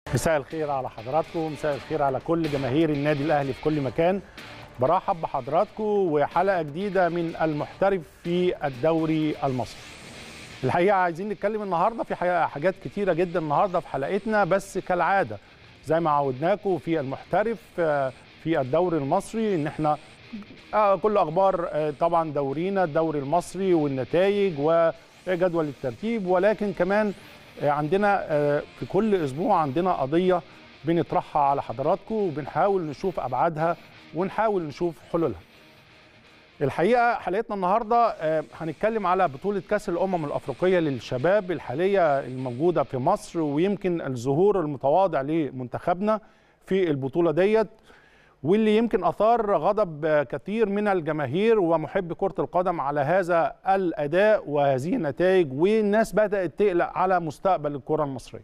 مساء الخير على حضراتكم مساء الخير على كل جماهير النادي الاهلي في كل مكان برحب بحضراتكم وحلقه جديده من المحترف في الدوري المصري الحقيقه عايزين نتكلم النهارده في حاجات كتيره جدا النهارده في حلقتنا بس كالعاده زي ما عودناكم في المحترف في الدوري المصري ان احنا كل اخبار طبعا دورينا الدوري المصري والنتائج وجدول الترتيب ولكن كمان عندنا في كل اسبوع عندنا قضيه بنطرحها على حضراتكم وبنحاول نشوف ابعادها ونحاول نشوف حلولها. الحقيقه حلقتنا النهارده هنتكلم على بطوله كاس الامم الافريقيه للشباب الحاليه الموجوده في مصر ويمكن الظهور المتواضع لمنتخبنا في البطوله ديت واللي يمكن اثار غضب كثير من الجماهير ومحبي كره القدم على هذا الاداء وهذه النتائج والناس بدات تقلق على مستقبل الكره المصريه.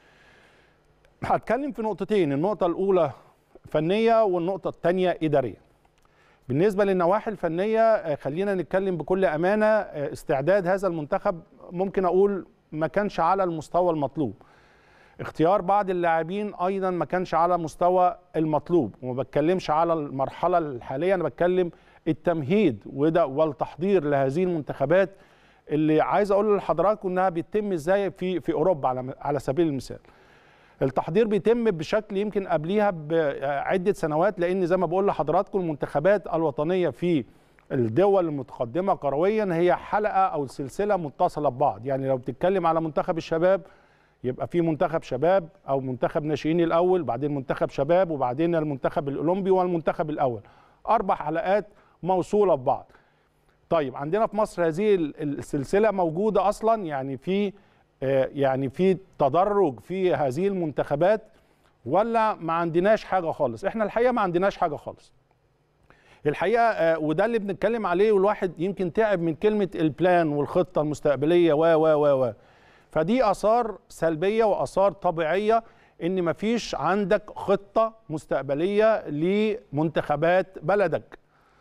هتكلم في نقطتين، النقطه الاولى فنيه والنقطه الثانيه اداريه. بالنسبه للنواحي الفنيه خلينا نتكلم بكل امانه استعداد هذا المنتخب ممكن اقول ما كانش على المستوى المطلوب. اختيار بعض اللاعبين ايضا ما كانش على مستوى المطلوب وما بتكلمش على المرحله الحاليه انا بتكلم التمهيد وده والتحضير لهذه المنتخبات اللي عايز اقول لحضراتكم انها بتتم ازاي في في اوروبا على على سبيل المثال التحضير بيتم بشكل يمكن قبليها بعده سنوات لان زي ما بقول لحضراتكم المنتخبات الوطنيه في الدول المتقدمه كرويا هي حلقه او سلسله متصله ببعض يعني لو بتتكلم على منتخب الشباب يبقى في منتخب شباب او منتخب ناشئين الاول بعدين منتخب شباب وبعدين المنتخب الاولمبي والمنتخب الاول اربع حلقات موصوله ببعض طيب عندنا في مصر هذه السلسله موجوده اصلا يعني في يعني في تدرج في هذه المنتخبات ولا ما عندناش حاجه خالص احنا الحقيقه ما عندناش حاجه خالص الحقيقه وده اللي بنتكلم عليه والواحد يمكن تعب من كلمه البلان والخطه المستقبليه و و و و فدي اثار سلبيه واثار طبيعيه ان مفيش عندك خطه مستقبليه لمنتخبات بلدك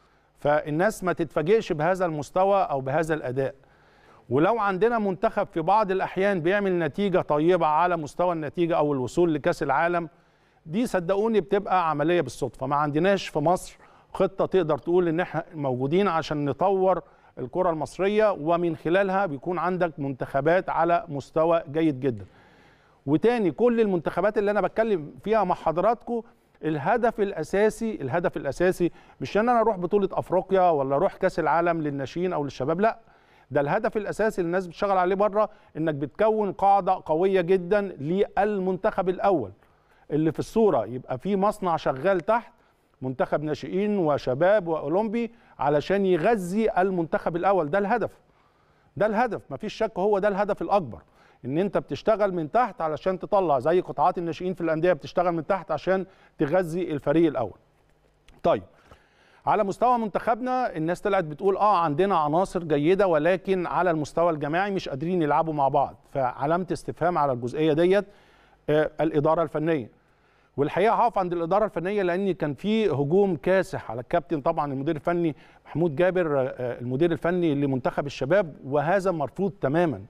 فالناس ما تتفاجئش بهذا المستوى او بهذا الاداء ولو عندنا منتخب في بعض الاحيان بيعمل نتيجه طيبه على مستوى النتيجه او الوصول لكاس العالم دي صدقوني بتبقى عمليه بالصدفه ما عندناش في مصر خطه تقدر تقول ان احنا موجودين عشان نطور الكرة المصرية ومن خلالها بيكون عندك منتخبات على مستوى جيد جدا وتاني كل المنتخبات اللي انا بتكلم فيها مع حضراتكم الهدف الاساسي الهدف الاساسي مش ان انا اروح بطولة افريقيا ولا اروح كاس العالم للناشئين او للشباب لا ده الهدف الاساسي اللي الناس بتشتغل عليه بره انك بتكون قاعدة قوية جدا للمنتخب الاول اللي في الصورة يبقى في مصنع شغال تحت منتخب ناشئين وشباب واولمبي علشان يغذي المنتخب الاول ده الهدف ده الهدف مفيش شك هو ده الهدف الاكبر ان انت بتشتغل من تحت علشان تطلع زي قطاعات الناشئين في الانديه بتشتغل من تحت عشان تغذي الفريق الاول طيب على مستوى منتخبنا الناس طلعت بتقول اه عندنا عناصر جيده ولكن على المستوى الجماعي مش قادرين يلعبوا مع بعض فعلامه استفهام على الجزئيه ديت آه الاداره الفنيه والحقيقه هقف عند الاداره الفنيه لان كان في هجوم كاسح على الكابتن طبعا المدير الفني محمود جابر المدير الفني لمنتخب الشباب وهذا مرفوض تماما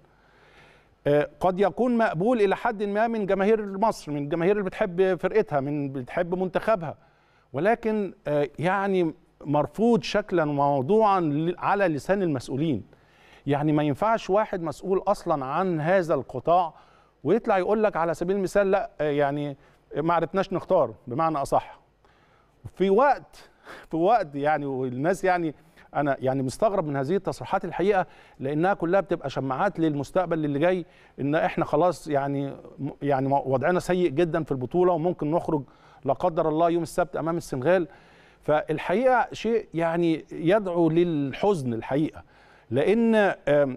قد يكون مقبول الى حد ما من جماهير مصر من الجماهير اللي بتحب فرقتها من بتحب منتخبها ولكن يعني مرفوض شكلا وموضوعا على لسان المسؤولين يعني ما ينفعش واحد مسؤول اصلا عن هذا القطاع ويطلع يقول لك على سبيل المثال لا يعني ما عرفناش نختار بمعنى اصح في وقت في وقت يعني والناس يعني انا يعني مستغرب من هذه التصريحات الحقيقه لانها كلها بتبقى شماعات للمستقبل اللي جاي ان احنا خلاص يعني يعني وضعنا سيء جدا في البطوله وممكن نخرج لا قدر الله يوم السبت امام السنغال فالحقيقه شيء يعني يدعو للحزن الحقيقه لان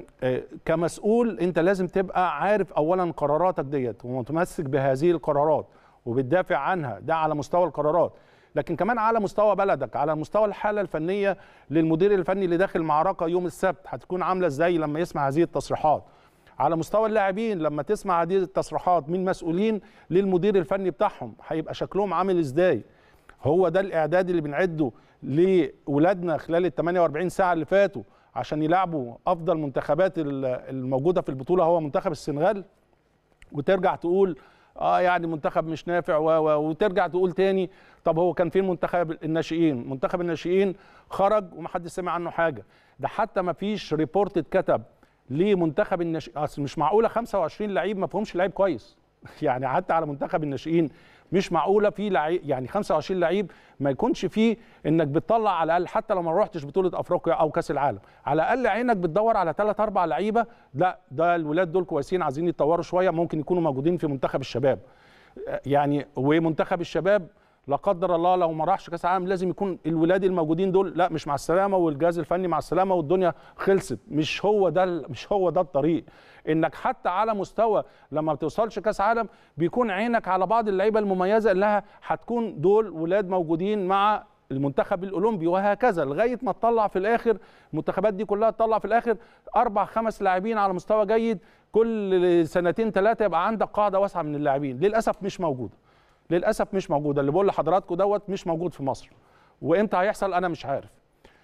كمسؤول انت لازم تبقى عارف اولا قراراتك ديت ومتمسك بهذه القرارات وبتدافع عنها ده على مستوى القرارات لكن كمان على مستوى بلدك على مستوى الحاله الفنيه للمدير الفني اللي داخل معركه يوم السبت هتكون عامله ازاي لما يسمع هذه التصريحات على مستوى اللاعبين لما تسمع هذه التصريحات من مسؤولين للمدير الفني بتاعهم هيبقى شكلهم عامل ازاي هو ده الاعداد اللي بنعده لاولادنا خلال ال 48 ساعه اللي فاتوا عشان يلعبوا افضل منتخبات الموجوده في البطوله هو منتخب السنغال وترجع تقول اه يعني منتخب مش نافع و و وترجع تقول تاني طب هو كان فين منتخب الناشئين منتخب الناشئين خرج ومحدش سمع عنه حاجه ده حتى ما فيش ريبورت اتكتب لمنتخب الناشئين اصل مش معقوله 25 لعيب ما فيهمش لعيب كويس يعني حتى على منتخب الناشئين مش معقوله في لعيب يعني 25 لعيب ما يكونش فيه انك بتطلع على الاقل حتى لو ما روحتش بطوله افريقيا او كاس العالم على الاقل عينك بتدور على ثلاث اربع لعيبه لا ده الولاد دول كويسين عايزين يتطوروا شويه ممكن يكونوا موجودين في منتخب الشباب يعني ومنتخب الشباب لا قدر الله لو ما راحش كاس العالم لازم يكون الولاد الموجودين دول لا مش مع السلامه والجهاز الفني مع السلامه والدنيا خلصت مش هو ده مش هو ده الطريق انك حتى على مستوى لما ما بتوصلش كاس عالم بيكون عينك على بعض اللعيبه المميزه اللي هتكون دول ولاد موجودين مع المنتخب الاولمبي وهكذا لغايه ما تطلع في الاخر المنتخبات دي كلها تطلع في الاخر اربع خمس لاعبين على مستوى جيد كل سنتين ثلاثه يبقى عندك قاعده واسعه من اللاعبين للاسف مش موجوده للاسف مش موجوده اللي بقول لحضراتكم دوت مش موجود في مصر وامتى هيحصل انا مش عارف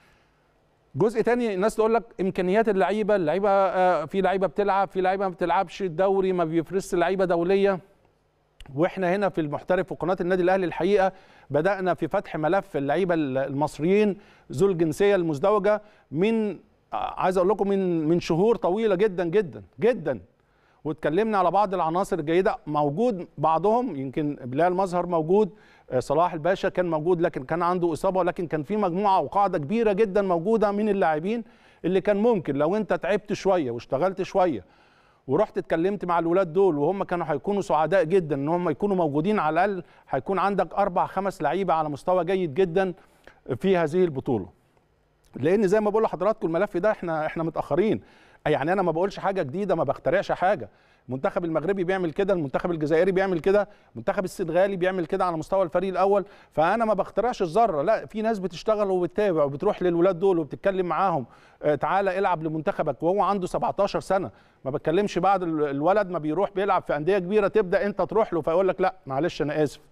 جزء تاني الناس تقول لك امكانيات اللعيبه اللعيبه آه في لعيبه بتلعب في لعيبه ما بتلعبش الدوري ما بيفرزش لعيبه دوليه واحنا هنا في المحترف وقناه النادي الاهلي الحقيقه بدانا في فتح ملف اللعيبه المصريين ذو الجنسيه المزدوجه من عايز اقول لكم من من شهور طويله جدا جدا جدا واتكلمنا على بعض العناصر الجيده موجود بعضهم يمكن بلال مظهر موجود صلاح الباشا كان موجود لكن كان عنده اصابه لكن كان في مجموعه وقاعده كبيره جدا موجوده من اللاعبين اللي كان ممكن لو انت تعبت شويه واشتغلت شويه ورحت اتكلمت مع الولاد دول وهم كانوا هيكونوا سعداء جدا ان هم يكونوا موجودين على الاقل هيكون عندك اربع خمس لعيبه على مستوى جيد جدا في هذه البطوله لان زي ما بقول لحضراتكم الملف ده احنا احنا متاخرين يعني انا ما بقولش حاجه جديده ما بخترعش حاجه المنتخب المغربي بيعمل كده المنتخب الجزائري بيعمل كده المنتخب السنغالي بيعمل كده على مستوى الفريق الاول فانا ما بخترعش الذره لا في ناس بتشتغل وبتتابع وبتروح للولاد دول وبتتكلم معاهم آه تعالى العب لمنتخبك وهو عنده 17 سنه ما بتكلمش بعد الولد ما بيروح بيلعب في انديه كبيره تبدا انت تروح له فيقول لك لا معلش انا اسف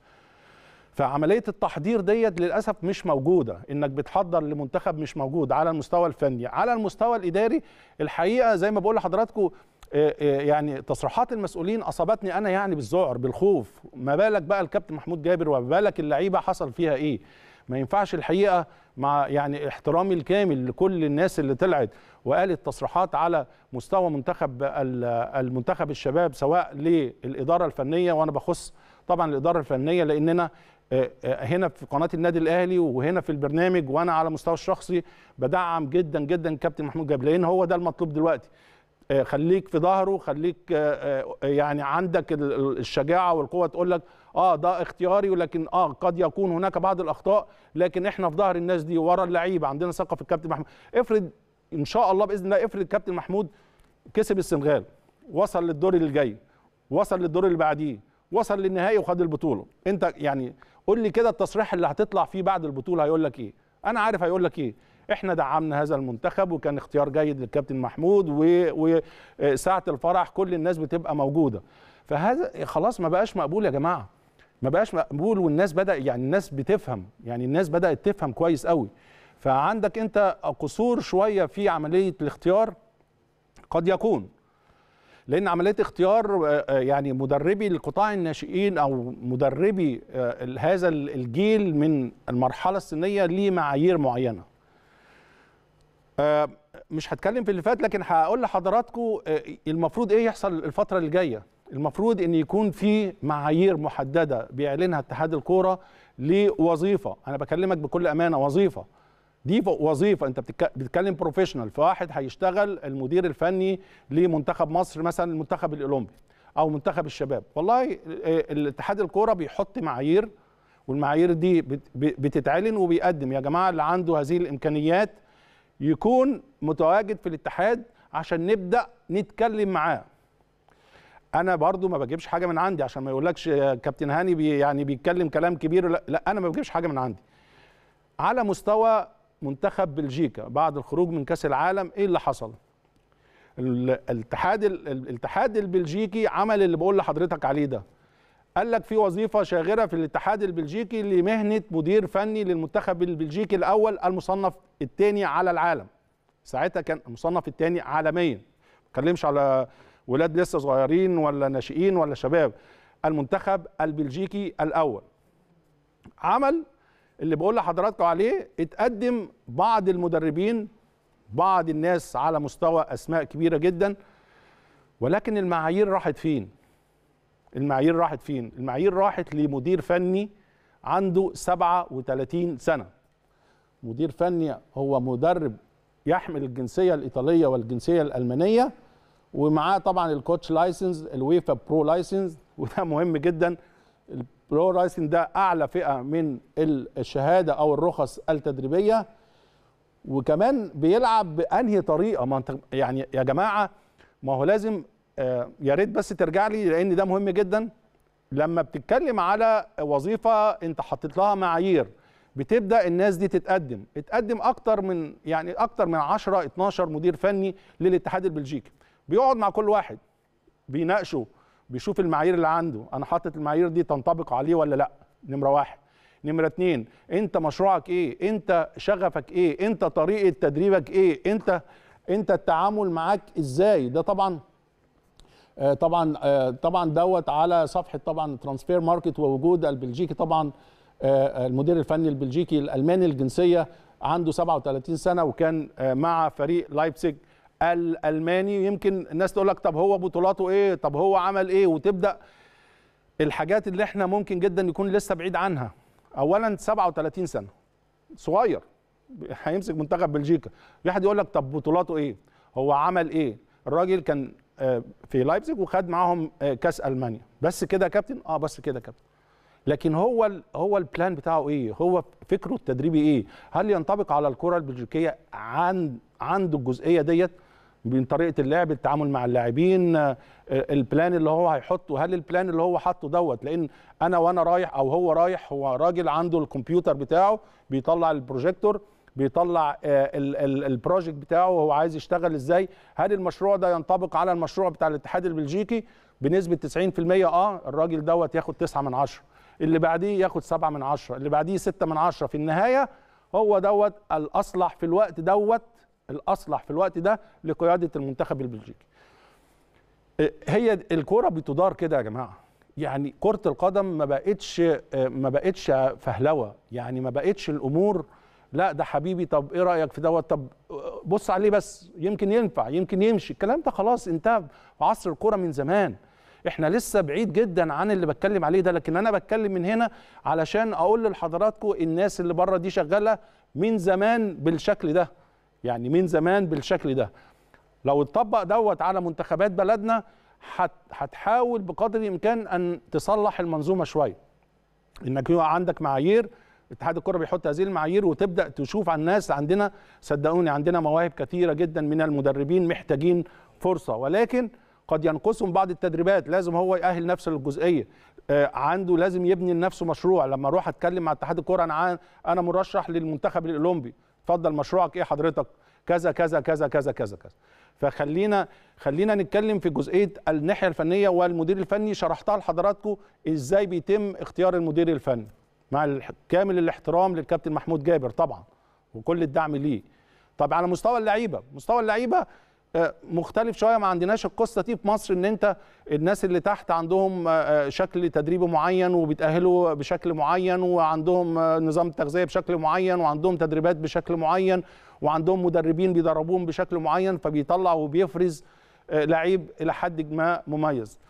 فعمليه التحضير ديت للاسف مش موجوده انك بتحضر لمنتخب مش موجود على المستوى الفني على المستوى الاداري الحقيقه زي ما بقول لحضراتكم يعني تصريحات المسؤولين اصابتني انا يعني بالذعر بالخوف ما بالك بقى الكابتن محمود جابر وما بالك اللعيبه حصل فيها ايه ما ينفعش الحقيقه مع يعني احترامي الكامل لكل الناس اللي طلعت وقالت تصريحات على مستوى منتخب المنتخب الشباب سواء للاداره الفنيه وانا بخص طبعا الاداره الفنيه لاننا هنا في قناه النادي الاهلي وهنا في البرنامج وانا على المستوى الشخصي بدعم جدا جدا كابتن محمود جابر لان هو ده المطلوب دلوقتي خليك في ظهره خليك يعني عندك الشجاعه والقوه تقول لك اه ده اختياري ولكن اه قد يكون هناك بعض الاخطاء لكن احنا في ظهر الناس دي ورا اللعيبه عندنا ثقه في الكابتن محمود افرض ان شاء الله باذن الله افرض الكابتن محمود كسب السنغال وصل للدور اللي جاي وصل للدور اللي بعديه وصل للنهائي وخد البطوله انت يعني قول لي كده التصريح اللي هتطلع فيه بعد البطوله هيقول لك ايه انا عارف هيقول لك ايه احنا دعمنا هذا المنتخب وكان اختيار جيد للكابتن محمود وساعه الفرح كل الناس بتبقى موجوده فهذا خلاص ما بقاش مقبول يا جماعه ما بقاش مقبول والناس بدا يعني الناس بتفهم يعني الناس بدات تفهم كويس قوي فعندك انت قصور شويه في عمليه الاختيار قد يكون لان عمليه اختيار يعني مدربي القطاع الناشئين او مدربي هذا الجيل من المرحله السنيه ليه معايير معينه مش هتكلم في اللي فات لكن هقول لحضراتكم المفروض ايه يحصل الفتره اللي جايه المفروض ان يكون في معايير محدده بيعلنها اتحاد الكوره لوظيفه انا بكلمك بكل امانه وظيفه دي وظيفه انت بتتكلم بروفيشنال فواحد هيشتغل المدير الفني لمنتخب مصر مثلا المنتخب الاولمبي او منتخب الشباب والله الاتحاد الكوره بيحط معايير والمعايير دي بتتعلن وبيقدم يا جماعه اللي عنده هذه الامكانيات يكون متواجد في الاتحاد عشان نبدا نتكلم معاه انا برضو ما بجيبش حاجه من عندي عشان ما يقولكش كابتن هاني بي يعني بيتكلم كلام كبير لا, لا انا ما بجيبش حاجه من عندي على مستوى منتخب بلجيكا بعد الخروج من كاس العالم ايه اللي حصل الاتحاد الاتحاد البلجيكي عمل اللي بقول لحضرتك عليه ده قال لك في وظيفه شاغره في الاتحاد البلجيكي لمهنه مدير فني للمنتخب البلجيكي الاول المصنف الثاني على العالم ساعتها كان المصنف الثاني عالميا ما بتكلمش على ولاد لسه صغيرين ولا ناشئين ولا شباب المنتخب البلجيكي الاول عمل اللي بقول لحضراتكم عليه اتقدم بعض المدربين بعض الناس على مستوى اسماء كبيره جدا ولكن المعايير راحت فين المعايير راحت فين المعايير راحت لمدير فني عنده 37 سنه مدير فني هو مدرب يحمل الجنسيه الايطاليه والجنسيه الالمانيه ومعاه طبعا الكوتش لايسنس الويفا برو لايسنس وده مهم جدا البرو لايسنس ده اعلى فئه من الشهاده او الرخص التدريبيه وكمان بيلعب بانهي طريقه ما انت يعني يا جماعه ما هو لازم آه يا ريت بس ترجع لي لان ده مهم جدا لما بتتكلم على وظيفه انت حطيت لها معايير بتبدا الناس دي تتقدم اتقدم اكتر من يعني اكتر من 10 12 مدير فني للاتحاد البلجيكي بيقعد مع كل واحد بيناقشه بيشوف المعايير اللي عنده انا حاطط المعايير دي تنطبق عليه ولا لا نمره واحد نمرة اتنين انت مشروعك ايه انت شغفك ايه انت طريقة تدريبك ايه انت انت التعامل معاك ازاي ده طبعا آه طبعا آه طبعا دوت على صفحة طبعا ترانسفير ماركت ووجود البلجيكي طبعا آه المدير الفني البلجيكي الالماني الجنسية عنده 37 سنة وكان مع فريق لايبسيج الالماني يمكن الناس تقول لك طب هو بطولاته ايه طب هو عمل ايه وتبدا الحاجات اللي احنا ممكن جدا يكون لسه بعيد عنها اولا 37 سنه صغير هيمسك منتخب بلجيكا واحد يقول لك طب بطولاته ايه هو عمل ايه الراجل كان في لايبزيج وخد معاهم كاس المانيا بس كده يا كابتن اه بس كده يا كابتن لكن هو ال هو البلان بتاعه ايه هو فكره التدريبي ايه هل ينطبق على الكره البلجيكيه عن عنده الجزئيه ديت من طريقه اللعب التعامل مع اللاعبين البلان اللي هو هيحطه هل البلان اللي هو حاطه دوت لان انا وانا رايح او هو رايح هو راجل عنده الكمبيوتر بتاعه بيطلع البروجيكتور بيطلع البروجكت بتاعه هو عايز يشتغل ازاي هل المشروع ده ينطبق على المشروع بتاع الاتحاد البلجيكي بنسبه 90% اه الراجل دوت ياخد 9 من 10 اللي بعديه ياخد 7 من 10 اللي بعديه 6 من 10 في النهايه هو دوت الاصلح في الوقت دوت الاصلح في الوقت ده لقياده المنتخب البلجيكي هي الكوره بتدار كده يا جماعه يعني كره القدم ما بقتش ما بقتش فهلوه يعني ما بقتش الامور لا ده حبيبي طب ايه رايك في دوت طب بص عليه بس يمكن ينفع يمكن يمشي الكلام ده خلاص انتهى في عصر الكوره من زمان احنا لسه بعيد جدا عن اللي بتكلم عليه ده لكن انا بتكلم من هنا علشان اقول لحضراتكم الناس اللي بره دي شغاله من زمان بالشكل ده يعني من زمان بالشكل ده لو اتطبق دوت على منتخبات بلدنا هتحاول بقدر الامكان ان تصلح المنظومه شويه انك يبقى عندك معايير اتحاد الكره بيحط هذه المعايير وتبدا تشوف على الناس عندنا صدقوني عندنا مواهب كثيره جدا من المدربين محتاجين فرصه ولكن قد ينقصهم بعض التدريبات لازم هو يأهل نفسه للجزئيه آه عنده لازم يبني لنفسه مشروع لما اروح اتكلم مع اتحاد الكره انا انا مرشح للمنتخب الاولمبي اتفضل مشروعك ايه حضرتك كذا كذا كذا كذا كذا كذا فخلينا خلينا نتكلم في جزئيه الناحيه الفنيه والمدير الفني شرحتها لحضراتكم ازاي بيتم اختيار المدير الفني مع كامل الاحترام للكابتن محمود جابر طبعا وكل الدعم ليه طب على مستوى اللعيبه مستوى اللعيبه مختلف شويه ما عندناش القصه دي في مصر ان انت الناس اللي تحت عندهم شكل تدريبي معين وبيتاهلوا بشكل معين وعندهم نظام تغذيه بشكل معين وعندهم تدريبات بشكل معين وعندهم مدربين بيدربوهم بشكل معين فبيطلع وبيفرز لعيب الى حد ما مميز.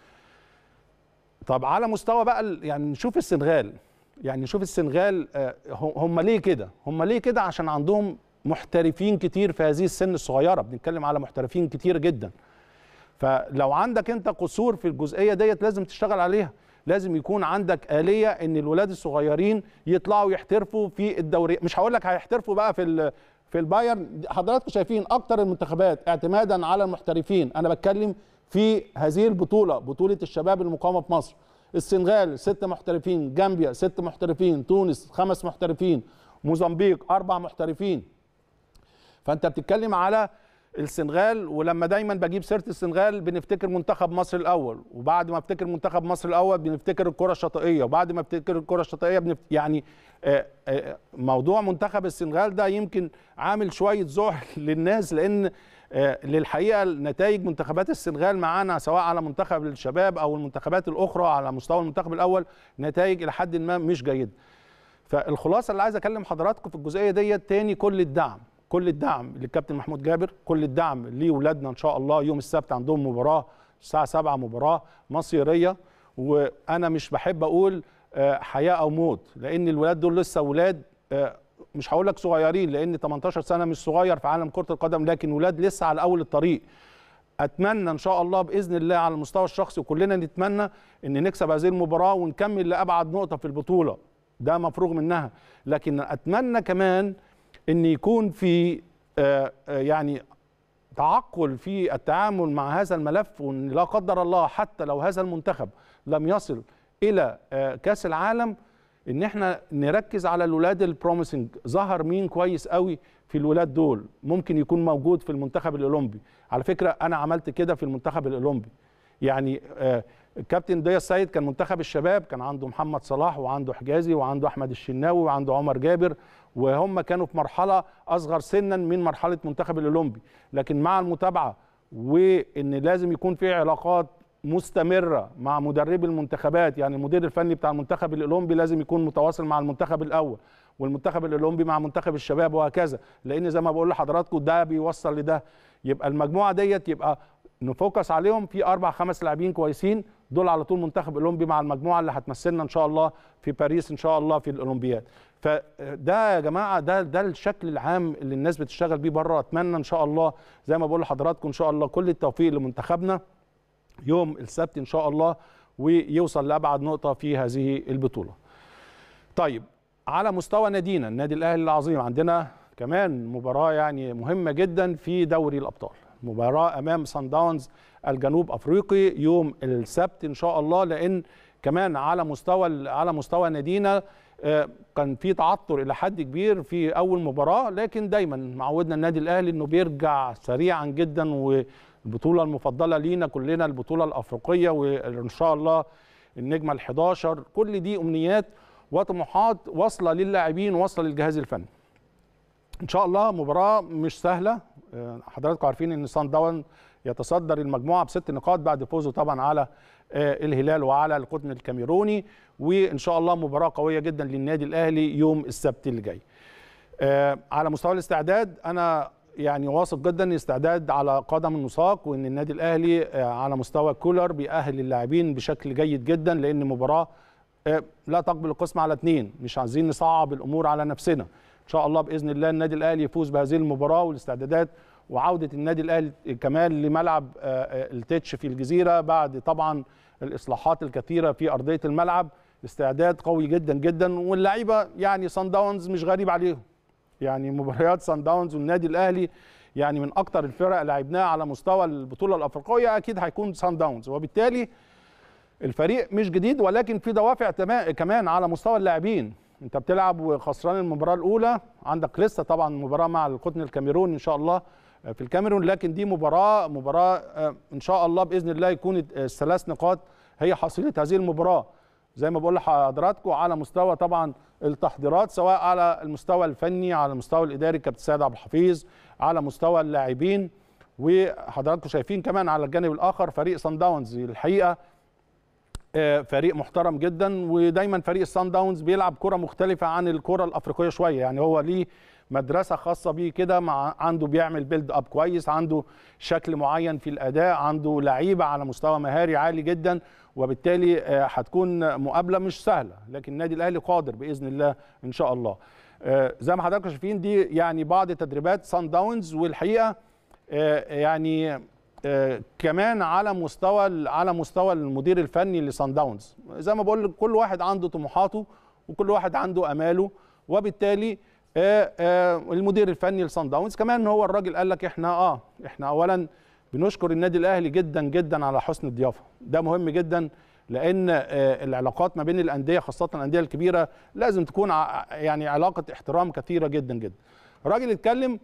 طب على مستوى بقى يعني نشوف السنغال يعني نشوف السنغال هم ليه كده؟ هم ليه كده؟ عشان عندهم محترفين كتير في هذه السن الصغيره بنتكلم على محترفين كتير جدا فلو عندك انت قصور في الجزئيه ديت لازم تشتغل عليها لازم يكون عندك آلية ان الولاد الصغيرين يطلعوا يحترفوا في الدوري مش هقول لك هيحترفوا بقى في في البايرن حضراتكم شايفين اكتر المنتخبات اعتمادا على المحترفين انا بتكلم في هذه البطوله بطوله الشباب المقامه في مصر السنغال ست محترفين جامبيا ست محترفين تونس خمس محترفين موزمبيق اربع محترفين فانت بتتكلم على السنغال ولما دايما بجيب سيره السنغال بنفتكر منتخب مصر الاول وبعد ما افتكر منتخب مصر الاول بنفتكر الكره الشاطئيه وبعد ما افتكر الكره الشاطئيه بنفت... يعني آآ آآ موضوع منتخب السنغال ده يمكن عامل شويه ذعر للناس لان آه، للحقيقه نتائج منتخبات السنغال معانا سواء على منتخب الشباب او المنتخبات الاخرى على مستوى المنتخب الاول نتائج الى حد ما مش جيده فالخلاصه اللي عايز اكلم حضراتكم في الجزئيه ديت تاني كل الدعم كل الدعم للكابتن محمود جابر كل الدعم لاولادنا ان شاء الله يوم السبت عندهم مباراه الساعه 7 مباراه مصيريه وانا مش بحب اقول آه، حياه او موت لان الولاد دول لسه ولاد آه، مش هقول لك صغيرين لان 18 سنه مش صغير في عالم كره القدم لكن ولاد لسه على اول الطريق اتمنى ان شاء الله باذن الله على المستوى الشخصي وكلنا نتمنى ان نكسب هذه المباراه ونكمل لابعد نقطه في البطوله ده مفروغ منها لكن اتمنى كمان ان يكون في آه، آه، يعني تعقل في التعامل مع هذا الملف وان لا قدر الله حتى لو هذا المنتخب لم يصل الى آه، كاس العالم ان احنا نركز على الولاد البروميسنج ظهر مين كويس قوي في الولاد دول ممكن يكون موجود في المنتخب الاولمبي على فكره انا عملت كده في المنتخب الاولمبي يعني آه، الكابتن ضياء السيد كان منتخب الشباب كان عنده محمد صلاح وعنده حجازي وعنده احمد الشناوي وعنده عمر جابر وهم كانوا في مرحله اصغر سنا من مرحله منتخب الاولمبي لكن مع المتابعه وان لازم يكون في علاقات مستمره مع مدربي المنتخبات يعني المدير الفني بتاع المنتخب الاولمبي لازم يكون متواصل مع المنتخب الاول والمنتخب الاولمبي مع منتخب الشباب وهكذا لان زي ما بقول لحضراتكم ده بيوصل لده يبقى المجموعه ديت يبقى نفوكس عليهم في اربع خمس لاعبين كويسين دول على طول منتخب اولمبي مع المجموعه اللي هتمثلنا ان شاء الله في باريس ان شاء الله في الاولمبياد فده يا جماعه ده ده الشكل العام اللي الناس بتشتغل بيه بره اتمنى ان شاء الله زي ما بقول لحضراتكم ان شاء الله كل التوفيق لمنتخبنا يوم السبت ان شاء الله ويوصل لابعد نقطه في هذه البطوله. طيب على مستوى نادينا النادي الاهلي العظيم عندنا كمان مباراه يعني مهمه جدا في دوري الابطال. مباراه امام سان داونز الجنوب افريقي يوم السبت ان شاء الله لان كمان على مستوى على مستوى نادينا آه، كان في تعثر الى حد كبير في اول مباراه لكن دايما معودنا النادي الاهلي انه بيرجع سريعا جدا والبطوله المفضله لينا كلنا البطوله الافريقيه وان شاء الله النجمه ال11 كل دي امنيات وطموحات واصله للاعبين واصله للجهاز الفني ان شاء الله مباراه مش سهله آه، حضراتكم عارفين ان سان داون يتصدر المجموعه بست نقاط بعد فوزه طبعا على آه، الهلال وعلى القطن الكاميروني وان شاء الله مباراه قويه جدا للنادي الاهلي يوم السبت اللي جاي آه، على مستوى الاستعداد انا يعني واثق جدا استعداد على قدم وساق وان النادي الاهلي آه، على مستوى كولر بيأهل اللاعبين بشكل جيد جدا لان مباراه آه، لا تقبل القسم على اثنين مش عايزين نصعب الامور على نفسنا ان شاء الله باذن الله النادي الاهلي يفوز بهذه المباراه والاستعدادات وعوده النادي الاهلي كمان لملعب آه، آه، التتش في الجزيره بعد طبعا الاصلاحات الكثيره في ارضيه الملعب استعداد قوي جدا جدا واللعيبه يعني سان داونز مش غريب عليهم يعني مباريات سان داونز والنادي الاهلي يعني من اكتر الفرق لعبناها على مستوى البطوله الافريقيه اكيد هيكون سان داونز وبالتالي الفريق مش جديد ولكن في دوافع تما- كمان على مستوى اللاعبين انت بتلعب وخسران المباراه الاولى عندك لسه طبعا مباراه مع القطن الكاميروني ان شاء الله في الكاميرون لكن دي مباراه مباراه آه، ان شاء الله باذن الله يكون الثلاث نقاط هي حصيله هذه المباراه زي ما بقول لحضراتكم على مستوى طبعا التحضيرات سواء على المستوى الفني على المستوى الاداري كابتن سيد عبد الحفيظ على مستوى اللاعبين وحضراتكم شايفين كمان على الجانب الاخر فريق سان داونز الحقيقه آه، فريق محترم جدا ودايما فريق السان داونز بيلعب كره مختلفه عن الكره الافريقيه شويه يعني هو ليه مدرسه خاصه بيه كده مع عنده بيعمل بيلد اب كويس عنده شكل معين في الاداء عنده لعيبه على مستوى مهاري عالي جدا وبالتالي آه، هتكون مقابله مش سهله لكن النادي الاهلي قادر باذن الله ان شاء الله آه، زي ما حضراتكم شايفين دي يعني بعض تدريبات سان داونز والحقيقه آه، يعني آه، كمان على مستوى على مستوى المدير الفني لسان داونز زي ما بقول لك كل واحد عنده طموحاته وكل واحد عنده اماله وبالتالي آه، آه، المدير الفني لسان داونز كمان هو الراجل قال لك احنا اه احنا اولا بنشكر النادي الاهلي جدا جدا على حسن الضيافه ده مهم جدا لان آه، العلاقات ما بين الانديه خاصه الانديه الكبيره لازم تكون ع- يعني علاقه احترام كثيره جدا جدا الراجل اتكلم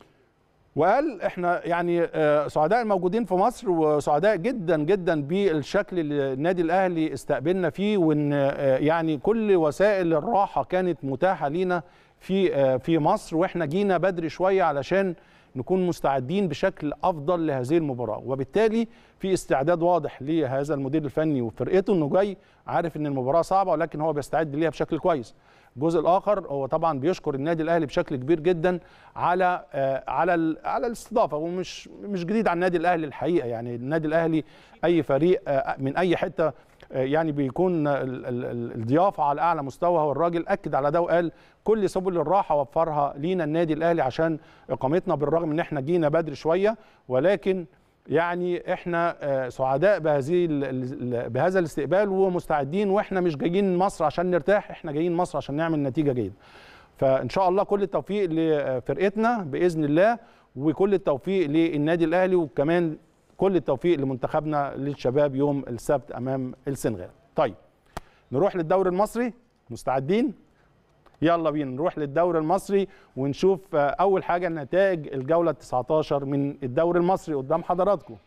وقال احنا يعني آه، سعداء الموجودين في مصر وسعداء جدا جدا بالشكل اللي النادي الاهلي استقبلنا فيه وان آه، يعني كل وسائل الراحه كانت متاحه لينا في آه، في مصر واحنا جينا بدري شويه علشان نكون مستعدين بشكل افضل لهذه المباراه وبالتالي في استعداد واضح لهذا المدير الفني وفرقته انه جاي عارف ان المباراه صعبه ولكن هو بيستعد ليها بشكل كويس الجزء الاخر هو طبعا بيشكر النادي الاهلي بشكل كبير جدا على آه على على الاستضافه ومش مش جديد على النادي الاهلي الحقيقه يعني النادي الاهلي اي فريق آه من اي حته يعني بيكون الضيافه على اعلى مستوى هو الراجل اكد على ده وقال كل سبل الراحه وفرها لينا النادي الاهلي عشان اقامتنا بالرغم ان احنا جينا بدري شويه ولكن يعني احنا سعداء بهذه بهذا الاستقبال ومستعدين واحنا مش جايين مصر عشان نرتاح احنا جايين مصر عشان نعمل نتيجه جيده فان شاء الله كل التوفيق لفرقتنا باذن الله وكل التوفيق للنادي الاهلي وكمان كل التوفيق لمنتخبنا للشباب يوم السبت امام السنغال طيب نروح للدوري المصري مستعدين يلا بينا نروح للدوري المصري ونشوف اول حاجه نتائج الجوله 19 من الدوري المصري قدام حضراتكم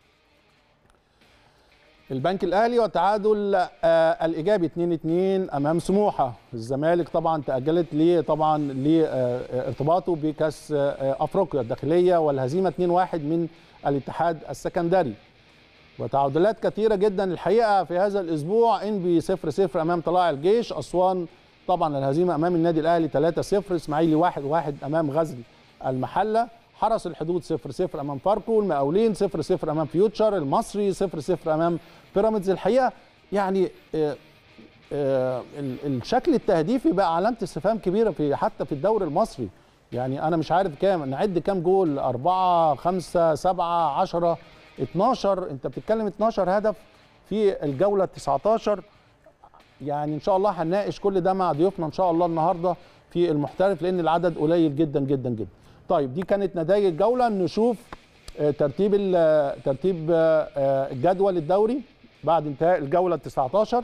البنك الاهلي والتعادل آه الايجابي 2 2 امام سموحه الزمالك طبعا تاجلت ليه طبعا لارتباطه بكاس آه افريقيا الداخليه والهزيمه 2 1 من الاتحاد السكندري وتعادلات كثيره جدا الحقيقه في هذا الاسبوع انبي 0 0 امام طلائع الجيش اسوان طبعا الهزيمه امام النادي الاهلي 3 0 اسماعيلي 1 1 امام غزل المحله حرس الحدود 0 0 امام فاركو المقاولين 0 0 امام فيوتشر المصري 0 0 امام بيراميدز الحقيقه يعني آآ آآ الشكل التهديفي بقى علامه استفهام كبيره في حتى في الدوري المصري يعني انا مش عارف كام نعد كام جول 4 5 7 10 12 انت بتتكلم 12 هدف في الجوله 19 يعني ان شاء الله هنناقش كل ده مع ضيوفنا ان شاء الله النهارده في المحترف لان العدد قليل جدا جدا جدا طيب دي كانت نتائج الجوله نشوف ترتيب ترتيب الجدول الدوري بعد انتهاء الجوله 19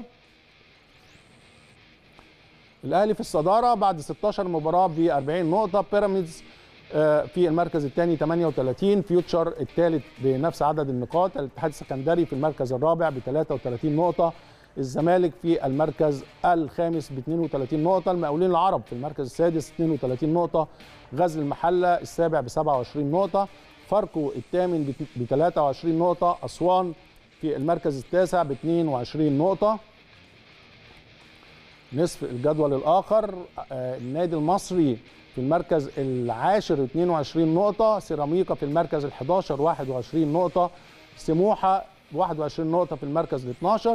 الاهلي في الصداره بعد 16 مباراه ب 40 نقطه بيراميدز في المركز الثاني 38 فيوتشر الثالث بنفس عدد النقاط الاتحاد السكندري في المركز الرابع ب 33 نقطه الزمالك في المركز الخامس ب 32 نقطه المقاولين العرب في المركز السادس 32 نقطه غزل المحله السابع ب 27 نقطه فاركو الثامن ب 23 نقطه اسوان في المركز التاسع ب 22 نقطه نصف الجدول الاخر النادي المصري في المركز العاشر 22 نقطة سيراميكا في المركز ال11 21 نقطة سموحة 21 نقطة في المركز ال12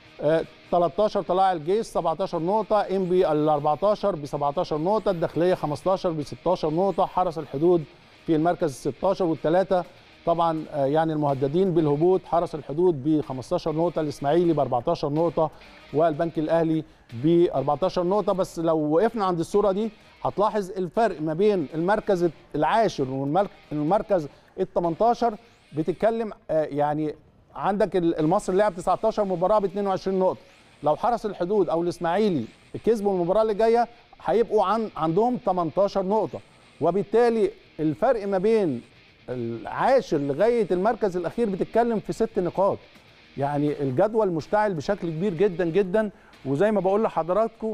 13 طلائع الجيش 17 نقطة انبي ال 14 ب 17 نقطة الداخلية 15 ب 16 نقطة حرس الحدود في المركز ال 16 والثلاثة طبعا يعني المهددين بالهبوط حرس الحدود ب 15 نقطة الإسماعيلي ب 14 نقطة والبنك الأهلي ب 14 نقطة بس لو وقفنا عند الصورة دي هتلاحظ الفرق ما بين المركز العاشر والمركز ال 18 بتتكلم يعني عندك المصري لعب 19 مباراه ب 22 نقطه لو حرس الحدود او الاسماعيلي كسبوا المباراه اللي جايه هيبقوا عن عندهم 18 نقطه وبالتالي الفرق ما بين العاشر لغايه المركز الاخير بتتكلم في ست نقاط يعني الجدول مشتعل بشكل كبير جدا جدا وزي ما بقول لحضراتكم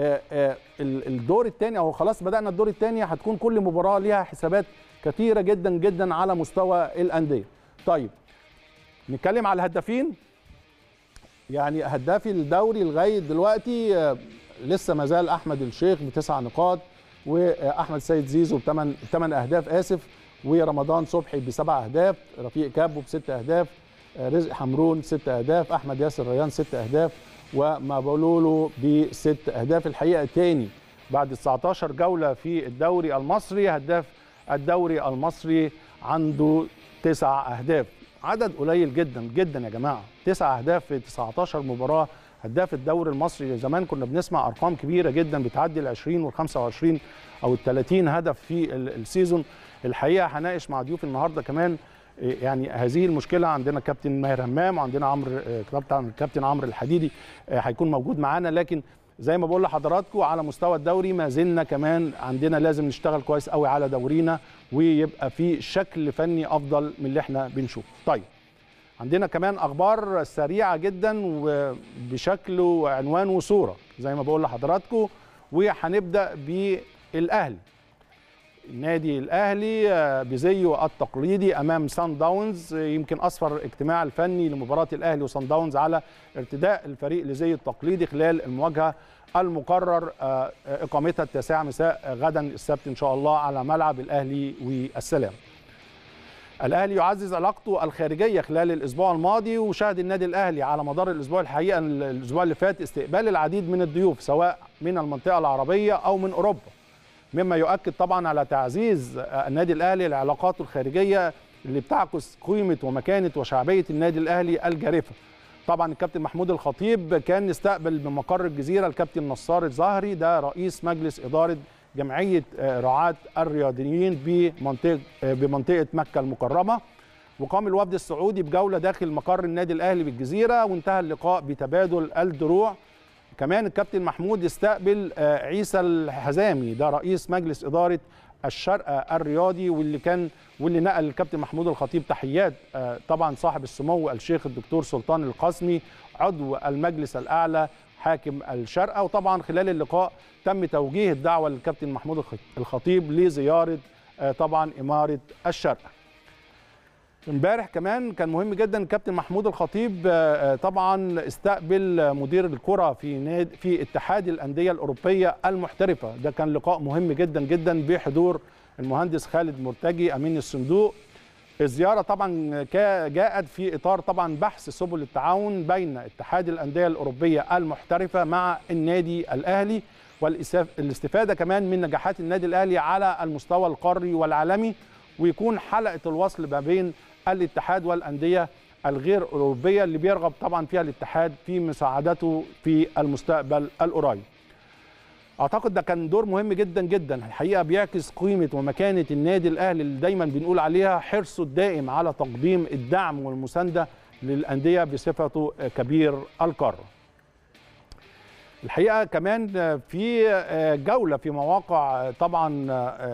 الدور الثاني او خلاص بدانا الدور الثاني هتكون كل مباراه ليها حسابات كثيره جدا جدا على مستوى الانديه طيب نتكلم على الهدافين يعني هدافي الدوري لغايه دلوقتي لسه ما زال احمد الشيخ بتسع نقاط واحمد سيد زيزو بثمان ثمان اهداف اسف ورمضان صبحي بسبع اهداف رفيق كابو بست اهداف رزق حمرون ست اهداف احمد ياسر ريان ست اهداف ومابولولو بست اهداف الحقيقه تاني بعد 19 جوله في الدوري المصري هداف الدوري المصري عنده تسع اهداف عدد قليل جدا جدا يا جماعه تسع اهداف في 19 مباراه هداف الدوري المصري زمان كنا بنسمع ارقام كبيره جدا بتعدي ال 20 وال 25 او ال 30 هدف في السيزون الحقيقه هناقش مع ضيوف النهارده كمان يعني هذه المشكله عندنا كابتن ماهر همام وعندنا عمرو كابتن كابتن عمرو الحديدي هيكون موجود معانا لكن زي ما بقول لحضراتكم على مستوى الدوري ما زلنا كمان عندنا لازم نشتغل كويس قوي على دورينا ويبقى في شكل فني افضل من اللي احنا بنشوفه طيب عندنا كمان اخبار سريعه جدا وبشكل وعنوان وصوره زي ما بقول لحضراتكم وهنبدا بالاهلي النادي الاهلي آه، بزيه التقليدي امام سان داونز آه، يمكن اسفر اجتماع الفني لمباراه الاهلي وسان داونز على ارتداء الفريق لزيه التقليدي خلال المواجهه المقرر آه، اقامتها التاسعه مساء غدا السبت ان شاء الله على ملعب الاهلي والسلام. الاهلي يعزز علاقته الخارجيه خلال الاسبوع الماضي وشهد النادي الاهلي على مدار الاسبوع الحقيقه الاسبوع اللي فات استقبال العديد من الضيوف سواء من المنطقه العربيه او من اوروبا مما يؤكد طبعا على تعزيز النادي الاهلي العلاقات الخارجيه اللي بتعكس قيمه ومكانه وشعبيه النادي الاهلي الجارفه طبعا الكابتن محمود الخطيب كان استقبل من مقر الجزيره الكابتن نصار الزهري ده رئيس مجلس اداره جمعيه آه، رعاه الرياضيين بمنطقه آه، بمنطقه مكه المكرمه وقام الوفد السعودي بجوله داخل مقر النادي الاهلي بالجزيره وانتهى اللقاء بتبادل الدروع كمان الكابتن محمود استقبل آه، عيسى الحزامي ده رئيس مجلس اداره الشرق الرياضي واللي كان واللي نقل الكابتن محمود الخطيب تحيات آه، طبعا صاحب السمو الشيخ الدكتور سلطان القاسمي عضو المجلس الاعلى حاكم الشارقه وطبعا خلال اللقاء تم توجيه الدعوه للكابتن محمود الخ- الخطيب لزياره آه، طبعا اماره الشارقه امبارح كمان كان مهم جدا الكابتن محمود الخطيب آه، آه، طبعا استقبل آه، مدير الكره في ناد في اتحاد الانديه الاوروبيه المحترفه ده كان لقاء مهم جدا جدا بحضور المهندس خالد مرتجي امين الصندوق الزياره طبعا كا- جاءت في اطار طبعا بحث سبل التعاون بين اتحاد الانديه الاوروبيه المحترفه مع النادي الاهلي والاستفاده كمان من نجاحات النادي الاهلي على المستوى القاري والعالمي ويكون حلقه الوصل ما بين الاتحاد والانديه الغير اوروبيه اللي بيرغب طبعا فيها الاتحاد في مساعدته في المستقبل القريب. اعتقد ده كان دور مهم جدا جدا الحقيقه بيعكس قيمه ومكانه النادي الاهلي اللي دايما بنقول عليها حرصه الدائم على تقديم الدعم والمسانده للانديه بصفته كبير القاره. الحقيقه كمان في جوله في مواقع طبعا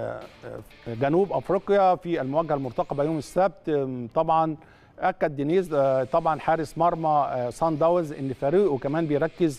جنوب افريقيا في المواجهه المرتقبه يوم السبت طبعا اكد دينيز طبعا حارس مرمى سان داونز ان فريقه كمان بيركز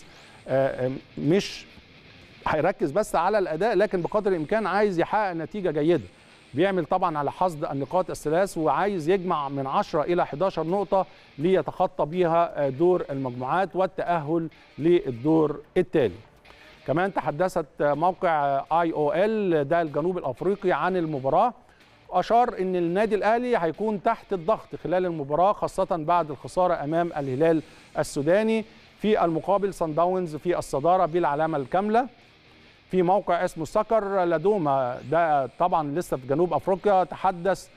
مش هيركز بس على الاداء لكن بقدر الامكان عايز يحقق نتيجه جيده بيعمل طبعا على حصد النقاط الثلاث وعايز يجمع من 10 الى 11 نقطه ليتخطى بيها دور المجموعات والتاهل للدور التالي كمان تحدثت موقع اي او ال ده الجنوب الافريقي عن المباراه اشار ان النادي الاهلي هيكون تحت الضغط خلال المباراه خاصه بعد الخساره امام الهلال السوداني في المقابل سان داونز في الصداره بالعلامه الكامله في موقع اسمه سكر لدوما ده طبعا لسه في جنوب افريقيا تحدث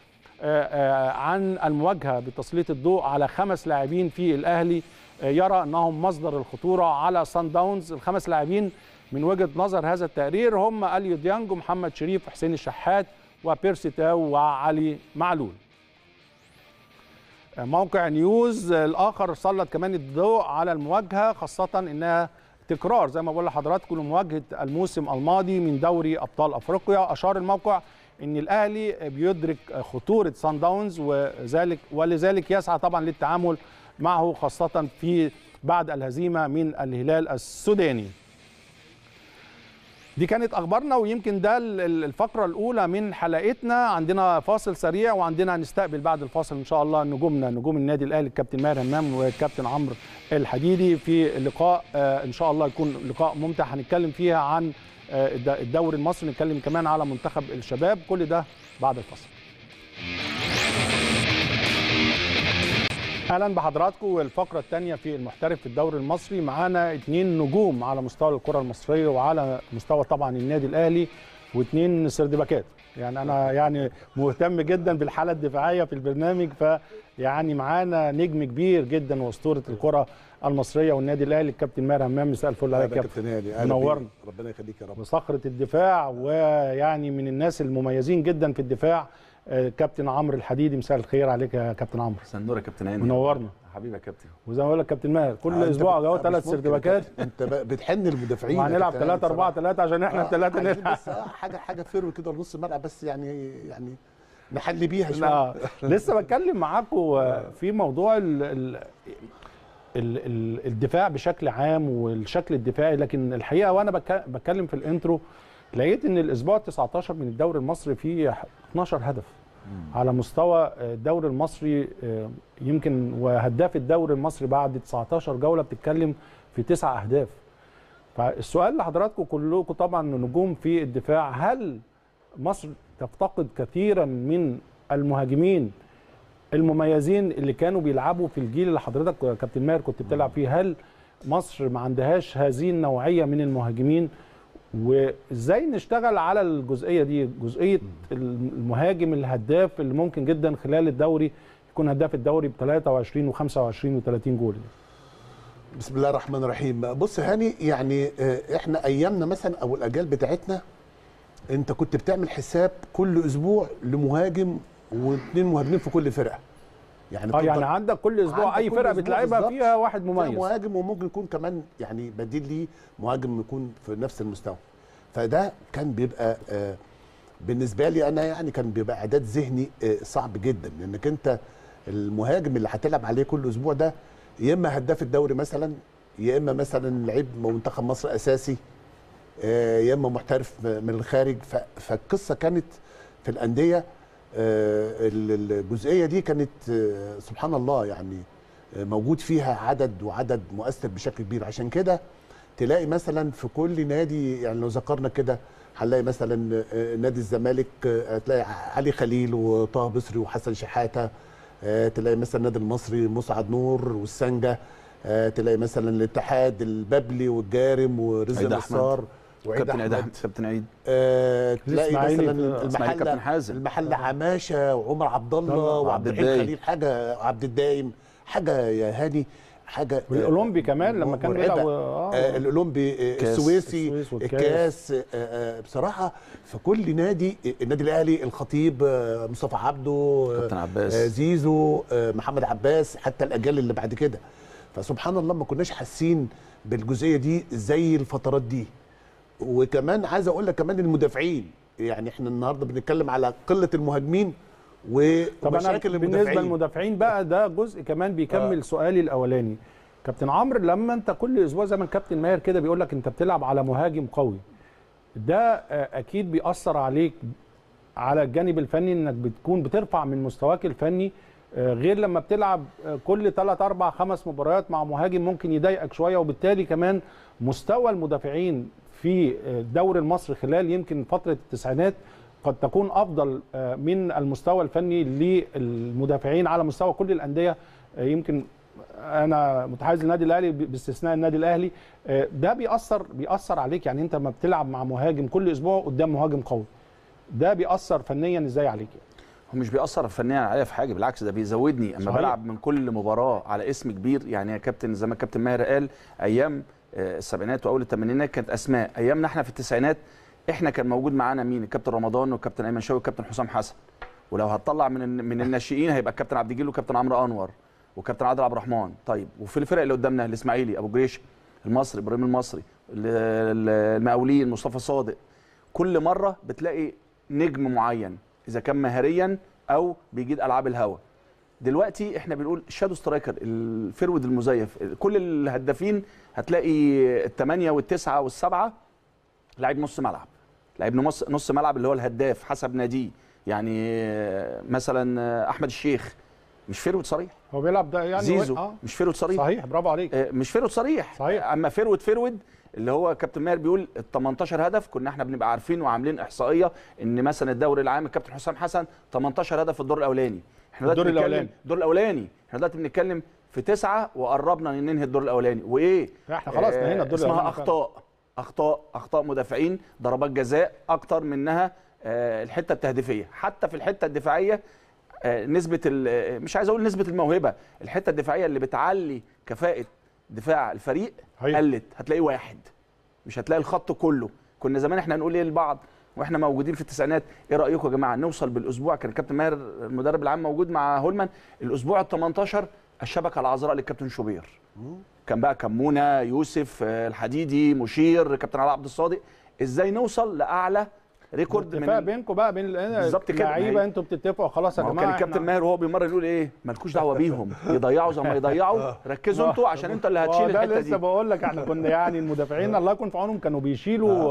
عن المواجهه بتسليط الضوء على خمس لاعبين في الاهلي يرى انهم مصدر الخطوره على سان داونز الخمس لاعبين من وجهه نظر هذا التقرير هم اليو ديانج ومحمد شريف وحسين الشحات وبيرسي تاو وعلي معلول موقع نيوز الاخر سلط كمان الضوء على المواجهه خاصه انها تكرار زي ما بقول لحضراتكم لمواجهه الموسم الماضي من دوري ابطال افريقيا اشار الموقع ان الاهلي بيدرك خطوره سان داونز وذلك ولذلك يسعى طبعا للتعامل معه خاصه في بعد الهزيمه من الهلال السوداني دي كانت اخبارنا ويمكن ده الفقره الاولى من حلقتنا عندنا فاصل سريع وعندنا هنستقبل بعد الفاصل ان شاء الله نجومنا نجوم النادي الاهلي الكابتن ماهر همام والكابتن عمرو الحديدي في لقاء ان شاء الله يكون لقاء ممتع هنتكلم فيها عن الدوري المصري نتكلم كمان على منتخب الشباب كل ده بعد الفاصل اهلا بحضراتكم والفقره الثانيه في المحترف في الدوري المصري معانا اثنين نجوم على مستوى الكره المصريه وعلى مستوى طبعا النادي الاهلي واثنين سردباكات يعني انا يعني مهتم جدا بالحاله الدفاعيه في البرنامج فيعني معانا نجم كبير جدا واسطوره الكره المصريه والنادي الاهلي الكابتن ماهر همام مساء الفل عليك يا كابتن هادي منورنا ربنا يخليك يا رب وصخره الدفاع ويعني من الناس المميزين جدا في الدفاع كابتن عمرو الحديدي مساء الخير عليك يا كابتن عمرو مساء النور يا كابتن هاني منورنا حبيبي يا كابتن وزي ما بقول لك كابتن ماهر كل آه اسبوع اهو ثلاث سردباكات انت بتحن المدافعين وهنلعب 3 4 3 عشان احنا الثلاثه نلعب بس حاجه حاجه فيرو كده نص الملعب بس يعني يعني نحل بيها شويه لا لسه بتكلم معاكم في موضوع ال ال ال ال الدفاع بشكل عام والشكل الدفاعي لكن الحقيقه وانا بتكلم في الانترو لقيت ان الاسبوع 19 من الدوري المصري فيه 12 هدف على مستوى الدوري المصري آه، يمكن وهداف الدوري المصري بعد 19 جوله بتتكلم في تسع اهداف فالسؤال لحضراتكم كلكم طبعا نجوم في الدفاع هل مصر تفتقد كثيرا من المهاجمين المميزين اللي كانوا بيلعبوا في الجيل اللي حضرتك يا كابتن ماهر كنت بتلعب فيه هل مصر ما عندهاش هذه النوعيه من المهاجمين وازاي نشتغل على الجزئيه دي جزئيه المهاجم الهداف اللي ممكن جدا خلال الدوري يكون هداف الدوري ب 23 و25 و30 جول بسم الله الرحمن الرحيم بص هاني يعني آه، احنا ايامنا مثلا او الاجيال بتاعتنا انت كنت بتعمل حساب كل اسبوع لمهاجم واثنين مهاجمين في كل فرقه يعني اه تفضل- يعني عندك كل اسبوع عندك اي كل فرقه أسبوع بتلعبها بالظبط فيها واحد فيها مميز مهاجم وممكن يكون كمان يعني بديل ليه مهاجم يكون في نفس المستوى فده كان بيبقى آه، بالنسبه لي انا يعني كان بيبقى اعداد ذهني آه، صعب جدا لانك انت المهاجم اللي هتلعب عليه كل اسبوع ده يا اما هداف الدوري مثلا يا اما مثلا لعيب منتخب مصر اساسي آه، يا اما محترف من الخارج ف- فالقصه كانت في الانديه آه، ال- الجزئيه دي كانت آه، سبحان الله يعني آه، موجود فيها عدد وعدد مؤثر بشكل كبير عشان كده تلاقي مثلا في كل نادي يعني لو ذكرنا كده هنلاقي مثلا آه، نادي الزمالك آه، هتلاقي علي خليل وطه بصري وحسن شحاته آه، تلاقي مثلا النادي المصري مسعد نور والسنجه آه، تلاقي مثلا الاتحاد الببلي والجارم ورزق عيد أحمد. نصار وعيد كابتن عيد احمد احمد كابتن عيد آه، تلاقي الإسماعيلي مثلا في- إسماعيلي كابتن المحله حازم. المحل عماشه وعمر عبد الله الله. وعبد وعبد الحليم الدايم. خليل حاجه عبد الدايم حاجه يا هاني حاجه والاولمبي كمان لما كان مرعبة. بيلعب آه اه الاولمبي آه، كاس. السويسي السويس والكاس. الكاس آه، آه، بصراحه في كل نادي آه، النادي الاهلي الخطيب آه، مصطفى عبده آه، كابتن عباس. آه، زيزو آه، محمد عباس حتى الاجيال اللي بعد كده فسبحان الله ما كناش حاسين بالجزئيه دي زي الفترات دي وكمان عايز اقول لك كمان المدافعين يعني احنا النهارده بنتكلم على قله المهاجمين طب انا ومشاكل بالنسبه المدافعين للمدافعين بقى ده جزء كمان بيكمل سؤالي الاولاني كابتن عمرو لما انت كل اسبوع زي ما الكابتن ماهر كده بيقول لك انت بتلعب على مهاجم قوي ده آه، اكيد بيأثر عليك على الجانب الفني انك بتكون بترفع من مستواك الفني آه، غير لما بتلعب آه، كل 3 4 5 مباريات مع مهاجم ممكن يضايقك شويه وبالتالي كمان مستوى المدافعين في آه، الدوري المصري خلال يمكن فتره التسعينات قد تكون افضل آه، من المستوى الفني للمدافعين على مستوى كل الانديه آه، يمكن انا متحيز للنادي الاهلي ب- باستثناء النادي الاهلي آه، ده بيأثر بيأثر عليك يعني انت لما بتلعب مع مهاجم كل اسبوع قدام مهاجم قوي ده بيأثر فنيا ازاي عليك يعني؟ هو مش بيأثر فنيا عليا في حاجه بالعكس ده بيزودني اما صحيح. بلعب من كل مباراه على اسم كبير يعني يا كابتن زي ما الكابتن ماهر قال ايام آه، السبعينات واول الثمانينات كانت اسماء ايامنا احنا في التسعينات احنا كان موجود معانا مين الكابتن رمضان والكابتن ايمن شوقي والكابتن حسام حسن ولو هتطلع من الن- من الناشئين هيبقى الكابتن عبد الجليل والكابتن عمرو انور وكابتن عادل عبد الرحمن طيب وفي الفرق اللي قدامنا الاسماعيلي ابو جريش المصري ابراهيم المصري ال- ال- المقاولين مصطفى صادق كل مره بتلاقي نجم معين اذا كان مهاريا او بيجيد العاب الهوا دلوقتي احنا بنقول الشادو سترايكر الفرود المزيف كل الهدافين هتلاقي الثمانيه والتسعه والسبعه لعيب نص ملعب لعيب نص نص ملعب اللي هو الهداف حسب ناديه يعني آه، مثلا آه، احمد الشيخ مش فرود صريح هو بيلعب ده يعني زيزو اه مش فرود صريح صحيح برافو عليك آه، مش فرود صريح صحيح. اما فرود فرود اللي هو كابتن ماهر بيقول ال 18 هدف كنا احنا بنبقى عارفين وعاملين احصائيه ان مثلا الدوري العام الكابتن حسام حسن 18 هدف في الدور الاولاني احنا دلوقتي الدور بنتكلم- الأولاني. الدور الاولاني احنا دلوقتي بنتكلم في تسعه وقربنا ننهي الدور الاولاني وايه احنا خلاص آه، نهينا الدور اسمها الأولاني فعلا. اخطاء اخطاء اخطاء مدافعين ضربات جزاء اكتر منها آه، الحته التهديفيه حتى في الحته الدفاعيه آه، نسبه ال- آه، مش عايز اقول نسبه الموهبه الحته الدفاعيه اللي بتعلي كفاءه دفاع الفريق هي. قلت هتلاقي واحد مش هتلاقي الخط كله كنا زمان احنا هنقول ايه لبعض واحنا موجودين في التسعينات ايه رايكم يا جماعه نوصل بالاسبوع كان الكابتن ماهر المدرب العام موجود مع هولمان الاسبوع ال 18 الشبكه العذراء للكابتن شوبير كان بقى كمونه يوسف آه، الحديدي مشير كابتن علاء عبد الصادق ازاي نوصل لاعلى ريكورد من اتفاق ال- بينكم بقى بين ال- بالظبط كده، ما اللعيبه هي- انتوا بتتفقوا خلاص يا ما هو جماعه كان الكابتن إحنا- ماهر وهو بيمر يقول ايه مالكوش دعوه بيهم يضيعوا زي ما يضيعوا ركزوا انتوا عشان انتوا اللي ما هو هتشيل ده الحته لسه دي بقول لك احنا كنا يعني المدافعين الله يكون في عونهم كانوا بيشيلوا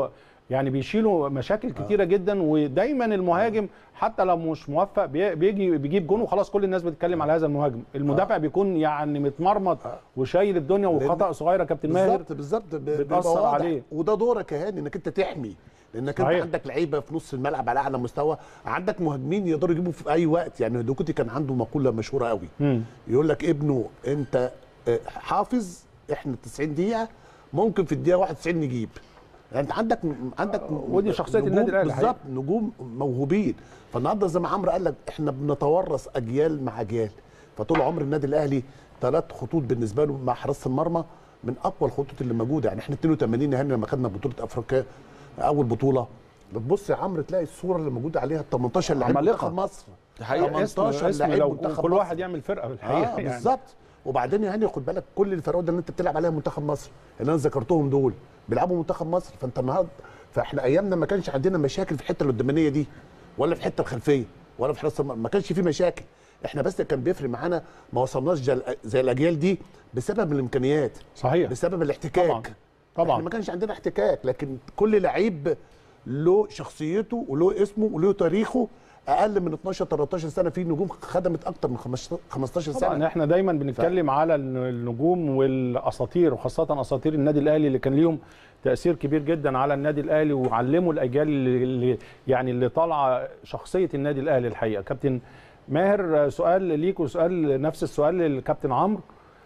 يعني بيشيلوا مشاكل كتيره جدا ودايما المهاجم حتى لو مش موفق بي- بيجي بيجيب جون وخلاص كل الناس بتتكلم على هذا المهاجم المدافع بيكون يعني متمرمط وشايل الدنيا وخطا صغير يا كابتن ماهر بالظبط بالظبط ب- بيبقى بتأثر واضح. عليه. وده دورك يا هاني انك انت تحمي لانك انت صحيح. عندك لعيبه في نص الملعب على اعلى مستوى عندك مهاجمين يقدروا يجيبوا في اي وقت يعني دوكوتي كان عنده مقوله مشهوره قوي مم. يقول لك ابنه انت آه، حافظ احنا 90 دقيقه ممكن في الدقيقه 91 نجيب يعني انت عندك عندك ودي شخصية نجوم النادي الأهلي بالظبط نجوم موهوبين فالنهارده زي ما عمرو قال لك احنا بنتورث اجيال مع اجيال فطول عمر النادي الاهلي ثلاث خطوط بالنسبه له مع حراسه المرمى من اقوى الخطوط اللي موجوده يعني احنا 82 يا هاني لما خدنا بطوله افريقيا اول بطوله بتبص يا عمرو تلاقي الصوره اللي موجوده عليها 18 لعيب عمالقة. منتخب مصر دي حقيقة. 18 اسم لعيب لو منتخب كل مصر. واحد يعمل فرقه بالحقيقه اه يعني. بالظبط وبعدين يا هاني خد بالك كل الفرقات اللي انت بتلعب عليها منتخب مصر اللي انا ذكرتهم دول بيلعبوا منتخب مصر فانت النهارده فاحنا ايامنا ما كانش عندنا مشاكل في الحته القدامانيه دي ولا في الحته الخلفيه ولا في حراسه المرمى ما كانش في مشاكل احنا بس كان بيفرق معانا ما وصلناش جل- زي الاجيال دي بسبب الامكانيات صحيح بسبب الاحتكاك طبعاً. طبعاً. احنا ما كانش عندنا احتكاك لكن كل لعيب له شخصيته وله اسمه وله تاريخه اقل من 12 13 سنه في نجوم خدمت اكتر من 15 15 سنه طبعا احنا دايما بنتكلم على الن- النجوم والاساطير وخاصه اساطير النادي الاهلي اللي كان ليهم تاثير كبير جدا على النادي الاهلي وعلموا الاجيال اللي اللي- يعني اللي طالعه شخصيه النادي الاهلي الحقيقه كابتن ماهر آه، سؤال ليك وسؤال نفس السؤال للكابتن عمرو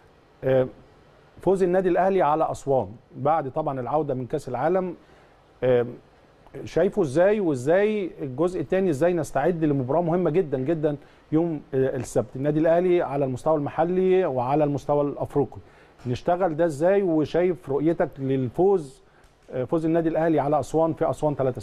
آه، فوز النادي الاهلي على اسوان بعد طبعا العوده من كاس العالم آه، شايفه ازاي وازاي الجزء الثاني ازاي نستعد لمباراه مهمه جدا جدا يوم آه، السبت النادي الاهلي على المستوى المحلي وعلى المستوى الافريقي نشتغل ده ازاي وشايف رؤيتك للفوز آه، فوز النادي الاهلي على اسوان في اسوان 3-0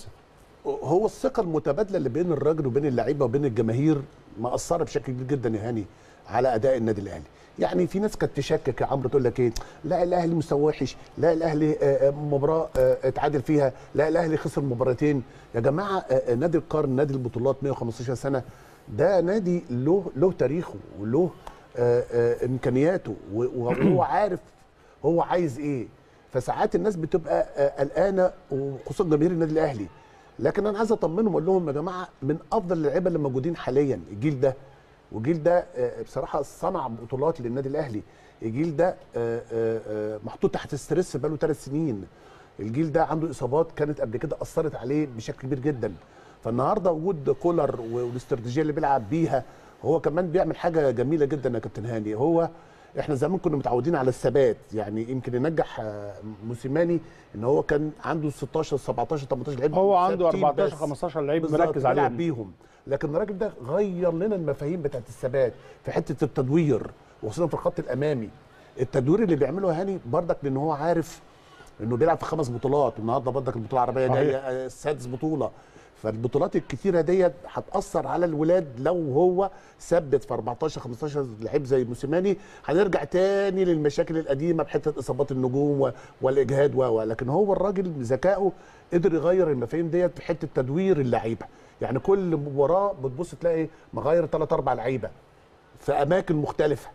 هو الثقه المتبادله اللي بين الراجل وبين اللعيبه وبين الجماهير مأثره بشكل كبير جدا يا هاني على اداء النادي الاهلي يعني في ناس كانت تشكك يا عمرو تقول لك ايه لا الاهلي مستوى وحش لا الاهلي آه، آه، مباراه آه، اتعادل فيها لا الاهلي خسر مباراتين يا جماعه آه، آه، نادي القرن نادي البطولات 115 سنه ده نادي له له تاريخه وله آه، آه، امكانياته و- وهو عارف هو عايز ايه فساعات الناس بتبقى آه، قلقانه وخصوصا جماهير النادي الاهلي لكن انا عايز اطمنهم اقول لهم يا جماعه من افضل اللعيبه اللي موجودين حاليا الجيل ده والجيل ده آه، بصراحه صنع بطولات للنادي الاهلي الجيل ده آه، آه، آه، محطوط تحت ستريس بقاله ثلاث سنين الجيل ده عنده اصابات كانت قبل كده اثرت عليه بشكل كبير جدا فالنهارده وجود كولر والاستراتيجيه اللي بيلعب بيها هو كمان بيعمل حاجه جميله جدا يا كابتن هاني هو احنا زمان كنا متعودين على الثبات يعني يمكن ينجح آه، موسيماني ان هو كان عنده 16 17 18 لعيب هو عنده ثابتين 14 بس. 15 لعيب بالظبط، مركز بيلعب عليهم بيهم لكن الراجل ده غير لنا المفاهيم بتاعت الثبات في حته التدوير وخصوصا في الخط الامامي التدوير اللي بيعمله هاني بردك لان هو عارف انه بيلعب في خمس بطولات النهارده بردك البطوله العربيه صحيح. جايه آه، السادس بطوله فالبطولات الكتيره ديت هتاثر على الولاد لو هو ثبت في 14 15 لعيب زي موسيماني هنرجع تاني للمشاكل القديمه بحته اصابات النجوم و- والاجهاد و و- لكن هو الراجل بذكائه قدر يغير المفاهيم ديت في حته تدوير اللعيبه يعني كل مباراه بتبص تلاقي مغير ثلاث اربع لعيبه في اماكن مختلفه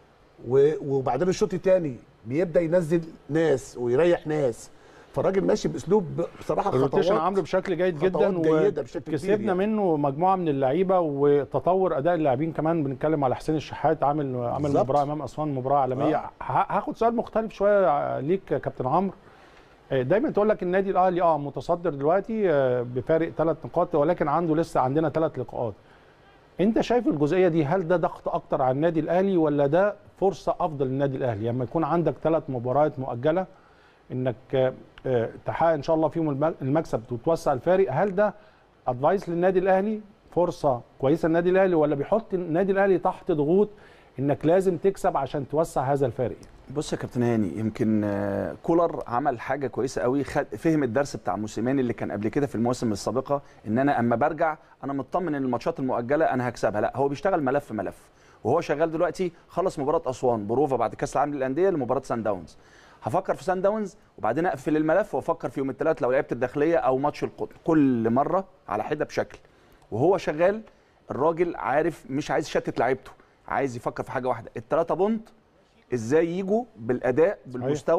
و- وبعدين الشوط الثاني بيبدا ينزل ناس ويريح ناس فالراجل ماشي باسلوب بصراحه الروتيشن خطوات عامله بشكل جيد خطوات جدا جيدة بشكل كبير وكسبنا يعني. منه مجموعه من اللعيبه وتطور اداء اللاعبين كمان بنتكلم على حسين الشحات عامل عامل بالظبط. مباراه امام اسوان مباراه عالميه آه. ه- هاخد سؤال مختلف شويه ليك يا كابتن عمرو آه، دايما تقول لك النادي الاهلي اه متصدر دلوقتي آه، بفارق ثلاث نقاط ولكن عنده لسه عندنا ثلاث لقاءات انت شايف الجزئيه دي هل ده ضغط اكتر على النادي الاهلي ولا ده فرصه افضل للنادي الاهلي لما يكون عندك ثلاث مباريات مؤجله انك آه، آه، تحقق ان شاء الله فيهم الم- المكسب وتوسع الفارق هل ده ادفايس للنادي الاهلي فرصه كويسه للنادي الاهلي ولا بيحط النادي الاهلي تحت ضغوط انك لازم تكسب عشان توسع هذا الفارق بص يا كابتن هاني يمكن آه، كولر عمل حاجه كويسه قوي خد فهم الدرس بتاع موسيماني اللي كان قبل كده في المواسم السابقه ان انا اما برجع انا مطمن ان الماتشات المؤجله انا هكسبها لا هو بيشتغل ملف ملف وهو شغال دلوقتي خلص مباراه اسوان بروفا بعد كاس العالم للانديه لمباراه سان داونز هفكر في سان داونز وبعدين اقفل الملف وافكر في يوم الثلاث لو لعبت الداخليه او ماتش القطن كل مره على حده بشكل وهو شغال الراجل عارف مش عايز يشتت لعيبته عايز يفكر في حاجه واحده الثلاثه بونت ازاي يجوا بالاداء بالمستوى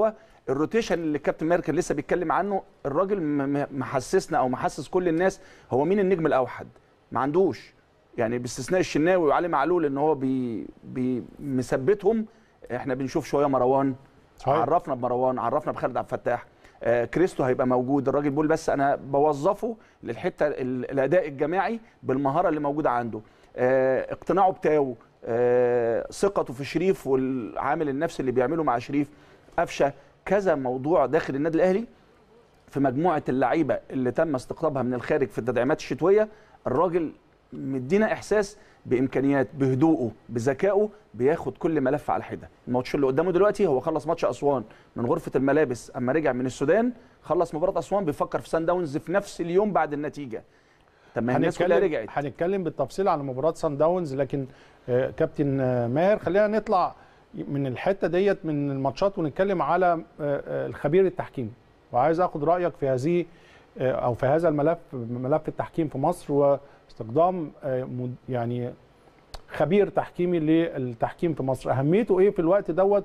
الروتيشن اللي الكابتن ماهر كان لسه بيتكلم عنه الراجل م- م- محسسنا او محسس كل الناس هو مين النجم الاوحد ما عندوش يعني باستثناء الشناوي وعلي معلول ان هو بي بي مثبتهم احنا بنشوف شويه مروان صحيح. عرفنا بمروان عرفنا بخالد عبد الفتاح آه كريستو هيبقى موجود الراجل بيقول بس انا بوظفه للحته ال- الاداء الجماعي بالمهاره اللي موجوده عنده آه اقتناعه بتاو آه ثقته في شريف والعامل النفسي اللي بيعمله مع شريف قفشه كذا موضوع داخل النادي الاهلي في مجموعه اللعيبه اللي تم استقطابها من الخارج في التدعيمات الشتويه الراجل مدينا احساس بامكانيات بهدوءه بذكائه بياخد كل ملف على حده الماتش اللي قدامه دلوقتي هو خلص ماتش اسوان من غرفه الملابس اما رجع من السودان خلص مباراه اسوان بيفكر في سان داونز في نفس اليوم بعد النتيجه طب ما هي الناس كلها هنتكلم رجعت هنتكلم بالتفصيل على مباراه سان داونز لكن آه، كابتن آه، ماهر خلينا نطلع من الحته ديت من الماتشات ونتكلم على آه، آه، الخبير التحكيمي وعايز اخد رايك في هذه آه، او في هذا الملف ملف التحكيم في مصر واستخدام آه، مد- يعني خبير تحكيمي للتحكيم في مصر اهميته ايه في الوقت دوت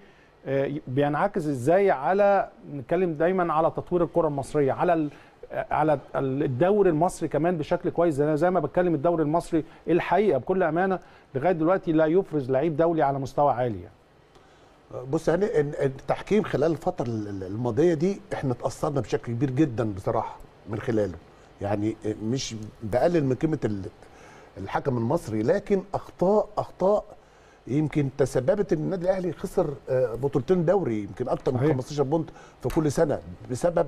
وبينعكس ازاي على نتكلم دايما على تطوير الكره المصريه على ال- على الدوري المصري كمان بشكل كويس انا زي ما بتكلم الدوري المصري الحقيقه بكل امانه لغايه دلوقتي لا يفرز لعيب دولي على مستوى عالي يعني. بص يعني ال- التحكيم خلال الفترة ال- ال- الماضية دي احنا اتأثرنا بشكل كبير جدا بصراحة من خلاله يعني مش بقلل من قيمة ال- الحكم المصري لكن أخطاء أخطاء يمكن تسببت ان النادي الاهلي خسر آه، بطولتين دوري يمكن اكتر من صحيح. 15 بونت في كل سنه بسبب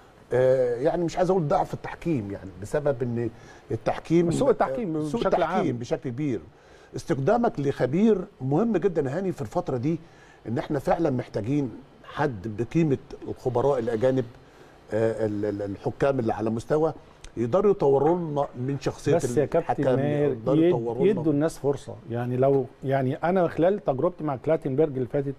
آه، يعني مش عايز اقول ضعف التحكيم يعني بسبب ان التحكيم سوء التحكيم آه، سوء بشكل التحكيم عام. بشكل كبير استخدامك لخبير مهم جدا هاني في الفتره دي ان احنا فعلا محتاجين حد بقيمه الخبراء الاجانب آه، ال- ال- الحكام اللي على مستوى يقدروا يطوروا لنا من شخصيه بس يا كابتن الحكام ماهر يقدروا يد- يطوروا لنا يدوا الناس فرصه يعني لو يعني انا خلال تجربتي مع كلاتنبرج اللي فاتت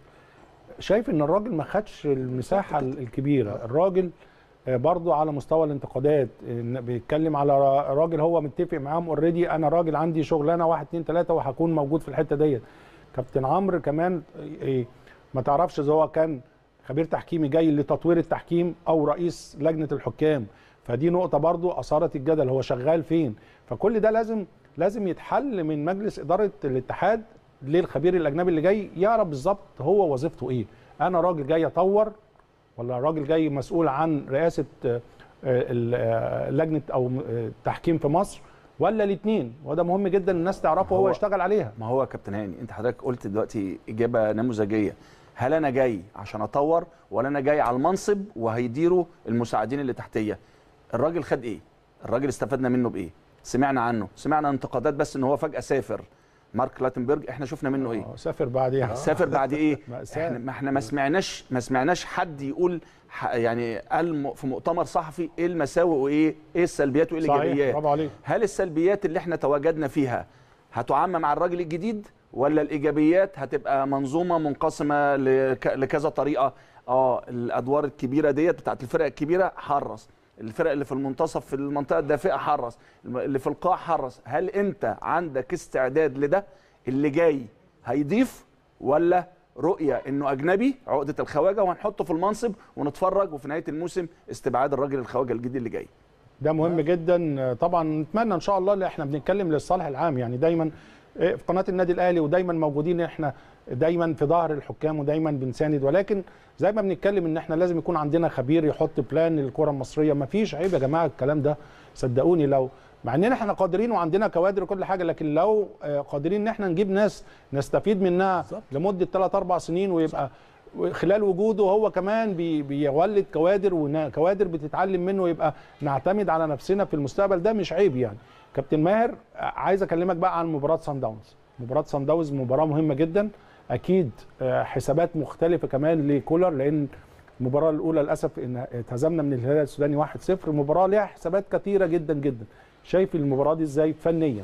شايف ان الراجل ما خدش المساحه الكبيره الراجل آه، برضو على مستوى الانتقادات إن بيتكلم على را- راجل هو متفق معاهم اوريدي انا راجل عندي شغلانه واحد اتنين تلاته وهكون موجود في الحته ديت كابتن عمرو كمان إيه ما تعرفش اذا هو كان خبير تحكيمي جاي لتطوير التحكيم او رئيس لجنه الحكام فدي نقطه برضو اثارت الجدل هو شغال فين فكل ده لازم لازم يتحل من مجلس اداره الاتحاد للخبير الاجنبي اللي جاي يعرف بالظبط هو وظيفته ايه انا راجل جاي اطور ولا راجل جاي مسؤول عن رئاسه آه، ال- آه، لجنه او آه، التحكيم في مصر ولا الاثنين وده مهم جدا الناس تعرفه وهو هو- يشتغل عليها ما هو يا كابتن هاني انت حضرتك قلت دلوقتي اجابه نموذجيه هل انا جاي عشان اطور ولا انا جاي على المنصب وهيديروا المساعدين اللي تحتيه الراجل خد ايه الراجل استفدنا منه بايه سمعنا عنه سمعنا انتقادات بس ان هو فجاه سافر مارك لاتنبرج احنا شفنا منه ايه آه، سافر بعديها سافر بعد ايه مأساة. احنا ما احنا ما سمعناش ما سمعناش حد يقول ح- يعني قال م- في مؤتمر صحفي ايه المساوئ وايه ايه السلبيات وايه صحيح الايجابيات برافو عليك هل السلبيات اللي احنا تواجدنا فيها هتعمم على الراجل الجديد ولا الايجابيات هتبقى منظومه منقسمه لك- لكذا طريقه اه الادوار الكبيره ديت بتاعت الفرق الكبيره حرص الفرق اللي في المنتصف في المنطقه الدافئه حرص الم- اللي في القاع حرص هل انت عندك استعداد لده اللي جاي هيضيف ولا رؤيه انه اجنبي عقده الخواجه وهنحطه في المنصب ونتفرج وفي نهايه الموسم استبعاد الراجل الخواجه الجديد اللي جاي ده مهم جدا طبعا نتمنى ان شاء الله اللي احنا بنتكلم للصالح العام يعني دايما في قناه النادي الاهلي ودايما موجودين احنا دايما في ظهر الحكام ودايما بنساند ولكن زي ما بنتكلم ان احنا لازم يكون عندنا خبير يحط بلان للكره المصريه ما فيش عيب يا جماعه الكلام ده صدقوني لو مع اننا احنا قادرين وعندنا كوادر وكل حاجه لكن لو آه، قادرين ان احنا نجيب ناس نستفيد منها بالظبط. لمده 3 4 سنين ويبقى خلال وجوده هو كمان بي بيولد كوادر وكوادر بتتعلم منه ويبقى نعتمد على نفسنا في المستقبل ده مش عيب يعني كابتن ماهر عايز اكلمك بقى عن مباراه سان داونز مباراه سان داونز مباراه مهمه جدا اكيد آه، حسابات مختلفه كمان لكولر لان المباراه الاولى للاسف ان اتهزمنا من الهلال السوداني 1-0 المباراه ليها حسابات كثيره جدا جدا شايف المباراه دي ازاي فنيا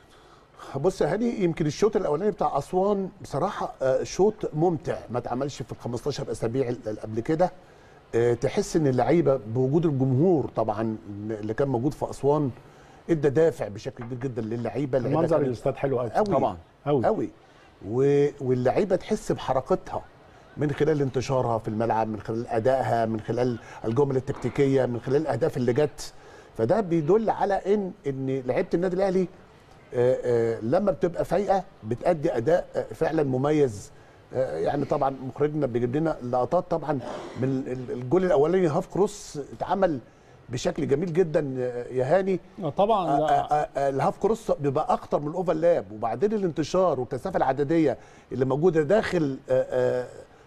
بص يا هاني يمكن الشوط الاولاني بتاع اسوان بصراحه آه، شوط ممتع ما اتعملش في ال 15 اسابيع اللي قبل كده آه، تحس ان اللعيبه بوجود الجمهور طبعا اللي كان موجود في اسوان ادى دافع بشكل كبير جدا للعيبه اللعيبة المنظر كانت الاستاد حلو قوي قوي طبعا قوي قوي و- واللعيبه تحس بحركتها من خلال انتشارها في الملعب من خلال ادائها من خلال الجمل التكتيكيه من خلال الاهداف اللي جت فده بيدل على ان ان لعيبه النادي الاهلي آه، آه، لما بتبقى فايقه بتأدي اداء آه، فعلا مميز آه، يعني طبعا مخرجنا بيجيب لنا لقطات طبعا من ال- الجول الاولاني هاف كروس اتعمل بشكل جميل جدا آه، يا هاني طبعا آه، لا. آه، آه، الهاف كروس بيبقى اخطر من الاوفرلاب وبعدين الانتشار والكثافه العدديه اللي موجوده داخل آه، آه،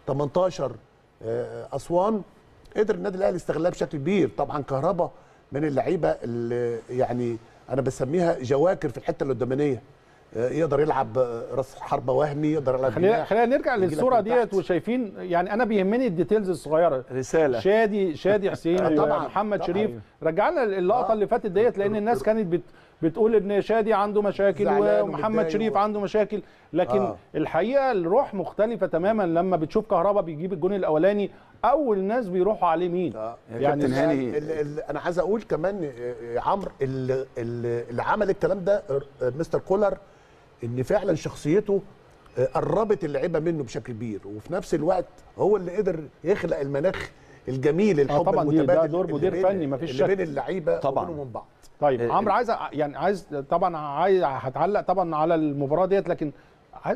18 آه، اسوان قدر النادي الاهلي استغلها بشكل كبير طبعا كهربا من اللعيبه اللي يعني انا بسميها جواكر في الحته القدامانيه آه، يقدر يلعب آه، راس حربه وهمي يقدر يلعب خلينا جناح. خلينا نرجع يجي لك للصوره من ديت تحت. وشايفين يعني انا بيهمني الديتيلز الصغيره رساله شادي شادي حسين أيوة. طبعاً، محمد طبعاً. شريف رجعنا اللقطه آه. اللي فاتت ديت لان الناس كانت بت بتقول ان شادي عنده مشاكل زعلان ومحمد ومتضايق شريف و- عنده مشاكل لكن آه. الحقيقه الروح مختلفه تماما لما بتشوف كهربا بيجيب الجون الاولاني اول ناس بيروحوا عليه مين آه. يا يعني كابتن هاني ال- ال- انا عايز اقول كمان آه، يا عمرو اللي, اللي اللي عمل الكلام ده آه، مستر كولر ان فعلا شخصيته آه، قربت اللعيبه منه بشكل كبير وفي نفس الوقت هو اللي قدر يخلق المناخ الجميل الحب طبعاً دي- ده المتبادل دور اللي مدير بين- فني، مفيش اللي شك. بين اللعيبه طبعاً. وبينهم من بعض طيب ال- عمرو عايز أ- يعني عايز طبعا عايز هتعلق طبعا على المباراه ديت لكن عايز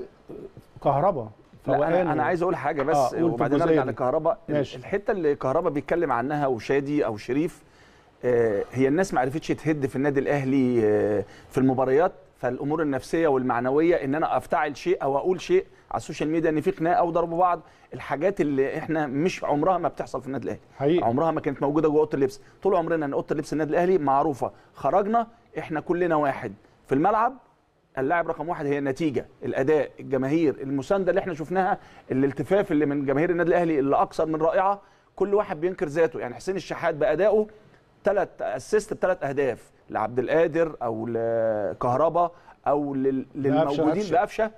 كهربا لا فوقان انا انا و- عايز اقول حاجه بس آه، قول في وبعدين الجزئية ارجع دي. لكهربا ماشي. الحته اللي كهربا بيتكلم عنها او شادي او شريف آه، هي الناس ما عرفتش تهد في النادي الاهلي آه، في المباريات فالامور النفسيه والمعنويه ان انا افتعل شيء او اقول شيء على السوشيال ميديا ان في خناقه او ضربوا بعض الحاجات اللي احنا مش عمرها ما بتحصل في النادي الاهلي حقيقي. عمرها ما كانت موجوده جوه اوضه اللبس طول عمرنا ان اوضه اللبس النادي الاهلي معروفه خرجنا احنا كلنا واحد في الملعب اللاعب رقم واحد هي النتيجه الاداء الجماهير المسانده اللي احنا شفناها الالتفاف اللي من جماهير النادي الاهلي اللي اكثر من رائعه كل واحد بينكر ذاته يعني حسين الشحات بادائه ثلاث اسيست بثلاث اهداف لعبد القادر او لكهربا او لل- لقفشة. للموجودين قفشة. بقفشه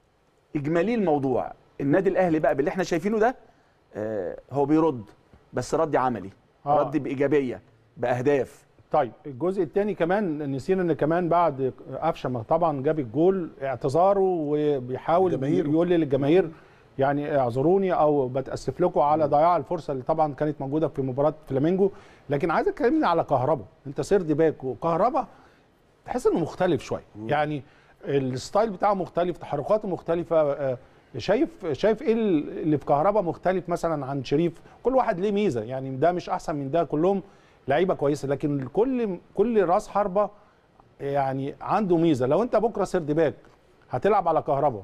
اجمالي الموضوع النادي الاهلي بقى باللي احنا شايفينه ده آه، هو بيرد بس رد عملي آه. رد بايجابيه باهداف طيب الجزء الثاني كمان نسينا ان كمان بعد قفشه ما طبعا جاب الجول اعتذاره وبيحاول جماهيره. يقول للجماهير يعني اعذروني او بتاسف لكم على ضياع الفرصه اللي طبعا كانت موجوده في مباراه فلامينجو لكن عايز اتكلمني على كهربا انت سيرد باك وكهربا تحس انه مختلف شويه يعني الستايل بتاعه مختلف تحركاته مختلفه آه، شايف شايف ايه اللي في كهربا مختلف مثلا عن شريف كل واحد ليه ميزه يعني ده مش احسن من ده كلهم لعيبه كويسه لكن كل كل راس حربه يعني عنده ميزه لو انت بكره سيرد باك هتلعب على كهربا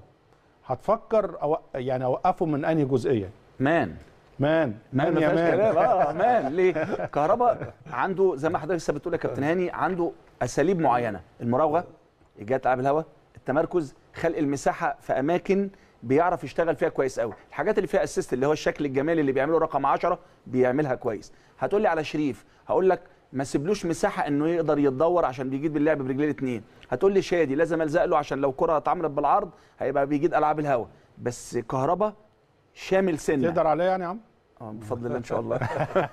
هتفكر أو يعني اوقفه من انهي جزئيه مان مان مان ما يا فيهاش مان كلام اه مان ليه كهربا عنده زي ما حضرتك لسه بتقول يا كابتن هاني عنده اساليب معينه المراوغه ايجاد لعب الهواء التمركز خلق المساحه في اماكن بيعرف يشتغل فيها كويس قوي الحاجات اللي فيها اسيست اللي هو الشكل الجمالي اللي بيعمله رقم 10 بيعملها كويس هتقول لي على شريف هقول لك ما سيبلوش مساحه انه يقدر يتدور عشان بيجيد باللعب برجلين الاثنين هتقول لي شادي لازم الزق له عشان لو كره اتعملت بالعرض هيبقى بيجيد العاب الهواء بس كهربا شامل سنه تقدر عليه يعني يا عم آه، بفضل الله ان شاء الله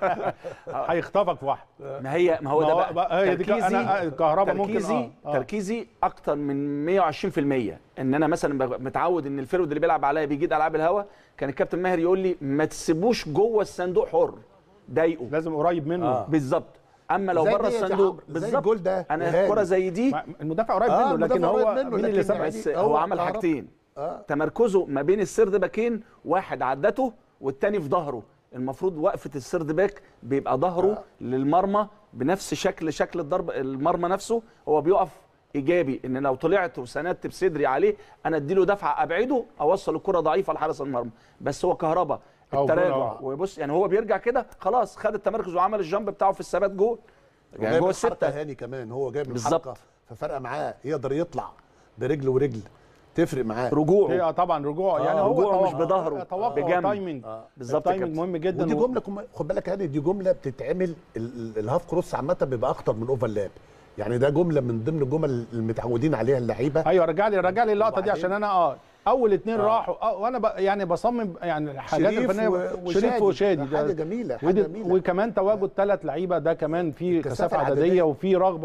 هيخطفك في واحد ما هي ما هو ما ده هو بقى بقى هي دي كا- تركيزي أنا- الكهرباء ممكن- تركيزي آه، آه. تركيزي اكتر من 120% ان انا مثلا ببقى متعود ان الفرود اللي بيلعب عليا بيجيد العاب الهوا كان الكابتن ماهر يقول لي ما تسيبوش جوه الصندوق حر ضايقه لازم قريب منه آه. بالظبط اما لو زي بره ديت يا الصندوق عمرو، زي بالظبط الجول ده انا يا كره هاني. زي دي ما- المدافع قريب آه، منه لكن المدافع هو قريب منه، مين اللي لكن سبق يعني بس هو هو عمل كهربا. حاجتين آه. تمركزه ما بين السرد باكين واحد عدته والتاني في ظهره المفروض وقفه السرد باك بيبقى ظهره آه. للمرمى بنفس شكل شكل الضرب المرمى نفسه هو بيقف ايجابي ان لو طلعت وسندت بصدري عليه انا اديله دفعه ابعده اوصل الكره ضعيفه لحارس المرمى بس هو كهربا أو جول، التراجع آه. وبص يعني هو بيرجع كده خلاص خد التمركز وعمل الجامب بتاعه في الثبات جول يعني وجايب جوه الحركه السته هاني كمان هو جايب بالظبط. الحركه ففرق معاه يقدر يطلع برجل ورجل تفرق معاه رجوعه هي طبعا رجوع يعني آه، هو رجوعه مش توقع- بظهره، توقع بجنب. تايمنج بالظبط يا التايمنج كابتن. مهم جدا ودي و- جمله كم- خد بالك هاني دي جمله بتتعمل ال- ال- الهاف كروس عامه بيبقى اخطر من الاوفرلاب يعني ده جمله من ضمن الجمل المتعودين عليها اللعيبه ايوه رجع لي رجع لي اللقطه دي وبعدين- عشان انا اه اول اتنين آه. راحوا آه وانا ب... يعني بصمم يعني الحاجات شريف الفنيه و- شريف وشادي حاجه ده جميله حاجه ودي جميله وكمان تواجد ثلاث لعيبه ده كمان في الكثافة كثافه عدديه العددية. وفي رغبه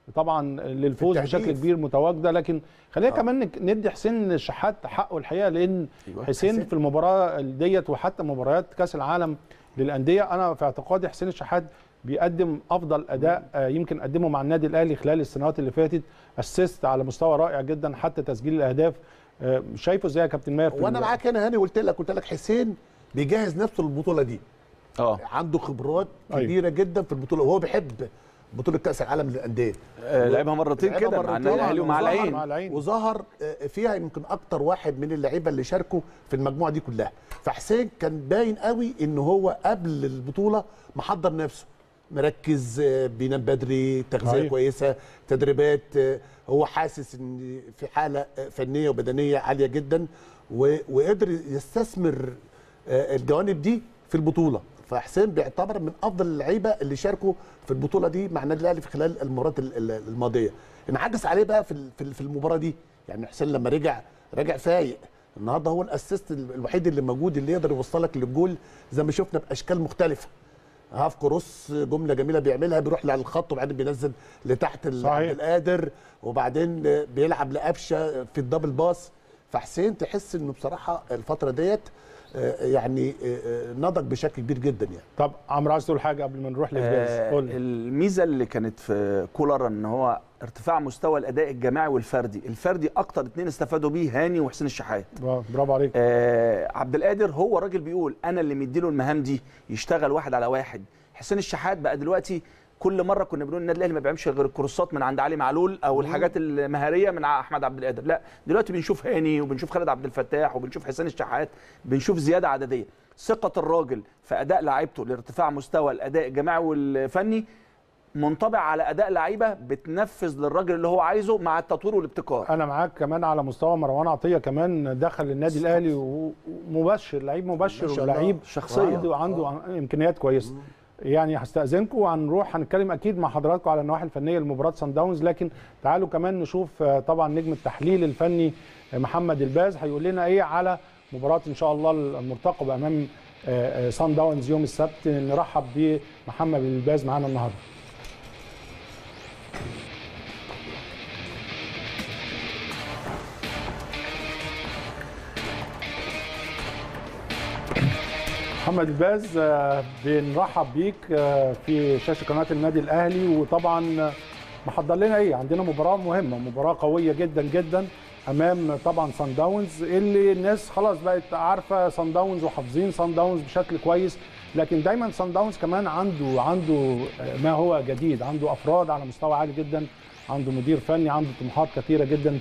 طبعا للفوز التهديف. بشكل كبير متواجده لكن خلينا آه. كمان نك- ندي حسين الشحات حقه الحقيقه لان أيوة. حسين حسين. في المباراه ديت وحتى مباريات كاس العالم للانديه انا في اعتقادي حسين الشحات بيقدم افضل اداء آه، يمكن قدمه مع النادي الاهلي خلال السنوات اللي فاتت اسيست على مستوى رائع جدا حتى تسجيل الاهداف آه، شايفه ازاي يا كابتن ماهر في وانا ال- معاك هنا هاني قلت لك قلت لك حسين بيجهز نفسه للبطوله دي اه عنده خبرات أيوة. كبيره جدا في البطوله وهو بيحب بطوله كاس العالم للانديه آه، لعبها مرتين لعبها كده مع مرتين النادي الاهلي ومع وظهر العين مع العين وظهر آه، فيها يمكن اكتر واحد من اللعيبه اللي شاركوا في المجموعه دي كلها فحسين كان باين قوي ان هو قبل البطوله محضر نفسه مركز آه، بينام بدري تغذيه صحيح. كويسه تدريبات آه، هو حاسس ان في حاله آه، فنيه وبدنيه عاليه جدا و- وقدر يستثمر آه، الجوانب دي في البطوله فحسين بيعتبر من افضل اللعيبه اللي شاركوا في البطوله دي مع النادي الاهلي في خلال المباريات ال- ال- الماضيه انعكس عليه بقى في ال- في ال- في المباراه دي يعني حسين لما رجع رجع فايق النهارده هو الاسيست الوحيد اللي موجود اللي يقدر يوصلك للجول زي ما شفنا باشكال مختلفه هاف كروس جمله جميله بيعملها بيروح على الخط وبعدين بينزل لتحت ال- صحيح. عبد القادر وبعدين بيلعب لقفشه في الدبل باس فحسين تحس انه بصراحه الفتره ديت آه، يعني آه، آه، نضج بشكل كبير جدا يعني طب عمرو عايز تقول حاجه قبل ما نروح للجاز آه، قول لي. الميزه اللي كانت في كولر ان هو ارتفاع مستوى الاداء الجماعي والفردي الفردي اكتر اتنين استفادوا بيه هاني وحسين الشحات برافو برافو عليك آه عبد القادر هو راجل بيقول انا اللي مديله المهام دي يشتغل واحد على واحد حسين الشحات بقى دلوقتي كل مره كنا بنقول النادي الاهلي ما بيعملش غير الكروسات من عند علي معلول او الحاجات المهاريه من احمد عبد القادر لا دلوقتي بنشوف هاني وبنشوف خالد عبد الفتاح وبنشوف حسين الشحات بنشوف زياده عدديه ثقه الراجل في اداء لعيبته لارتفاع مستوى الاداء الجماعي والفني منطبع على اداء لعيبه بتنفذ للراجل اللي هو عايزه مع التطوير والابتكار انا معاك كمان على مستوى مروان عطيه كمان دخل النادي الاهلي ومبشر لعيب مبشر ما شاء الله. ولعيب شخصية. عنده عنده امكانيات كويسه يعني هستاذنكم وهنروح هنتكلم اكيد مع حضراتكم على النواحي الفنيه لمباراه سان داونز لكن تعالوا كمان نشوف آه، طبعا نجم التحليل الفني آه، محمد الباز هيقول لنا ايه على مباراه ان شاء الله المرتقبه امام آه، آه، سان داونز يوم السبت نرحب بمحمد الباز معانا النهارده محمد الباز آه، بنرحب بيك آه، في شاشه قناه النادي الاهلي وطبعا آه، محضر لنا ايه عندنا مباراه مهمه مباراه قويه جدا جدا امام طبعا سان داونز اللي الناس خلاص بقت عارفه سان داونز وحافظين سان داونز بشكل كويس لكن دايما سان داونز كمان عنده عنده آه، ما هو جديد عنده افراد على مستوى عالي جدا عنده مدير فني عنده طموحات كثيره جدا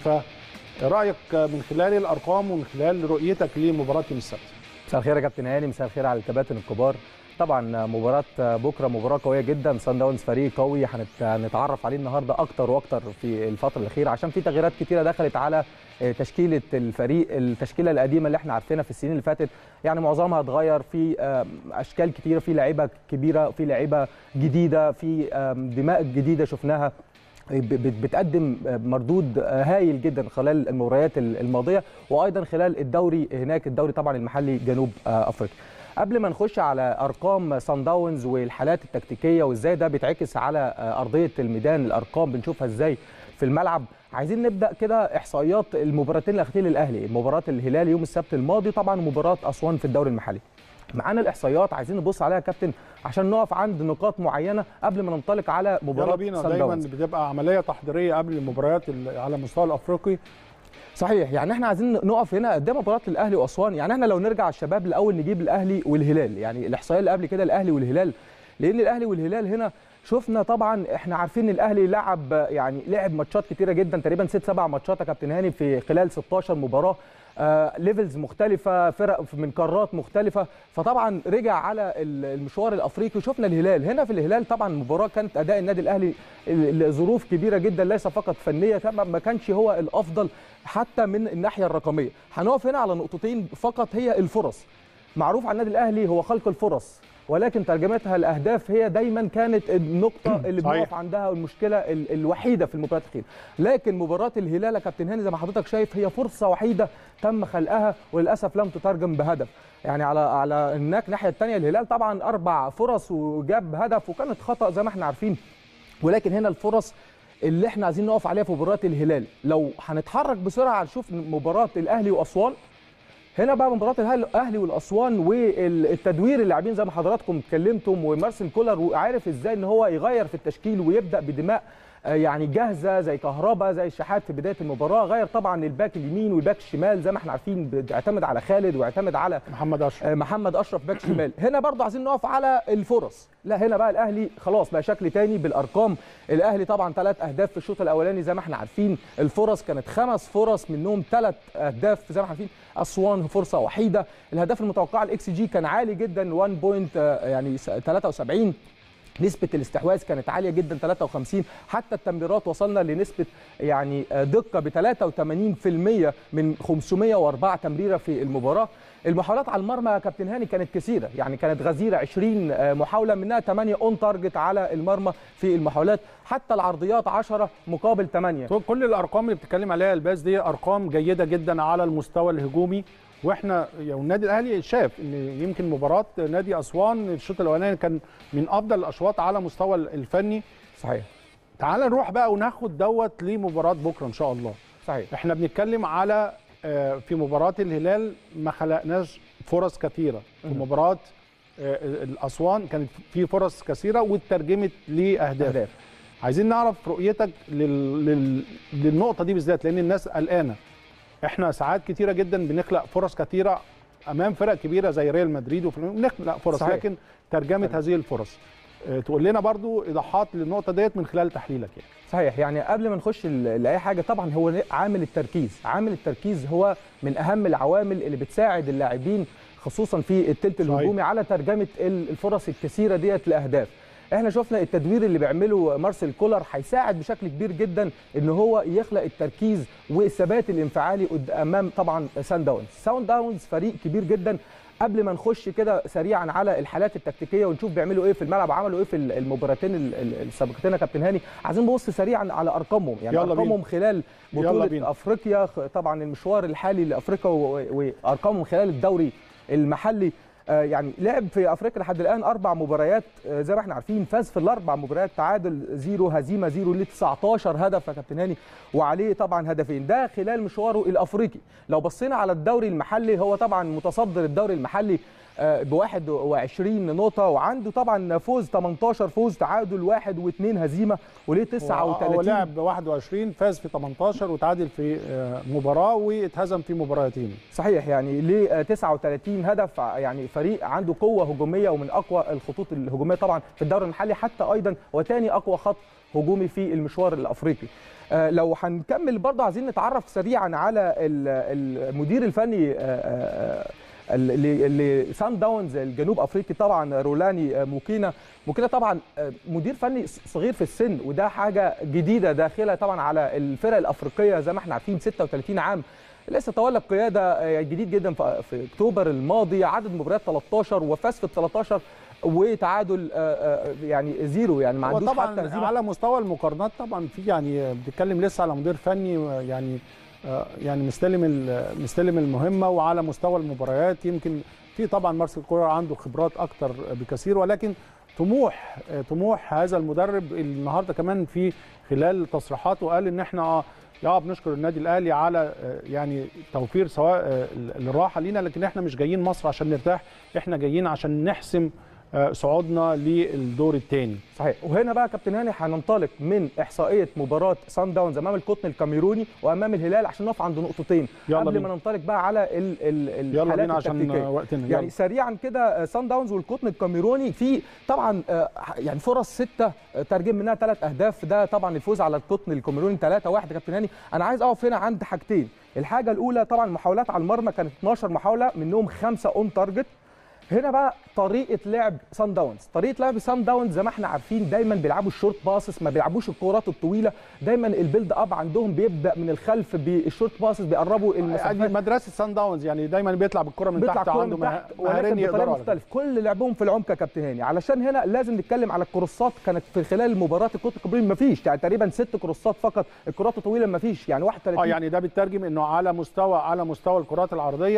فرايك آه، من خلال الارقام ومن خلال رؤيتك لمباراه يوم السبت مساء الخير يا كابتن هاني مساء الخير على الكباتن الكبار طبعا مباراة بكره مباراة قوية جدا سان داونز فريق قوي هنت- هنتعرف عليه النهارده اكتر واكتر في الفترة الأخيرة عشان في تغييرات كتيرة دخلت على تشكيلة الفريق التشكيلة القديمة اللي احنا عارفينها في السنين اللي فاتت يعني معظمها اتغير في آم، اشكال كتيرة في لعيبة كبيرة في لعيبة جديدة في آم، دماء جديدة شفناها ب- ب- بتقدم مردود هايل جدا خلال المباريات الماضيه وايضا خلال الدوري هناك الدوري طبعا المحلي جنوب افريقيا قبل ما نخش على ارقام سان داونز والحالات التكتيكيه وازاي ده بيتعكس على ارضيه الميدان الارقام بنشوفها ازاي في الملعب عايزين نبدا كده احصائيات المباراتين الاخيرتين للاهلي مباراه الهلال يوم السبت الماضي طبعا ومباراه اسوان في الدوري المحلي معانا الاحصائيات عايزين نبص عليها يا كابتن عشان نقف عند نقاط معينه قبل ما ننطلق على مباراه يلا بينا سان دايما داونز. بتبقى عمليه تحضيريه قبل المباريات ال- على المستوى الافريقي صحيح يعني احنا عايزين نقف هنا قدام مباراه الاهلي واسوان يعني احنا لو نرجع الشباب الاول نجيب الاهلي والهلال يعني الاحصائيه اللي قبل كده الاهلي والهلال لان الاهلي والهلال هنا شفنا طبعا احنا عارفين ان الاهلي لعب يعني لعب ماتشات كتيره جدا تقريبا ست سبع ماتشات يا كابتن هاني في خلال 16 مباراه آه ليفلز مختلفه فرق من قارات مختلفه فطبعا رجع على ال- المشوار الافريقي شفنا الهلال هنا في الهلال طبعا المباراه كانت اداء النادي الاهلي ل- لظروف كبيره جدا ليس فقط فنيه كما ما كانش هو الافضل حتى من الناحيه الرقميه هنقف هنا على نقطتين فقط هي الفرص معروف عن النادي الاهلي هو خلق الفرص ولكن ترجمتها الاهداف هي دايما كانت النقطه اللي صحيح. بنقف عندها المشكله ال- الوحيده في المباريات الاخيره لكن مباراه الهلال يا كابتن هاني زي ما حضرتك شايف هي فرصه وحيده تم خلقها وللاسف لم تترجم بهدف يعني على على هناك الناحيه الثانيه الهلال طبعا اربع فرص وجاب هدف وكانت خطا زي ما احنا عارفين ولكن هنا الفرص اللي احنا عايزين نقف عليها في مباراه الهلال لو هنتحرك بسرعه نشوف مباراه الاهلي واسوان هنا بقى مباراه الهلال- الاهلي والاسوان والتدوير اللاعبين زي ما حضراتكم اتكلمتم ومارسيل كولر وعارف ازاي ان هو يغير في التشكيل ويبدا بدماء آه، يعني جاهزه زي كهربا زي الشحات في بدايه المباراه غير طبعا الباك اليمين والباك الشمال زي ما احنا عارفين بيعتمد على خالد ويعتمد على محمد اشرف آه، محمد اشرف باك شمال هنا برضه عايزين نقف على الفرص لا هنا بقى الاهلي خلاص بقى شكل تاني بالارقام الاهلي طبعا ثلاث اهداف في الشوط الاولاني زي ما احنا عارفين الفرص كانت خمس فرص منهم ثلاث اهداف زي ما احنا عارفين اسوان فرصه وحيده الهدف المتوقع الاكس جي كان عالي جدا 1 بوينت يعني س- 73 نسبة الاستحواذ كانت عالية جدا 53 حتى التمريرات وصلنا لنسبة يعني آه، دقة ب 83% من 504 تمريرة في المباراة المحاولات على المرمى يا كابتن هاني كانت كثيرة يعني كانت غزيرة 20 آه، محاولة منها 8 اون تارجت على المرمى في المحاولات حتى العرضيات 10 مقابل 8 كل الارقام اللي بتتكلم عليها الباس دي ارقام جيده جدا على المستوى الهجومي واحنا يعني النادي الاهلي شاف ان يمكن مباراه نادي اسوان الشوط الاولاني كان من افضل الاشواط على مستوى الفني صحيح تعال نروح بقى وناخد دوت لمباراه بكره ان شاء الله صحيح احنا بنتكلم على آه، في مباراه الهلال ما خلقناش فرص كثيره في مباراه آه، الاسوان كانت في فرص كثيره واترجمت لاهداف أهداف. عايزين نعرف رؤيتك لل... لل... للنقطه دي بالذات لان الناس قلقانه احنا ساعات كتيره جدا بنخلق فرص كتيره امام فرق كبيره زي ريال مدريد وفي بنخلق فرص صحيح. لكن ترجمه هذه الفرص آه، تقول لنا برضو ايضاحات للنقطه ديت من خلال تحليلك يعني صحيح يعني قبل ما نخش ل- لاي حاجه طبعا هو عامل التركيز عامل التركيز هو من اهم العوامل اللي بتساعد اللاعبين خصوصا في الثلث صحيح. الهجومي على ترجمه ال- الفرص الكثيره ديت لاهداف احنا شفنا التدوير اللي بيعمله مارسيل كولر هيساعد بشكل كبير جدا ان هو يخلق التركيز والثبات الانفعالي قد- امام طبعا سان داونز سان داونز فريق كبير جدا قبل ما نخش كده سريعا على الحالات التكتيكيه ونشوف بيعملوا ايه في الملعب عملوا ايه في المباراتين ال- ال- السابقتين يا كابتن هاني عايزين نبص سريعا على ارقامهم يعني يلا بينا. ارقامهم خلال يلا بطوله بينا. افريقيا خ- طبعا المشوار الحالي لافريقيا و- وارقامهم خلال الدوري المحلي آه، يعني لعب في افريقيا لحد الان اربع مباريات آه، زي ما احنا عارفين فاز في الاربع مباريات تعادل زيرو هزيمه زيرو ليه 19 هدف يا كابتن هاني وعليه طبعا هدفين ده خلال مشواره الافريقي لو بصينا على الدوري المحلي هو طبعا متصدر الدوري المحلي ب 21 نقطة وعنده طبعا فوز 18 فوز تعادل واحد واثنين هزيمة وليه هو 39 لعب 21 فاز في 18 وتعادل في آه، مباراه واتهزم في مباراتين صحيح يعني ليه 39 هدف يعني فريق عنده قوه هجوميه ومن اقوى الخطوط الهجوميه طبعا في الدوري المحلي حتى ايضا هو ثاني اقوى خط هجومي في المشوار الافريقي آه، لو هنكمل برضه عايزين نتعرف سريعا على ال- المدير الفني آه، آه، اللي اللي سان داونز الجنوب افريقي طبعا رولاني آه، موكينا موكينا طبعا آه، مدير فني صغير في السن وده حاجه جديده داخله طبعا على الفرق الافريقيه زي ما احنا عارفين 36 عام لسه تولى القياده آه، جديد جدا في في اكتوبر الماضي عدد مباريات 13 وفاز في ال 13 وتعادل آه، آه، يعني زيرو يعني ما هو عندوش حتى طبعا هزيمه على مستوى المقارنات طبعا في يعني بنتكلم لسه على مدير فني يعني آه، يعني مستلم ال- مستلم المهمه وعلى مستوى المباريات يمكن في طبعا مارسيل كولر عنده خبرات اكتر بكثير ولكن طموح آه، طموح هذا المدرب النهارده كمان في خلال تصريحاته قال ان احنا اه يا بنشكر النادي الاهلي على آه، يعني توفير سواء آه، الراحه لينا لكن احنا مش جايين مصر عشان نرتاح احنا جايين عشان نحسم آه، صعودنا للدور الثاني صحيح وهنا بقى كابتن هاني هننطلق من احصائيه مباراه سان داونز امام القطن الكاميروني وامام الهلال عشان نقف عند نقطتين يلا قبل بينا. ما ننطلق بقى على ال ال يلا الحالات بينا عشان التكتيكية. وقتنا يعني يلا. سريعا كده سان داونز والقطن الكاميروني في طبعا آه، يعني فرص سته آه، ترجم منها ثلاث اهداف ده طبعا الفوز على القطن الكاميروني 3 1 يا كابتن هاني انا عايز اقف هنا عند حاجتين الحاجه الاولى طبعا المحاولات على المرمى كانت 12 محاوله منهم خمسه اون تارجت هنا بقى طريقه لعب سان داونز طريقه لعب سان داونز زي ما احنا عارفين دايما بيلعبوا الشورت باسس ما بيلعبوش الكورات الطويله دايما البيلد اب عندهم بيبدا من الخلف بالشورت باسس بيقربوا يعني المسافات مدرسه سان داونز يعني دايما بيطلع بالكره من بيطلع تحت كوره عنده من تحت مه- مهارين ولكن بطريقه يقدروا على مختلفه كل لعبهم في العمق يا كابتن هاني علشان هنا لازم نتكلم على الكروسات كانت في خلال المباراه الكره الكبرين ما فيش يعني تقريبا ست كروسات فقط الكرات الطويله ما فيش يعني 31 اه يعني ده بيترجم انه على مستوى على مستوى الكرات العرضيه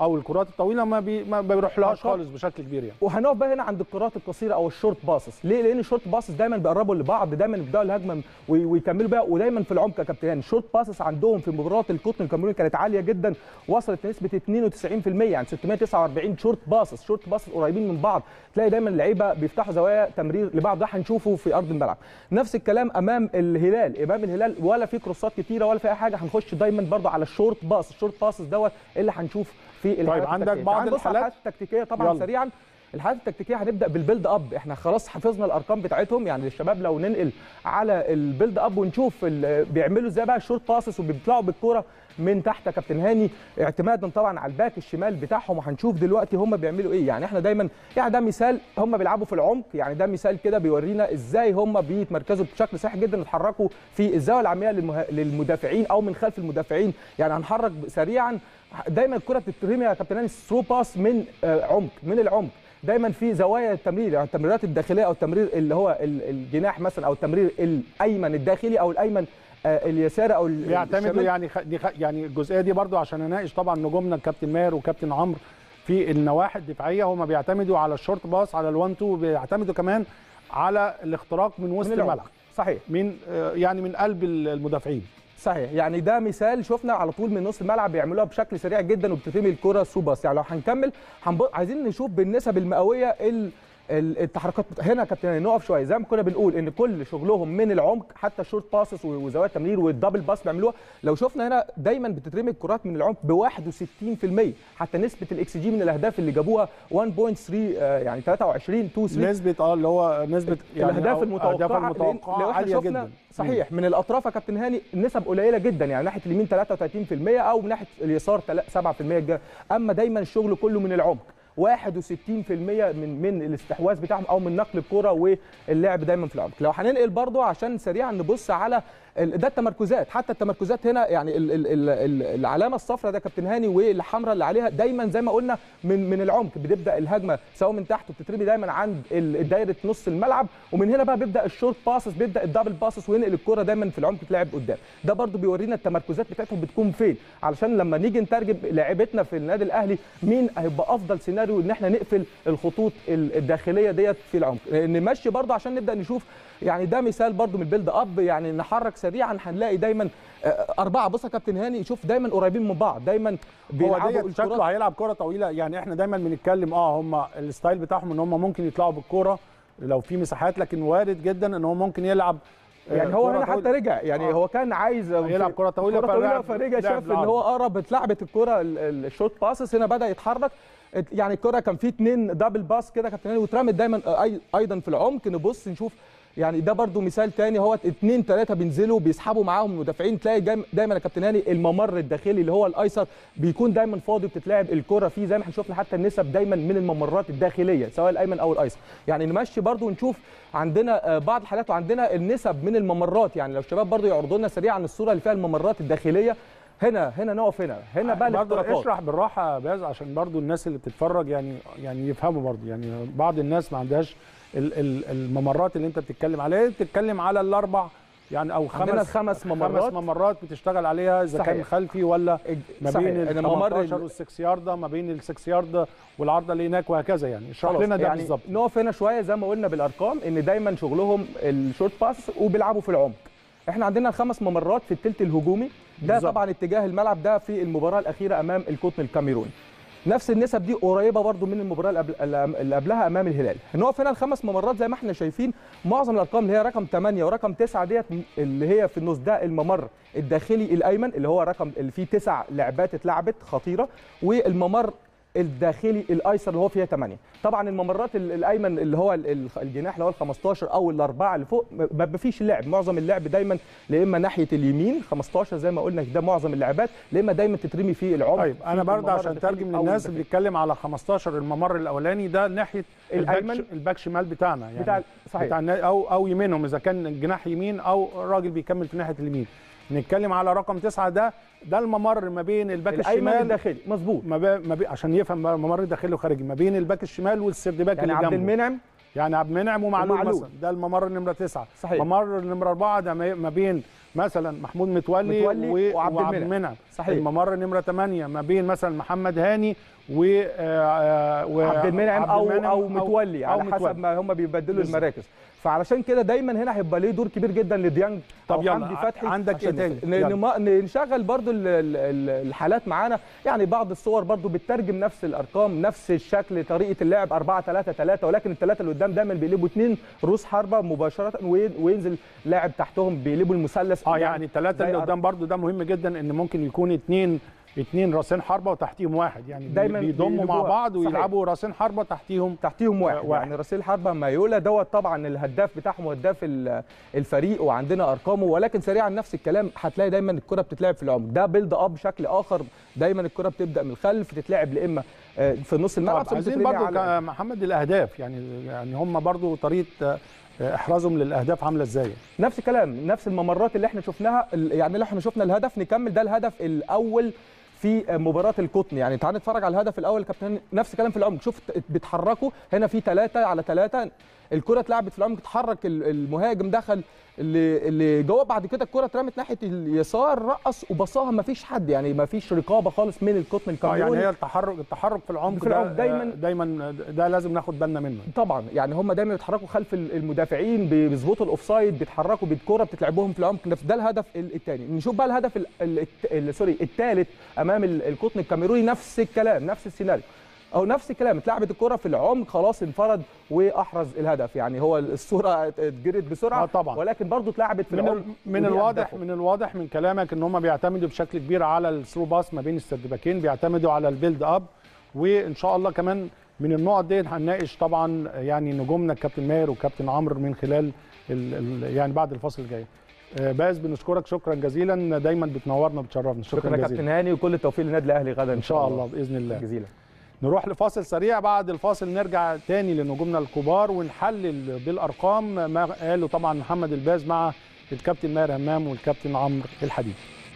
او الكرات الطويله ما, بي ما بيروحلهاش أرقام. خالص بشكل كبير يعني وهنقف بقى هنا عند الكرات القصيره او الشورت باسس ليه لان الشورت باسس دايما بيقربوا لبعض دايما بيبداوا الهجمه وي- ويكملوا بقى ودايما في العمق يا كابتن هاني الشورت باسس عندهم في مباراه القطن الكاميروني كانت عاليه جدا وصلت لنسبه 92% يعني 649 شورت باسس شورت باسس قريبين من بعض تلاقي دايما اللعيبه بيفتحوا زوايا تمرير لبعض ده هنشوفه في ارض الملعب نفس الكلام امام الهلال امام الهلال ولا في كروسات كتيره ولا في اي حاجه هنخش دايما برضو على الشورت باس الشورت باسس دوت اللي هنشوف في الحالات عندك التكتيكية. بعض تعال نبص على الحالات؟ الحالات التكتيكيه طبعا يلا. سريعا الحالات التكتيكيه هنبدا بالبيلد اب احنا خلاص حفظنا الارقام بتاعتهم يعني الشباب لو ننقل على البيلد اب ونشوف ال- بيعملوا ازاي بقى الشورت باسس وبيطلعوا بالكوره من تحت يا كابتن هاني اعتمادا طبعا على الباك الشمال بتاعهم وهنشوف دلوقتي هم بيعملوا ايه يعني احنا دايما يعني ده مثال هم بيلعبوا في العمق يعني ده مثال كده بيورينا ازاي هم بيتمركزوا بشكل صحيح جدا يتحركوا في الزاويه العاميه للمه... للمدافعين او من خلف المدافعين يعني هنحرك سريعا دايما الكره بتترمي يا كابتن هاني ثرو باس من آه، عمق من العمق دايما في زوايا التمرير يعني التمريرات الداخليه او التمرير اللي هو ال- الجناح مثلا او التمرير الايمن الداخلي او الايمن آه، اليساري او ال- بيعتمدوا الشمال. يعني خ... دي خ... يعني الجزئيه دي برضو عشان اناقش طبعا نجومنا الكابتن ماهر وكابتن عمرو في النواحي الدفاعيه هم بيعتمدوا على الشورت باس على الوان تو بيعتمدوا كمان على الاختراق من وسط من العمق. الملعب صحيح من آه، يعني من قلب المدافعين صحيح يعني ده مثال شفنا على طول من نص الملعب بيعملوها بشكل سريع جدا وبتترمي الكره سوباس يعني لو هنكمل هنب... عايزين نشوف بالنسب المئويه ال... ال- التحركات هنا يا كابتن هاني نقف شويه زي ما كنا بنقول ان كل شغلهم من العمق حتى الشورت باسس وزوايا التمرير والدبل باس بيعملوها لو شفنا هنا دايما بتترمي الكرات من العمق ب 61% حتى نسبه الاكس جي من الاهداف اللي جابوها 1.3 آه، يعني 23 2 3 نسبه اه اللي هو نسبه يعني الاهداف أو- المتوقعه الاهداف لأن- المتوقعه لو احنا عاليه شفنا جدا صحيح من الاطراف يا كابتن هاني النسب قليله جدا يعني ناحيه اليمين 33% او من ناحيه اليسار تلا- 7% جا- اما دايما الشغل كله من العمق 61% من من الاستحواذ بتاعهم او من نقل الكره واللعب دايما في العمق لو هننقل برضو عشان سريعا نبص على ال- ده التمركزات حتى التمركزات هنا يعني ال ال ال ال العلامه الصفراء ده يا كابتن هاني والحمراء اللي عليها دايما زي ما قلنا من من العمق بتبدا الهجمه سواء من تحت وبتترمي دايما عند ال- دايره نص الملعب ومن هنا بقى بيبدا الشورت باسس بيبدا الدبل باسس وينقل الكره دايما في العمق تلعب قدام ده برضو بيورينا التمركزات بتاعتهم بتكون فين علشان لما نيجي نترجم لعيبتنا في النادي الاهلي مين هيبقى افضل سيناريو ان احنا نقفل الخطوط ال- الداخليه ديت في العمق نمشي برضو عشان نبدا نشوف يعني ده مثال برضو من البيلد اب يعني نحرك سريعا هنلاقي دايما آه، اربعه بص يا كابتن هاني شوف دايما قريبين من بعض دايما هو بيلعبوا ديت شكله الكرات هيلعب كره طويله يعني احنا دايما بنتكلم اه هم الستايل بتاعهم ان هم ممكن يطلعوا بالكوره لو في مساحات لكن وارد جدا ان هو ممكن يلعب آه، يعني هو كرة هنا حتى طويلة. رجع يعني آه. هو كان عايز يلعب كرة طويلة كرة طويله فلعب- فرجع لعب شاف ان العرض. هو قرب اتلعبت الكره ال- ال- الشوت باسس هنا بدا يتحرك ات- يعني الكره كان في اتنين دبل باس كده كابتن هاني واترمت دايما آه، أي- ايضا في العمق نبص نشوف يعني ده برضو مثال تاني هو اتنين تلاته بينزلوا بيسحبوا معاهم المدافعين تلاقي جاي- دايما يا كابتن هاني الممر الداخلي اللي هو الايسر بيكون دايما فاضي بتتلعب الكره فيه زي ما احنا شفنا حتى النسب دايما من الممرات الداخليه سواء الايمن او الايسر يعني نمشي برضو ونشوف عندنا آه، بعض الحالات وعندنا النسب من الممرات يعني لو الشباب برضو يعرضوا لنا سريعا الصوره اللي فيها الممرات الداخليه هنا هنا نقف هنا هنا بقى برضه الاختراقات اشرح بالراحه يا باز عشان برضه الناس اللي بتتفرج يعني يعني يفهموا برضه يعني بعض الناس ما عندهاش ال- ال- الممرات اللي انت بتتكلم عليها بتتكلم على الاربع يعني او خمس عندنا الخمس ممرات. خمس ممرات بتشتغل عليها اذا كان صحيح. خلفي ولا ما صحيح. بين ال أنا ممر 18 ال- وال 6 ياردة ما بين ال 6 ياردة والعارضه اللي هناك وهكذا يعني اشرح خلاص، لنا ده يعني بالظبط نقف هنا شويه زي ما قلنا بالارقام ان دايما شغلهم الشورت باس وبيلعبوا في العمق احنا عندنا خمس ممرات في الثلث الهجومي ده بالظبط. طبعا اتجاه الملعب ده في المباراه الاخيره امام القطن الكاميروني نفس النسب دي قريبه برضو من المباراه اللي قبل- اللي قبلها امام الهلال نقف هنا الخمس ممرات زي ما احنا شايفين معظم الارقام اللي هي رقم 8 ورقم 9 ديت اللي هي في النص ده الممر الداخلي الايمن اللي هو رقم اللي فيه تسع لعبات اتلعبت خطيره والممر الداخلي الايسر اللي هو فيها 8 طبعا الممرات ال- الايمن اللي هو ال- ال- الجناح اللي هو ال 15 او الاربعه اللي فوق ما ما فيش لعب معظم اللعب دايما يا اما ناحيه اليمين 15 زي ما قلنا ده معظم اللعبات يا اما دايما تترمي في العمق طيب في انا برضه الممر عشان الداخلي ترجم أو للناس اللي الداخلي. بيتكلم على 15 الممر الاولاني ده ناحيه الأيمن. الباك, ش- الباك شمال بتاعنا يعني بتاع صحيح بتاع النا- او او يمينهم اذا كان الجناح يمين او الراجل بيكمل في ناحيه اليمين نتكلم على رقم تسعة ده ده الممر ما بين الباك الايمن الشمال الداخلي مظبوط ما بين ما بين عشان يفهم بقى الممر الداخلي وخارجي ما بين الباك الشمال والسرد باك يعني اللي عبد جنبه المنعم يعني عبد المنعم ومعلول ومعلول. مثلا ده الممر نمره تسعة صحيح. ممر نمره أربعة ده ما ما بين مثلا محمود متولي, متولي و- وعبد وعبد المنعم. المنعم صحيح. الممر نمره 8 ما بين مثلا محمد هاني و آه، و- عبد المنعم او المنعم او متولي أو على حسب متولي. ما هم بيبدلوا بالظبط. المراكز فعلشان كده دايما هنا هيبقى ليه دور كبير جدا لديانج طب أو يلا، حمدي فتحي عندك عشان إيه تاني؟ ن- يلا. نما- نشغل برضو ال- ال- ال- الحالات معانا يعني بعض الصور برضو بتترجم نفس الارقام نفس الشكل طريقه اللعب 4 3 3 ولكن الثلاثه اللي قدام دايما بيقلبوا اثنين رؤوس حربه مباشره وين- وينزل لاعب تحتهم بيقلبوا المثلث اه يعني الثلاثه زي اللي أر- قدام برضو ده مهم جدا ان ممكن يكون اثنين اثنين راسين حربه وتحتيهم واحد يعني بي- دايماً بيضموا مع بيقلبوها. بعض صحيح. ويلعبوا راسين حربه تحتيهم تحتيهم واحد, واحد. واحد. يعني راسيل حربة مايولا دوت طبعا الهداف بتاعهم وهداف ال- الفريق وعندنا ارقامه ولكن سريعا نفس الكلام هتلاقي دايما الكره بتتلعب في العمق ده بيلد اب بشكل اخر دايما الكره بتبدا من الخلف تتلعب لاما آه، في نص الملعب طب ثم عايزين تترمي برضو على محمد الاهداف يعني يعني هم برضو طريقه آه، احرازهم للاهداف عامله ازاي نفس الكلام نفس الممرات اللي احنا شفناها ال- يعني اللي احنا شفنا الهدف نكمل ده الهدف الاول في مباراه القطن يعني تعال نتفرج على الهدف الاول كابتن نفس الكلام في العمق شوف بيتحركوا هنا في ثلاثة على ثلاثة الكره اتلعبت في العمق اتحرك ال- المهاجم دخل اللي اللي جوه بعد كده الكره اترمت ناحيه اليسار رقص وبصاها ما فيش حد يعني ما فيش رقابه خالص من القطن اه الكاميروني يعني هي التحرك التحرك في العمق في العمق ده دايماً- آه، دايما ده لازم ناخد بالنا منه طبعا يعني هم دايما بيتحركوا خلف المدافعين بيظبطوا الاوفسايد بيتحركوا بالكره بتتلعبهم في العمق نفس ده الهدف الثاني نشوف بقى الهدف ال- ال- ال- سوري الثالث امام ال- القطن الكاميروني نفس الكلام نفس السيناريو او نفس الكلام اتلعبت الكره في العمق خلاص انفرد واحرز الهدف يعني هو الصوره اتجرت بسرعه آه طبعا. ولكن برضه اتلعبت في من العمق ال- من ودي الواضح أهدافه. من الواضح من كلامك ان هم بيعتمدوا بشكل كبير على الثرو باس ما بين السردباكين بيعتمدوا على البيلد اب وان شاء الله كمان من النقط دي هنناقش طبعا يعني نجومنا الكابتن ماهر وكابتن عمرو من خلال ال ال يعني بعد الفصل الجاي آه، باز بنشكرك شكرا جزيلا دايما بتنورنا وبتشرفنا شكرا, شكرا يا كابتن جزيلا هاني وكل التوفيق للنادي الاهلي غدا ان شاء الله باذن الله جزيلا نروح لفاصل سريع بعد الفاصل نرجع تاني لنجومنا الكبار ونحلل بالارقام ما قاله طبعا محمد الباز مع الكابتن ماهر همام والكابتن عمرو الحديد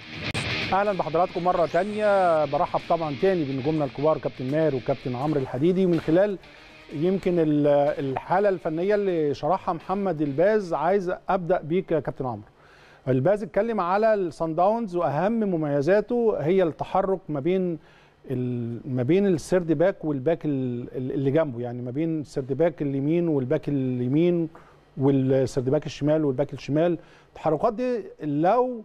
اهلا بحضراتكم مره تانية برحب طبعا تاني بنجومنا الكبار كابتن ماهر وكابتن عمرو الحديدي من خلال يمكن ال- الحاله الفنيه اللي شرحها محمد الباز عايز ابدا بيك يا كابتن عمرو الباز اتكلم على الصن داونز واهم مميزاته هي التحرك ما بين ال- ما بين السيرد باك والباك ال- ال- اللي جنبه يعني ما بين السيرد باك اليمين والباك اليمين والسيرد باك الشمال والباك الشمال التحركات دي لو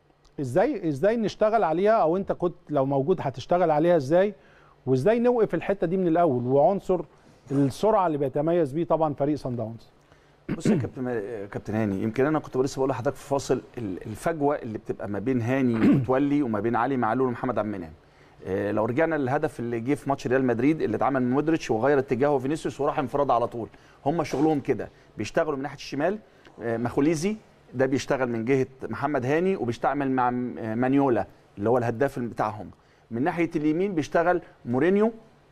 ازاي ازاي نشتغل عليها او انت كنت لو موجود هتشتغل عليها ازاي وازاي نوقف الحته دي من الاول وعنصر السرعه اللي بيتميز بيه طبعا فريق صن داونز بص يا كابتن ما- كابتن هاني يمكن انا كنت لسه بقول لحضرتك في فاصل ال- الفجوه اللي بتبقى ما بين هاني ومتولي وما بين علي معلول ومحمد عبد المنعم آه، لو رجعنا للهدف اللي جه في ماتش ريال مدريد اللي اتعمل من مودريتش وغير اتجاهه فينيسيوس وراح انفراد على طول هم شغلهم كده بيشتغلوا من ناحيه الشمال آه، ماخوليزي ده بيشتغل من جهه محمد هاني وبيشتعمل مع م- آه، مانيولا اللي هو الهداف بتاعهم من ناحيه اليمين بيشتغل مورينيو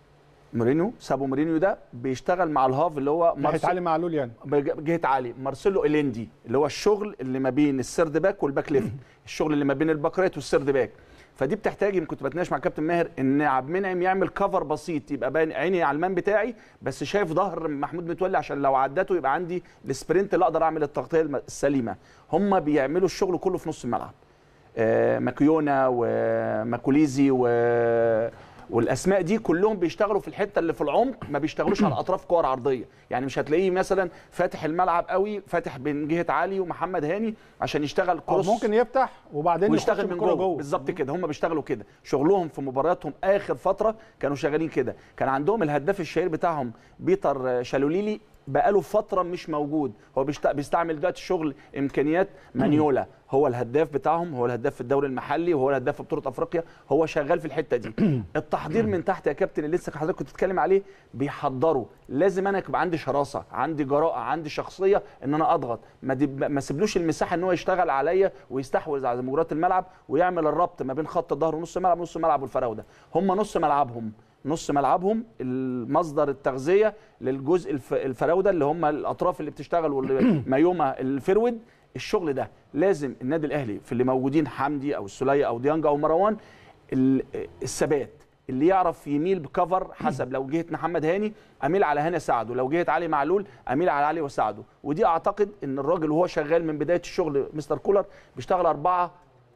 مورينيو سابو مورينيو ده بيشتغل مع الهاف اللي هو ناحيه مارسيل- علي معلول يعني جهه عالي مارسيلو اليندي اللي هو الشغل اللي ما بين السيرد باك والباك ليفت الشغل اللي ما بين الباك رايت والسيرد باك فدي بتحتاج يمكن كنت بتناقش مع كابتن ماهر ان عبد المنعم يعمل كفر بسيط يبقى باين عيني على المان بتاعي بس شايف ظهر محمود متولي عشان لو عدته يبقى عندي السبرنت اللي اقدر اعمل التغطيه الم- السليمه هم بيعملوا الشغل كله في نص الملعب آه، ماكيونا وماكوليزي و والاسماء دي كلهم بيشتغلوا في الحته اللي في العمق ما بيشتغلوش على اطراف كور عرضيه يعني مش هتلاقيه مثلا فاتح الملعب قوي فاتح بين جهه علي ومحمد هاني عشان يشتغل أو كروس ممكن يفتح وبعدين ويشتغل يخش من بالكرة جوه بالظبط كده هم بيشتغلوا كده شغلهم في مبارياتهم اخر فتره كانوا شغالين كده كان عندهم الهداف الشهير بتاعهم بيتر شالوليلي بقاله فتره مش موجود هو بيشت- بيستعمل دلوقتي شغل امكانيات مانيولا هو الهداف بتاعهم هو الهداف في الدوري المحلي وهو الهداف في بطوله افريقيا هو شغال في الحته دي التحضير من تحت يا كابتن اللي لسه حضرتك كنت بتتكلم عليه بيحضروا لازم انا يبقى عندي شراسه عندي جراءه عندي شخصيه ان انا اضغط ما دي ما سيبلوش المساحه ان هو يشتغل عليا ويستحوذ على مجريات الملعب ويعمل الربط ما بين خط الظهر ونص الملعب ونص الملعب والفراوده هم نص ملعبهم نص ملعبهم المصدر التغذيه للجزء الف- الفراوده اللي هم الاطراف اللي بتشتغل واللي مايوما الفرود الشغل ده لازم النادي الاهلي في اللي موجودين حمدي او السوليه او ديانج او مروان ال- الثبات اللي يعرف يميل بكفر حسب لو جهه محمد هاني اميل على هاني اساعده لو جهه علي معلول اميل على علي واساعده ودي اعتقد ان الراجل وهو شغال من بدايه الشغل مستر كولر بيشتغل 4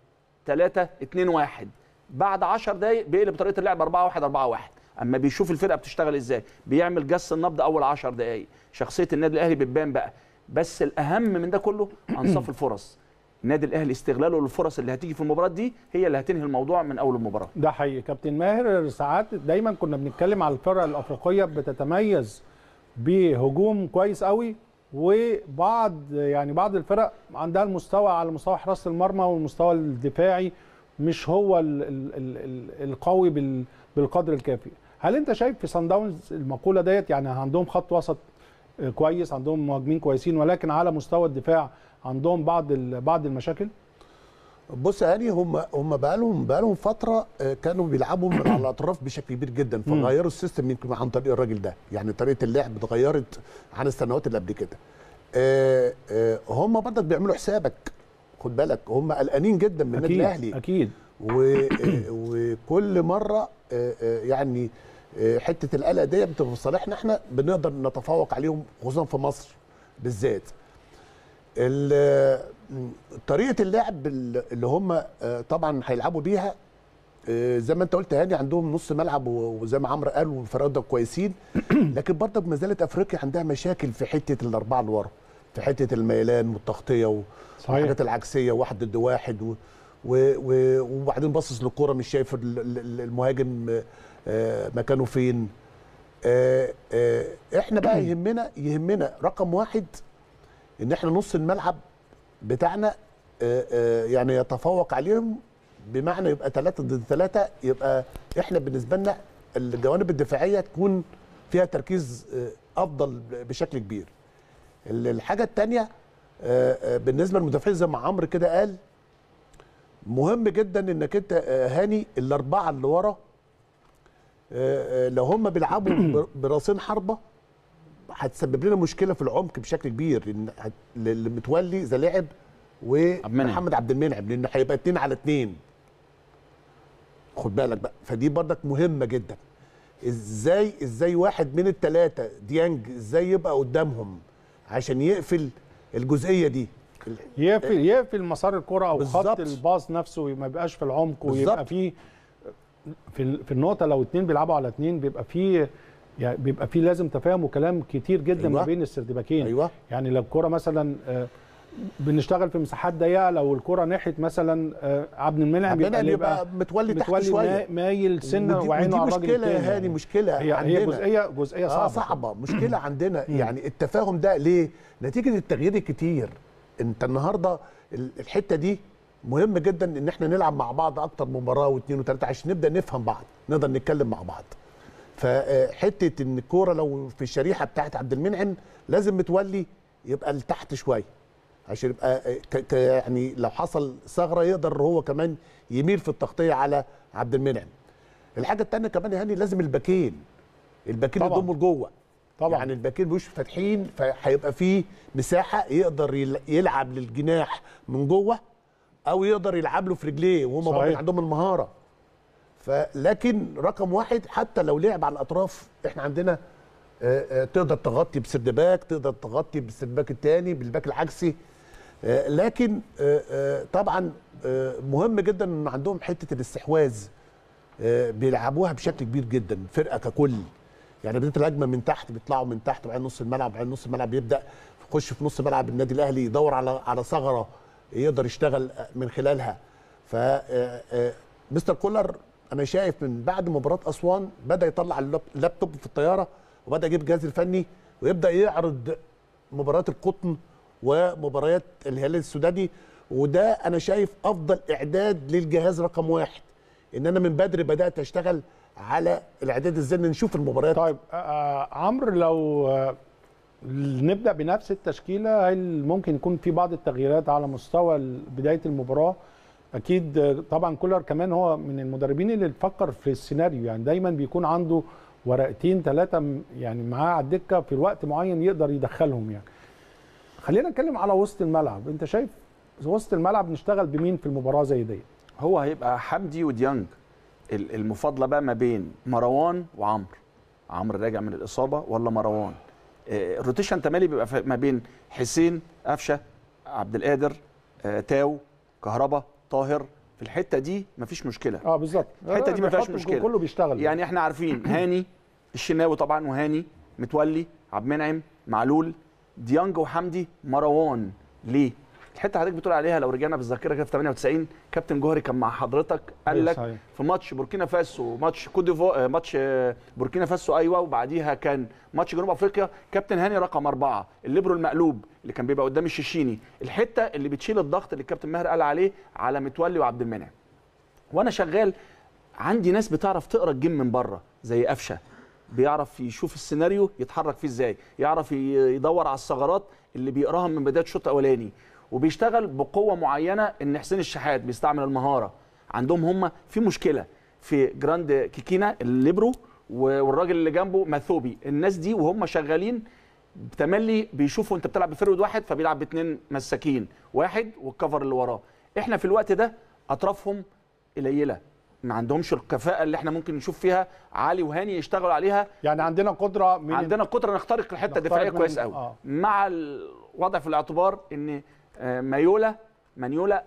3 2 1 بعد 10 دقائق بيقلب طريقه اللعب 4 1 4 1 اما بيشوف الفرقه بتشتغل ازاي بيعمل جس النبض اول 10 دقائق شخصيه النادي الاهلي بتبان بقى بس الاهم من ده كله انصاف الفرص النادي الاهلي استغلاله للفرص اللي هتيجي في المباراه دي هي اللي هتنهي الموضوع من اول المباراه ده حقيقي كابتن ماهر ساعات دايما كنا بنتكلم على الفرق الافريقيه بتتميز بهجوم كويس قوي وبعض يعني بعض الفرق عندها المستوى على مستوى حراسه المرمى والمستوى الدفاعي مش هو ال ال ال ال القوي بال بالقدر الكافي هل انت شايف في سان داونز المقوله ديت يعني عندهم خط وسط كويس عندهم مهاجمين كويسين ولكن على مستوى الدفاع عندهم بعض بعض المشاكل بص يا هاني هم هم بقالهم بقالهم فتره آه، كانوا بيلعبوا من على الاطراف بشكل كبير جدا فغيروا السيستم يمكن عن طريق الراجل ده يعني طريقه اللعب اتغيرت عن السنوات اللي قبل كده آه، آه، هم برضك بيعملوا حسابك خد بالك هم قلقانين جدا من النادي اكيد الاهلي اكيد و- آه، وكل مره آه، آه، يعني آه، حته القلق دي بتبقى في صالحنا احنا بنقدر نتفوق عليهم خصوصا في مصر بالذات ال- طريقه اللعب اللي هم آه، طبعا هيلعبوا بيها آه، زي ما انت قلت هاني عندهم نص ملعب و- وزي ما عمرو قال والفرقه كويسين لكن برضك ما زالت افريقيا عندها مشاكل في حته الاربعه اللي ورا في حته الميلان والتغطيه و- صحيح. والحاجات العكسيه واحد ضد واحد و و و وبعدين باصص للكوره مش شايف ال- ال- المهاجم آه، مكانه فين آه، آه، احنا بقى يهمنا يهمنا رقم واحد ان احنا نص الملعب بتاعنا آه، آه، يعني يتفوق عليهم بمعنى يبقى ثلاثة ضد ثلاثة يبقى احنا بالنسبة لنا الجوانب الدفاعية تكون فيها تركيز آه، افضل بشكل كبير ال- الحاجة الثانية بالنسبة للمدافعين زي ما عمرو كده قال مهم جدا انك انت آه، هاني الاربعة اللي ورا آه، آه، لو هم بيلعبوا بر- براسين حربة هتسبب لنا مشكله في العمق بشكل كبير ان هت- اللي متولي زي لعب المنعم. ومحمد عبد المنعم لان هيبقى اتنين على اتنين خد بالك بقى فدي برضك مهمه جدا ازاي ازاي واحد من الثلاثه ديانج ازاي يبقى قدامهم عشان يقفل الجزئيه دي يقفل يقفل مسار الكرة او خط بالظبط. الباص نفسه ما يبقاش في العمق ويبقى بالظبط. فيه في ال- في النقطة لو اتنين بيلعبوا على اتنين بيبقى فيه يعني بيبقى فيه لازم تفاهم وكلام كتير جدا أيوة. ما بين السردباكين ايوه يعني لو الكرة مثلا آه، بنشتغل في مساحات ضيقة لو الكرة ناحية مثلا آه، عبد المنعم عبد يبقى المنعم يبقى يبقى متولي تحت متولي شويه ما- مايل سنة ودي, وعينه ودي على الراجل مشكله التاني يا هاني يعني. مشكله هي عندنا هي جزئية جزئية صعبة. صعبة آه صعبة مشكلة عندنا يعني التفاهم ده ليه؟ نتيجة التغيير الكتير انت النهاردة ال- الحتة دي مهم جدا ان احنا نلعب مع بعض اكتر مباراة واثنين وثلاثة عشان نبدأ نفهم بعض نقدر نتكلم مع بعض فحتة ان الكورة لو في الشريحة بتاعت عبد المنعم لازم متولي يبقى لتحت شوية عشان يبقى ك ك يعني لو حصل ثغرة يقدر هو كمان يميل في التغطية على عبد المنعم الحاجة التانية كمان يا هاني لازم الباكين الباكين طبعاً. يضموا لجوه طبعا يعني الباكين مش فاتحين فهيبقى فيه مساحه يقدر يل- يلعب للجناح من جوه او يقدر يلعب له في رجليه وهم صحيح. برضه عندهم المهاره فلكن رقم واحد حتى لو لعب على الاطراف احنا عندنا آه، آه، تقدر تغطي بسردباك تقدر تغطي بالسردباك الثاني بالباك العكسي آه، لكن آه، آه، طبعا آه، مهم جدا ان عندهم حته الاستحواذ آه، بيلعبوها بشكل كبير جدا فرقه ككل يعني بدايه الهجمه من تحت بيطلعوا من تحت وبعدين نص الملعب وبعدين نص الملعب يبدا يخش في نص ملعب النادي الاهلي يدور على على ثغره يقدر يشتغل من خلالها ف آه، آه، مستر كولر انا شايف من بعد مباراه اسوان بدا يطلع اللاب- اللابتوب في الطياره وبدا يجيب الجهاز الفني ويبدا يعرض مباريات القطن ومباريات الهلال السوداني وده انا شايف افضل اعداد للجهاز رقم واحد ان انا من بدري بدات اشتغل على الاعداد ازاي نشوف المباريات طيب آه عمرو لو آه نبدا بنفس التشكيله هل ممكن يكون في بعض التغييرات على مستوى ال- بدايه المباراه اكيد آه، طبعا كولر كمان هو من المدربين اللي بتفكر في السيناريو يعني دايما بيكون عنده ورقتين ثلاثه يعني معاه على الدكه في وقت معين يقدر يدخلهم يعني خلينا نتكلم على وسط الملعب انت شايف وسط الملعب نشتغل بمين في المباراه زي دي هو هيبقى حمدي وديانج ال- المفاضله بقى ما بين مروان وعمرو عمرو راجع من الاصابه ولا مروان آه، الروتيشن تمالي بيبقى في- ما بين حسين قفشه عبد القادر آه، تاو كهربا طاهر في الحته دي مفيش مشكله اه بالظبط الحتة دي ما فيهاش بيحط مشكلة. كله بيشتغل يعني احنا عارفين هاني الشناوي طبعا وهاني متولي عبد المنعم معلول ديانج وحمدي مروان ليه؟ الحته حضرتك بتقول عليها لو رجعنا بالذاكره كده في 98 كابتن جوهري كان مع حضرتك قال أيوة لك صحيح. في ماتش بوركينا فاسو ماتش كوت ديفو آه، ماتش آه، بوركينا فاسو ايوه وبعديها كان ماتش جنوب افريقيا كابتن هاني رقم اربعه الليبرو المقلوب اللي كان بيبقى قدام الشيشيني الحته اللي بتشيل الضغط اللي الكابتن ماهر قال عليه على متولي وعبد المنعم وانا شغال عندي ناس بتعرف تقرا الجيم من بره زي قفشه بيعرف يشوف السيناريو يتحرك فيه ازاي يعرف ي- يدور على الثغرات اللي بيقراها من بدايه الشوط الاولاني وبيشتغل بقوه معينه ان حسين الشحات بيستعمل المهاره عندهم هم في مشكله في جراند كيكينا الليبرو و- والراجل اللي جنبه ماثوبي الناس دي وهم شغالين تملي بيشوفوا انت بتلعب بفرود واحد فبيلعب باثنين مساكين واحد والكفر اللي وراه احنا في الوقت ده اطرافهم قليله ما عندهمش الكفاءه اللي احنا ممكن نشوف فيها علي وهاني يشتغلوا عليها يعني عندنا قدره من عندنا القدره نخترق الحته نخترق الدفاعيه من- كويس قوي آه. مع الوضع في الاعتبار ان آه، مايولا مانيولا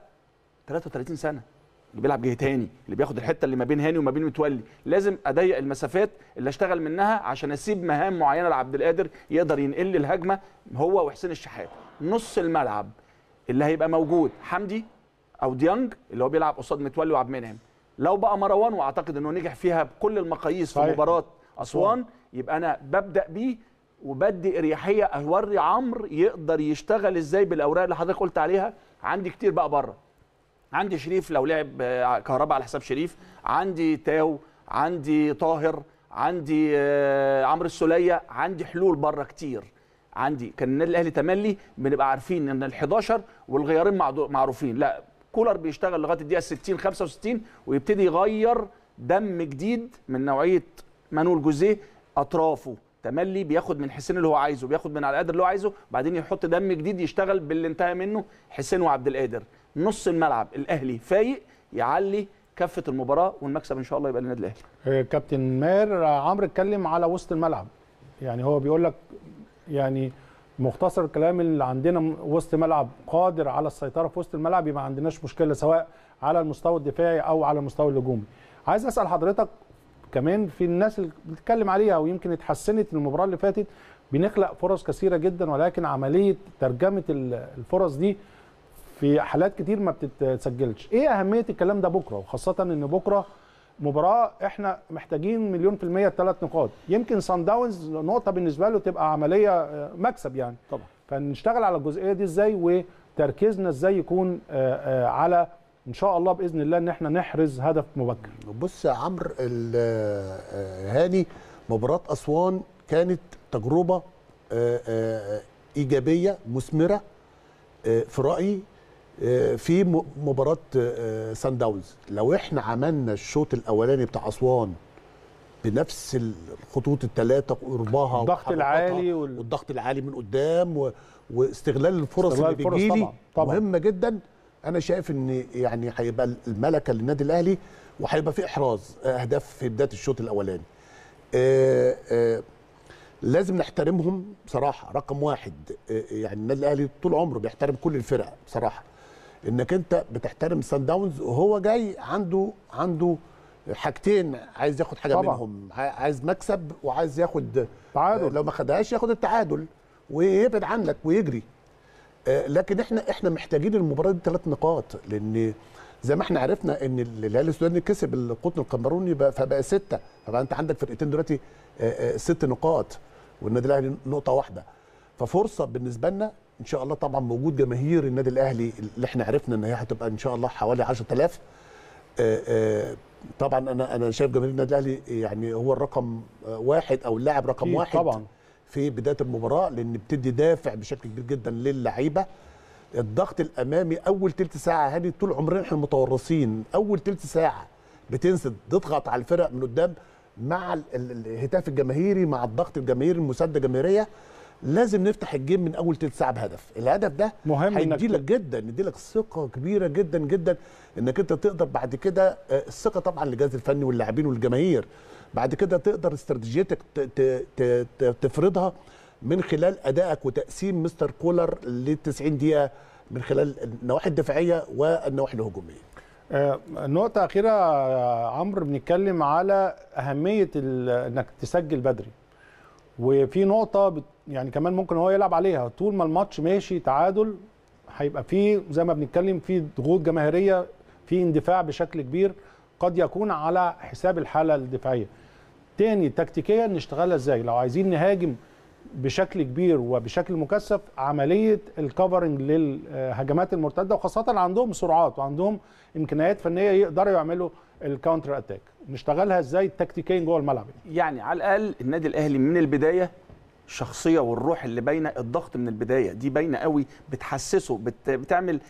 33 سنه اللي بيلعب جهه هاني اللي بياخد الحته اللي ما بين هاني وما بين متولي لازم اضيق المسافات اللي اشتغل منها عشان اسيب مهام معينه لعبد القادر يقدر ينقل لي الهجمه هو وحسين الشحات نص الملعب اللي هيبقى موجود حمدي او ديانج اللي هو بيلعب قصاد متولي وعبد المنعم لو بقى مروان واعتقد انه نجح فيها بكل المقاييس في صحيح. مباراه اسوان يبقى انا ببدا بيه وبدي اريحيه اوري عمرو يقدر يشتغل ازاي بالاوراق اللي حضرتك قلت عليها عندي كتير بقى بره عندي شريف لو لعب آه، كهرباء على حساب شريف عندي تاو عندي طاهر عندي آه، عمرو السوليه عندي حلول بره كتير عندي كان النادي الاهلي تملي بنبقى عارفين ان ال11 والغيارين معدو- معروفين لا كولر بيشتغل لغايه الدقيقه 60 65 ويبتدي يغير دم جديد من نوعيه مانويل جوزيه اطرافه تملي بياخد من حسين اللي هو عايزه بياخد من على القادر اللي هو عايزه بعدين يحط دم جديد يشتغل باللي انتهى منه حسين وعبد القادر نص الملعب الاهلي فايق يعلي كفه المباراه والمكسب ان شاء الله يبقى للنادي الاهلي آه، كابتن ماهر آه، عمرو اتكلم على وسط الملعب يعني هو بيقول لك يعني مختصر الكلام اللي عندنا م- وسط ملعب قادر على السيطره في وسط الملعب يبقى ما عندناش مشكله سواء على المستوى الدفاعي او على المستوى الهجومي عايز اسال حضرتك كمان في الناس اللي بتتكلم عليها ويمكن اتحسنت المباراه اللي فاتت بنخلق فرص كثيره جدا ولكن عمليه ترجمه ال- الفرص دي في حالات كتير ما بتتسجلش ايه اهميه الكلام ده بكره وخاصه ان بكره مباراه احنا محتاجين مليون في الميه ثلاث نقاط يمكن سان داونز نقطه بالنسبه له تبقى عمليه آه، مكسب يعني طبعا فنشتغل على الجزئيه دي ازاي وتركيزنا ازاي يكون آه، آه، على ان شاء الله باذن الله ان احنا نحرز هدف مبكر بص يا عمرو ال- آه، هاني مباراة أسوان كانت تجربة آه، آه، إيجابية مثمرة آه، في رأيي آه، في م- مباراة آه، سان داونز لو احنا عملنا الشوط الأولاني بتاع أسوان بنفس الخطوط الثلاثة وقربها الضغط وتحركاتها العالي وال- والضغط العالي من قدام و... واستغلال الفرص استغلال اللي الفرص بتجيلي طبعاً، طبعاً. مهمة جدا انا شايف ان يعني هيبقى الملكه للنادي الاهلي وهيبقى في احراز اهداف في بدايه الشوط الاولاني آه، آه، لازم نحترمهم بصراحه رقم واحد آه، يعني النادي الاهلي طول عمره بيحترم كل الفرق بصراحه انك انت بتحترم سان داونز وهو جاي عنده عنده حاجتين عايز ياخد حاجه طبعاً. منهم عاي- عايز مكسب وعايز ياخد تعادل. لو ما خدهاش ياخد التعادل ويبعد عنك ويجري آه، لكن احنا احنا محتاجين المباراه دي ثلاث نقاط لان زي ما احنا عرفنا ان الهلال السوداني كسب القطن الكاميروني بقى- فبقى سته فبقى انت عندك فرقتين دلوقتي آه، آه، ست نقاط والنادي الاهلي نقطه واحده ففرصه بالنسبه لنا ان شاء الله طبعا موجود جماهير النادي الاهلي اللي احنا عرفنا ان هي هتبقى ان شاء الله حوالي 10000 آه، آه، طبعا انا انا شايف جماهير النادي الاهلي يعني هو الرقم آه، واحد او اللاعب رقم أكيد واحد طبعاً. في بدايه المباراه لان بتدي دافع بشكل كبير جدا للعيبه الضغط الامامي اول تلت ساعه هاني طول عمرنا احنا متورطين اول تلت ساعه بتنزل تضغط على الفرق من قدام مع ال- ال- الهتاف الجماهيري مع الضغط الجماهيري المسانده الجماهيريه لازم نفتح الجيم من اول تلت ساعه بهدف الهدف ده مهم إنك هيدي لك جدا يدي لك ثقه كبيره جدا جدا انك انت تقدر بعد كده آه، الثقه طبعا للجهاز الفني واللاعبين والجماهير بعد كده تقدر استراتيجيتك ت- ت- ت- ت- تفرضها من خلال ادائك وتقسيم مستر كولر لل 90 دقيقه من خلال النواحي الدفاعيه والنواحي الهجوميه آه، نقطة أخيرة يا عمرو بنتكلم على أهمية ال- إنك تسجل بدري وفي نقطة بت- يعني كمان ممكن هو يلعب عليها طول ما الماتش ماشي تعادل هيبقى فيه زي ما بنتكلم في ضغوط جماهيرية في اندفاع بشكل كبير قد يكون على حساب الحالة الدفاعية تاني تكتيكيا نشتغلها ازاي لو عايزين نهاجم بشكل كبير وبشكل مكثف عمليه الكفرنج للهجمات المرتده وخاصه عندهم سرعات وعندهم امكانيات فنيه يقدروا يعملوا الكاونتر اتاك نشتغلها ازاي تكتيكيا جوه الملعب يعني على الاقل النادي الاهلي من البدايه الشخصيه والروح اللي باينه الضغط من البدايه دي باينه قوي بتحسسه بت بتعمل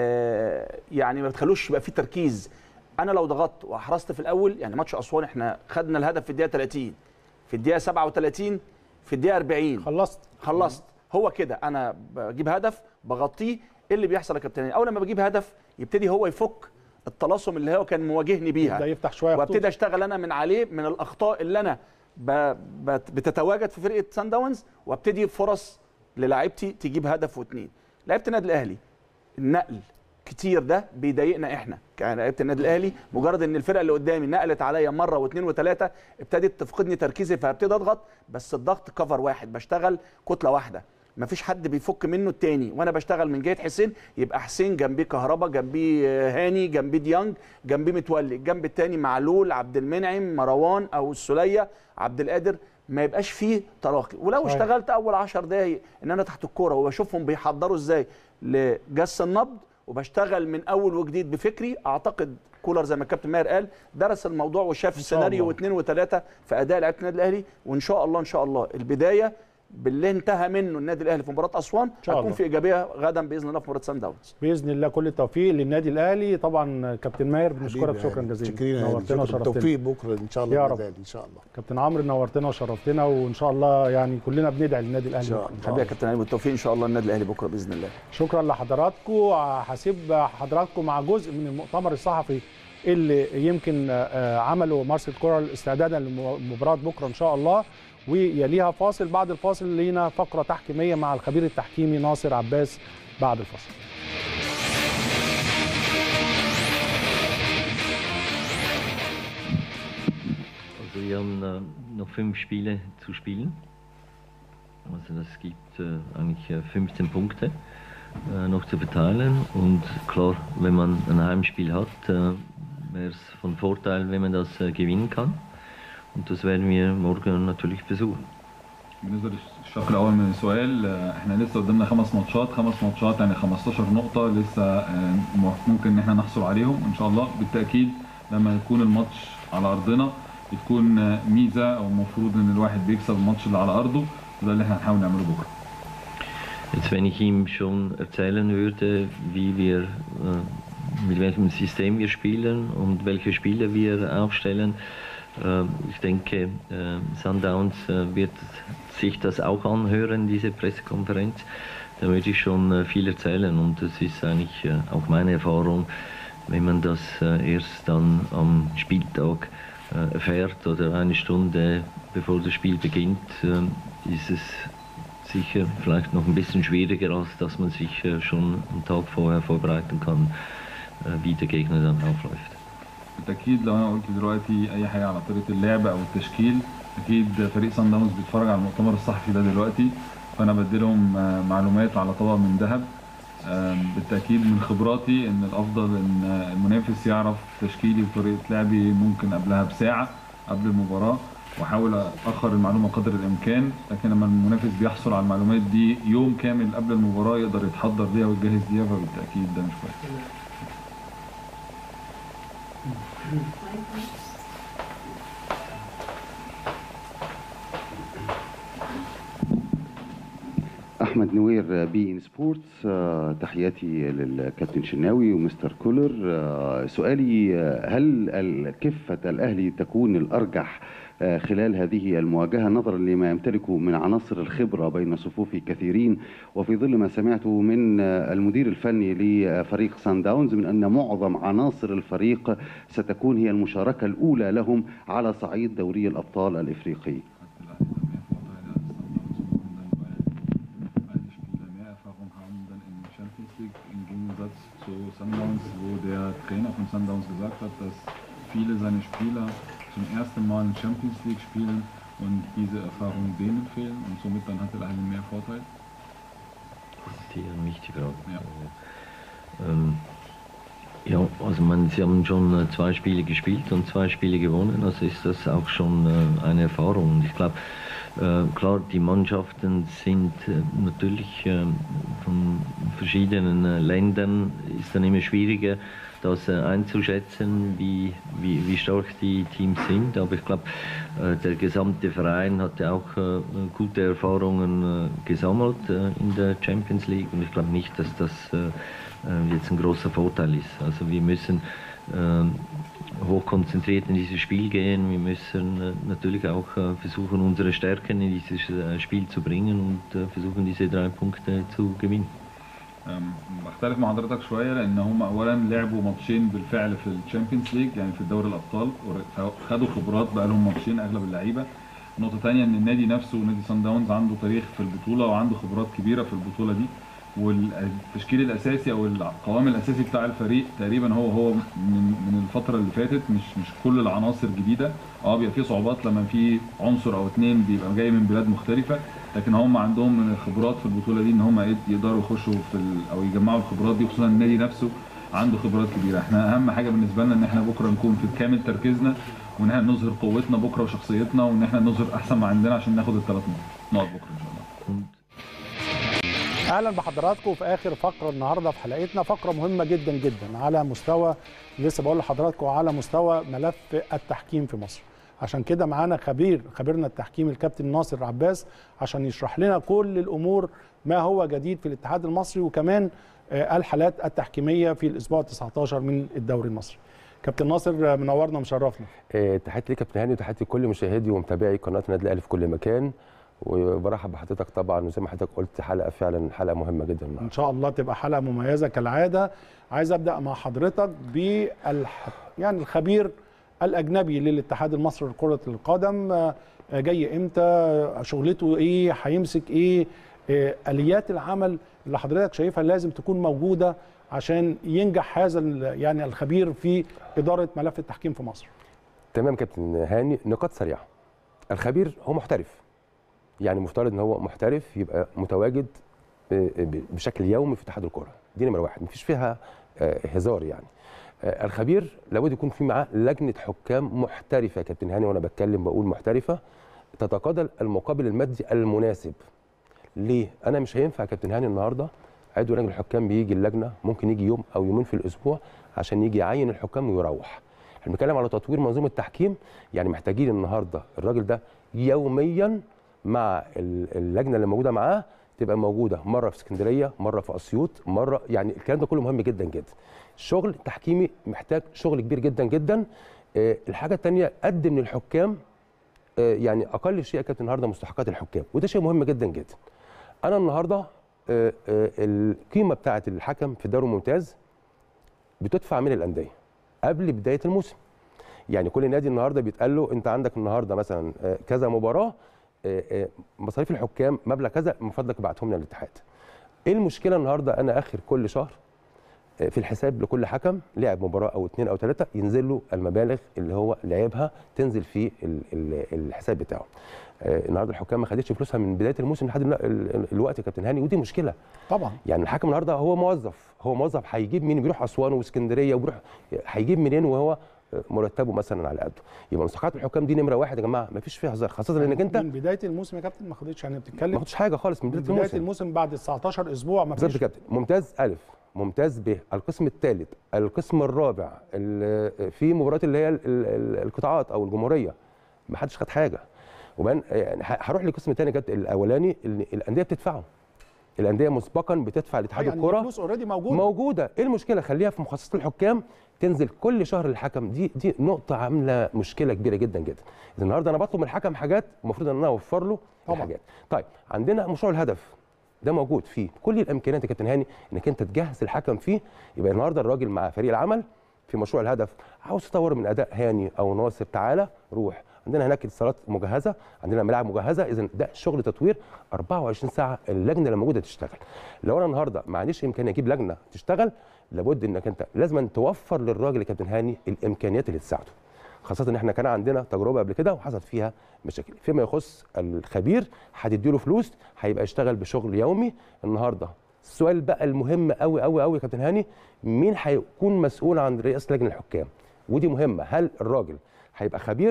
آه يعني ما بتخلوش يبقى فيه تركيز انا لو ضغطت واحرزت في الاول يعني ماتش اسوان احنا خدنا الهدف في الدقيقه 30 في الدقيقه 37 في الدقيقه 40 خلصت خلصت هو كده انا بجيب هدف بغطيه ايه اللي بيحصل يا كابتن اول لما بجيب هدف يبتدي هو يفك الطلاسم اللي هو كان مواجهني بيها ده يفتح شويه خطوط. وابتدي اشتغل انا من عليه من الاخطاء اللي انا ب... بت- بتتواجد في فرقه سان داونز وابتدي فرص للاعيبتي تجيب هدف واثنين لعيبه النادي الاهلي النقل كتير ده بيضايقنا احنا كلاعيبه النادي الاهلي مجرد ان الفرقه اللي قدامي نقلت عليا مره واثنين وثلاثه ابتدت تفقدني تركيزي فابتدي اضغط بس الضغط كفر واحد بشتغل كتله واحده مفيش حد بيفك منه التاني وانا بشتغل من جهه حسين يبقى حسين جنبيه كهربا جنبيه آه، هاني جنبيه ديانج جنبيه متولي الجنب التاني معلول عبد المنعم مروان او السوليه عبد القادر ما يبقاش فيه تراخي ولو صحيح. اشتغلت اول 10 دقايق ان انا تحت الكوره وبشوفهم بيحضروا ازاي لجس النبض وبشتغل من اول وجديد بفكري اعتقد كولر زي ما الكابتن ماهر قال درس الموضوع وشاف شاء السيناريو الله. واثنين وثلاثه في اداء لعيبه النادي الاهلي وان شاء الله ان شاء الله البدايه باللي انتهى منه النادي الاهلي في مباراه اسوان شاء هتكون الله. في ايجابيه غدا باذن الله في مباراه سان داونز باذن الله كل التوفيق للنادي الاهلي طبعا كابتن ماهر بنشكرك حبيبي شكرا يعني. جزيلا شكرا نورتنا شكرا وشرفتنا التوفيق بكره ان شاء الله يا يا رب. رب ان شاء الله كابتن عمرو نورتنا وشرفتنا وان شاء الله يعني كلنا بندعي للنادي الاهلي إن شاء بكرة. الله. حبيبي يا كابتن علي بالتوفيق ان شاء الله النادي الاهلي بكره باذن الله شكرا لحضراتكم هسيب حضراتكم مع جزء من المؤتمر الصحفي اللي يمكن آه، عمله مارسيل كورال استعدادا لمباراه بكره ان شاء الله ويليها فاصل بعد الفاصل لينا فقره تحكيميه مع الخبير التحكيمي ناصر عباس بعد الفاصل Also wir haben äh, noch fünf Spiele zu spielen. Also das gibt äh, eigentlich äh, 15 Punkte äh, noch zu verteilen. Und klar, wenn man ein Heimspiel hat, äh, wäre es von Vorteil, wenn man das äh, gewinnen kann. Und das werden wir morgen natürlich versuchen. بالنسبه للشق الاول من السؤال آه، احنا لسه قدامنا خمس ماتشات خمس ماتشات يعني 15 نقطه لسه آه، ممكن ان احنا نحصل عليهم ان شاء الله بالتاكيد لما يكون الماتش على ارضنا بتكون آه، ميزه او المفروض ان الواحد بيكسب الماتش اللي على ارضه وده اللي احنا هنحاول نعمله بكره Jetzt, wenn ich ihm schon erzählen würde, wie wir, äh, mit welchem System wir spielen und welche Spieler wir aufstellen, äh, ich denke, äh, Sundowns äh, wird sich das auch anhören, diese Pressekonferenz. Da würde ich schon äh, viel erzählen und das ist eigentlich äh, auch meine Erfahrung, wenn man das äh, erst dann am Spieltag äh, erfährt oder eine Stunde bevor das Spiel beginnt, äh, ist es sicher vielleicht noch ein bisschen schwieriger, als dass man sich äh, schon einen Tag vorher vorbereiten kann, äh, wie der Gegner dann aufläuft. بالتاكيد لو انا قلت دلوقتي اي حاجه على طريقه اللعب او التشكيل اكيد فريق سان داونز بيتفرج على المؤتمر الصحفي ده دلوقتي فانا بديلهم آه، معلومات على طبق من ذهب آم، بالتاكيد من خبراتي ان الافضل ان آه، المنافس يعرف تشكيلي وطريقه لعبي ممكن قبلها بساعه قبل المباراه واحاول اخر المعلومه قدر الامكان لكن لما المنافس بيحصل على المعلومات دي يوم كامل قبل المباراه يقدر يتحضر ليها ويجهز ليها فبالتاكيد ده مش كويس احمد نوير بي ان سبورتس آه، تحياتي للكابتن شناوي ومستر كولر آه، سؤالي آه، هل ال- كفه الاهلي تكون الارجح آه، خلال هذه المواجهه نظرا لما يمتلكه من عناصر الخبره بين صفوف كثيرين وفي ظل ما سمعته من آه، المدير الفني لفريق سان داونز من ان معظم عناصر الفريق ستكون هي المشاركه الاولى لهم على صعيد دوري الابطال الافريقي Sundowns, wo der Trainer von Sundowns gesagt hat, dass viele seiner Spieler zum ersten Mal in Champions League spielen und diese Erfahrung denen fehlen und somit dann hat er einen mehr Vorteil. Das ist hier eine wichtige Frage. Ja. Also, ähm, ja, also man, Sie haben schon äh, zwei Spiele gespielt und zwei Spiele gewonnen, also ist das auch schon äh, eine Erfahrung. Und ich glaube, äh, klar, die Mannschaften sind äh, natürlich äh, von verschiedenen äh, Ländern, ist dann immer schwieriger, das äh, einzuschätzen, wie, wie, wie stark die Teams sind. Aber ich glaube, äh, der gesamte Verein hatte auch äh, gute Erfahrungen äh, gesammelt äh, in der Champions League und ich glaube nicht, dass das äh, äh, jetzt ein großer Vorteil ist. Also wir müssen ähm, hochkonzentriert in dieses Spiel gehen. Wir müssen äh, natürlich auch äh, versuchen, unsere Stärken in dieses äh, Spiel zu bringen und äh, versuchen, diese drei Punkte zu gewinnen. أم، بختلف مع حضرتك شويه لان هم اولا لعبوا ماتشين بالفعل في الشامبيونز ليج يعني في دوري الابطال خدوا خبرات بقى لهم ماتشين اغلب اللعيبه نقطه تانية ان النادي نفسه نادي سان داونز عنده تاريخ في البطوله وعنده خبرات كبيره في البطوله دي والتشكيل الاساسي او القوام الاساسي بتاع الفريق تقريبا هو هو من من الفتره اللي فاتت مش مش كل العناصر جديده اه بيبقى في صعوبات لما في عنصر او اتنين بيبقى جاي من بلاد مختلفه لكن هم عندهم من الخبرات في البطوله دي ان هم يقدروا يخشوا في ال- او يجمعوا الخبرات دي خصوصا النادي نفسه عنده خبرات كبيره احنا اهم حاجه بالنسبه لنا ان احنا بكره نكون في كامل تركيزنا وان احنا نظهر قوتنا بكره وشخصيتنا وان احنا نظهر احسن ما عندنا عشان ناخد الثلاث نقط نقط بكره ان شاء الله Und اهلا بحضراتكم في اخر فقره النهارده في حلقتنا فقره مهمه جدا جدا على مستوى لسه بقول لحضراتكم على مستوى ملف التحكيم في مصر عشان كده معانا خبير خبيرنا التحكيم الكابتن ناصر عباس عشان يشرح لنا كل الامور ما هو جديد في الاتحاد المصري وكمان آه، الحالات التحكيميه في الاسبوع 19 من الدوري المصري كابتن ناصر آه، منورنا ومشرفنا آه، تحياتي ليك يا كابتن هاني وتحياتي لكل مشاهدي ومتابعي قناه النادي الاهلي في كل مكان وبرحب بحضرتك طبعا وزي ما حضرتك قلت حلقه فعلا حلقه مهمه جدا ان النهارده شاء الله تبقى حلقه مميزه كالعاده عايز ابدا مع حضرتك بالح... يعني الخبير الاجنبي للاتحاد المصري لكره القدم آه، جاي امتى شغلته ايه هيمسك ايه آه، اليات العمل اللي حضرتك شايفها لازم تكون موجوده عشان ينجح هذا ال- يعني الخبير في اداره ملف التحكيم في مصر تمام كابتن هاني نقاط سريعه الخبير هو محترف يعني مفترض ان هو محترف يبقى متواجد آه، ب- بشكل يومي في اتحاد الكره دي نمره واحد مفيش فيها آه، هزار يعني آه، الخبير لابد يكون في معاه لجنه حكام محترفه يا كابتن هاني وانا بتكلم بقول محترفه تتقاضى المقابل المادي المناسب ليه انا مش هينفع يا كابتن هاني النهارده عضو لجنه الحكام بيجي اللجنه ممكن يجي يوم او يومين في الاسبوع عشان يجي يعين الحكام ويروح احنا بنتكلم على تطوير منظومه التحكيم يعني محتاجين النهارده الراجل ده يوميا مع ال- اللجنه اللي موجوده معاه تبقى موجوده مره في اسكندريه مره في اسيوط مره يعني الكلام ده كله مهم جدا جدا الشغل التحكيمي محتاج شغل كبير جدا جدا آه، الحاجه الثانيه قدم للحكام آه، يعني اقل شيء يا كابتن النهارده مستحقات الحكام وده شيء مهم جدا جدا انا النهارده آه، آه، القيمه بتاعه الحكم في الدوري الممتاز بتدفع من الانديه قبل بدايه الموسم يعني كل نادي النهارده بيتقال له انت عندك النهارده مثلا آه، كذا مباراه آه، آه، مصاريف الحكام مبلغ كذا من فضلك ابعتهم لنا الاتحاد ايه المشكله النهارده انا اخر كل شهر آه، في الحساب لكل حكم لعب مباراه او اثنين او ثلاثه ينزل له المبالغ اللي هو لعبها تنزل في ال- ال- الحساب بتاعه آه، النهارده الحكام ما خدتش فلوسها من بدايه الموسم لحد النا- ال- ال- الوقت يا كابتن هاني ودي مشكله طبعا يعني الحكم النهارده هو موظف هو موظف هيجيب مين بيروح اسوان واسكندريه وبيروح هيجيب منين وهو مرتبه مثلا على قده يبقى مستحقات الحكام دي نمره واحد يا جماعه ما فيش فيها هزار خاصه انك انت من بدايه الموسم يا كابتن ما خدتش يعني ما بتتكلم خدتش حاجه خالص من من بدايه بدايه الموسم الموسم بعد 19 اسبوع ما بالظبط فيش يا كابتن ممتاز الف ممتاز ب القسم الثالث القسم الرابع ال- في مباريات اللي هي ال- ال- القطاعات او الجمهوريه ما حدش خد حاجه وبعدين يعني ه- هروح للقسم الثاني كابتن الاولاني اللي الانديه بتدفعه الانديه مسبقا بتدفع لاتحاد يعني الكره الفلوس اوريدي موجوده موجوده ايه المشكله خليها في مخصصات الحكام تنزل كل شهر للحكم دي دي نقطه عامله مشكله كبيره جدا جدا إذا النهارده انا بطلب من الحكم حاجات المفروض ان انا اوفر له طبعاً. الحاجات طيب عندنا مشروع الهدف ده موجود فيه كل الامكانيات يا كابتن هاني انك انت تجهز الحكم فيه يبقى النهارده الراجل مع فريق العمل في مشروع الهدف عاوز تطور من اداء هاني او ناصر تعالى روح عندنا هناك اتصالات مجهزه عندنا ملاعب مجهزه اذا ده شغل تطوير 24 ساعه اللجنه اللي موجوده تشتغل لو انا النهارده ما عنديش امكانيه اجيب لجنه تشتغل لابد انك انت لازم توفر للراجل يا كابتن هاني الامكانيات اللي تساعده خاصة ان احنا كان عندنا تجربة قبل كده وحصلت فيها مشاكل فيما يخص الخبير هتديله فلوس هيبقى يشتغل بشغل يومي النهارده السؤال بقى المهم قوي قوي قوي يا كابتن هاني مين هيكون مسؤول عن رئاسة لجنة الحكام ودي مهمة هل الراجل هيبقى خبير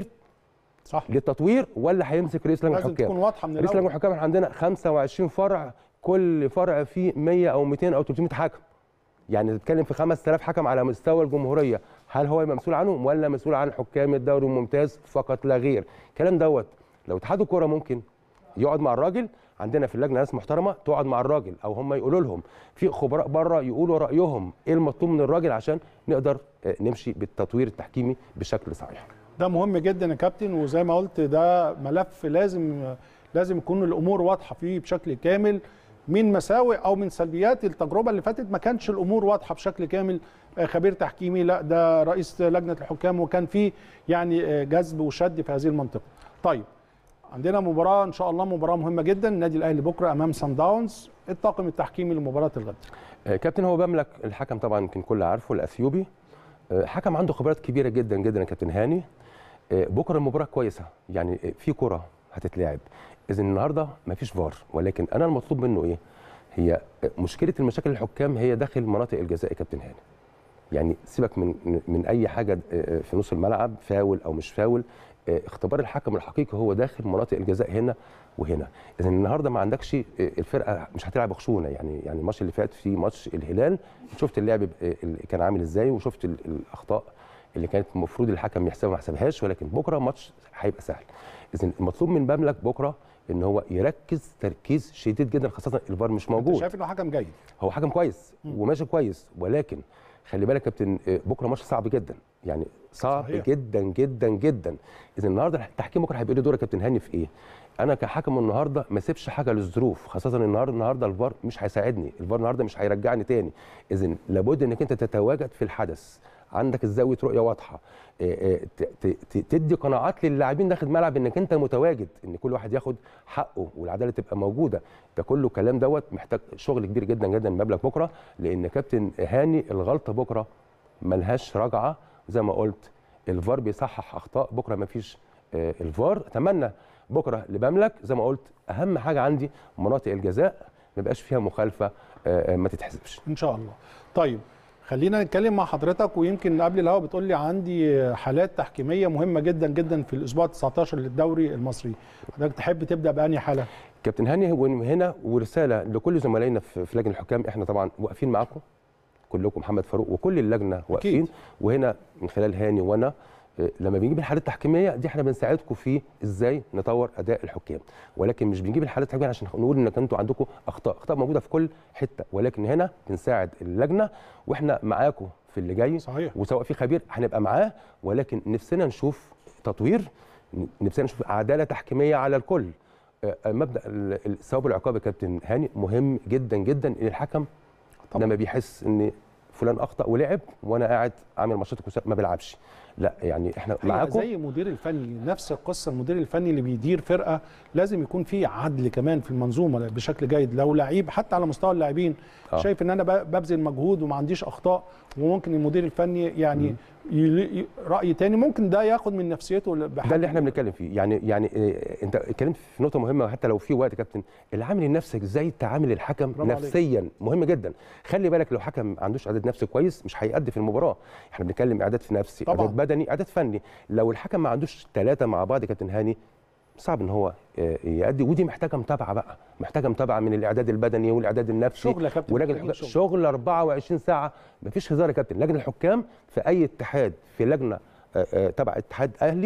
صح للتطوير ولا هيمسك رئيس لجنة لازم الحكام تكون واضحه من رئيس لجنة الاول الحكام احنا عندنا 25 فرع كل فرع فيه 100 او 200 او 300 حكم يعني تتكلم في 5000 حكم على مستوى الجمهوريه هل هو يبقى مسؤول عنهم ولا مسؤول عن حكام الدوري الممتاز فقط لا غير الكلام دوت لو اتحاد الكوره ممكن يقعد مع الراجل عندنا في اللجنه ناس محترمه تقعد مع الراجل او هم يقولوا لهم في خبراء بره يقولوا رايهم ايه المطلوب من الراجل عشان نقدر آه، نمشي بالتطوير التحكيمي بشكل صحيح ده مهم جدا يا كابتن وزي ما قلت ده ملف لازم لازم يكون الامور واضحه فيه بشكل كامل من مساوئ او من سلبيات التجربه اللي فاتت ما كانش الامور واضحه بشكل كامل آه، خبير تحكيمي لا ده رئيس لجنه الحكام وكان في يعني آه، جذب وشد في هذه المنطقه. طيب عندنا مباراه ان شاء الله مباراه مهمه جدا النادي الاهلي بكره امام سان داونز الطاقم التحكيمي لمباراه الغد. آه، كابتن هو بملك الحكم طبعا يمكن كل عارفه الاثيوبي آه، حكم عنده خبرات كبيره جدا جدا يا كابتن هاني آه، بكره المباراه كويسه يعني آه، في كره هتتلعب اذا النهارده ما فيش فار ولكن انا المطلوب منه ايه هي آه، مشكله المشاكل الحكام هي داخل مناطق الجزاء يا كابتن هاني يعني سيبك من من اي حاجه آه، في نص الملعب فاول او مش فاول آه، اختبار الحكم الحقيقي هو داخل مناطق الجزاء هنا وهنا اذا النهارده ما عندكش آه، الفرقه مش هتلعب خشونه يعني يعني الماتش اللي فات في ماتش الهلال شفت اللعب ب- آه، اللي كان عامل ازاي وشفت ال- الاخطاء اللي كانت المفروض الحكم يحسبها ما حسبهاش ولكن بكره ماتش هيبقى سهل اذا المطلوب من بملك بكره ان هو يركز تركيز شديد جدا خاصه الفار مش انت موجود شايف انه حكم جيد هو حكم كويس وماشي كويس ولكن خلي بالك يا كابتن آه، بكره ماتش صعب جدا يعني صعب صحيح. صحيح. جدا جدا جدا اذا النهارده التحكيم بكره هيبقى له دور يا كابتن هاني في ايه انا كحكم النهارده ما اسيبش حاجه للظروف خاصه النهارده النهارده الفار مش هيساعدني الفار النهارده مش هيرجعني تاني اذا لابد انك انت تتواجد في الحدث عندك زاويه رؤيه واضحه آه، آه، ت- ت- ت- تدي قناعات للاعبين داخل الملعب انك انت متواجد ان كل واحد ياخد حقه والعداله تبقى موجوده ده كله كلام دوت محتاج شغل كبير جدا جدا مبلغ بكره لان كابتن هاني الغلطه بكره ملهاش رجعه زي ما قلت الفار بيصحح اخطاء بكره ما فيش آه، الفار اتمنى بكره لبملك زي ما قلت اهم حاجه عندي مناطق الجزاء ما يبقاش فيها مخالفه آه، آه، ما تتحسبش ان شاء الله طيب خلينا نتكلم مع حضرتك ويمكن قبل الهوا بتقول لي عندي حالات تحكيميه مهمه جدا جدا في الاسبوع 19 للدوري المصري حضرتك تحب تبدا بانهي حاله كابتن هاني هو هنا ورساله لكل زملائنا في في لجنه الحكام احنا طبعا واقفين معاكم كلكم محمد فاروق وكل اللجنه واقفين وهنا من خلال هاني وانا آه، لما بنجيب الحالات التحكيميه دي احنا بنساعدكم في ازاي نطور اداء الحكام ولكن مش بنجيب الحالات التحكيميه عشان نقول انك انتوا عندكم اخطاء اخطاء موجوده في كل حته ولكن هنا بنساعد اللجنه واحنا معاكم في اللي جاي صحيح وسواء في خبير هنبقى معاه ولكن نفسنا نشوف تطوير نفسنا نشوف عداله تحكيميه على الكل آه، آه، مبدا ال- الثواب والعقاب يا كابتن هاني مهم جدا جدا ان الحكم طبعاً. لما بيحس ان فلان اخطا ولعب وانا قاعد عامل ماتشات كويسة ما بيلعبش لا يعني احنا هي معاكم زي المدير الفني نفس القصه المدير الفني اللي بيدير فرقه لازم يكون في عدل كمان في المنظومه بشكل جيد لو لعيب حتى على مستوى اللاعبين آه. شايف ان انا ب- ببذل مجهود وما عنديش اخطاء وممكن المدير الفني يعني يلي- ي- راي تاني ممكن ده ياخد من نفسيته بحد ده اللي احنا بنتكلم فيه يعني يعني إيه، انت اتكلمت في نقطه مهمه حتى لو في وقت يا كابتن العامل النفسي ازاي تعامل الحكم برافو عليك. نفسيا مهم جدا خلي بالك لو حكم ما عندوش اعداد نفسي كويس مش هيأدي في المباراه احنا بنتكلم اعداد في نفسي طبعاً. اعداد بدني اعداد فني لو الحكم ما عندوش ثلاثه مع بعض يا كابتن هاني صعب ان هو آه، يأدي ودي محتاجه متابعه بقى محتاجه متابعه من الاعداد البدني والاعداد النفسي شغل يا كابتن، ولجنه محتاجين الحكام شغل. شغل 24 ساعه مفيش هزار يا كابتن لجنه الحكام في اي اتحاد في لجنه آه، آه، تبع اتحاد اهلي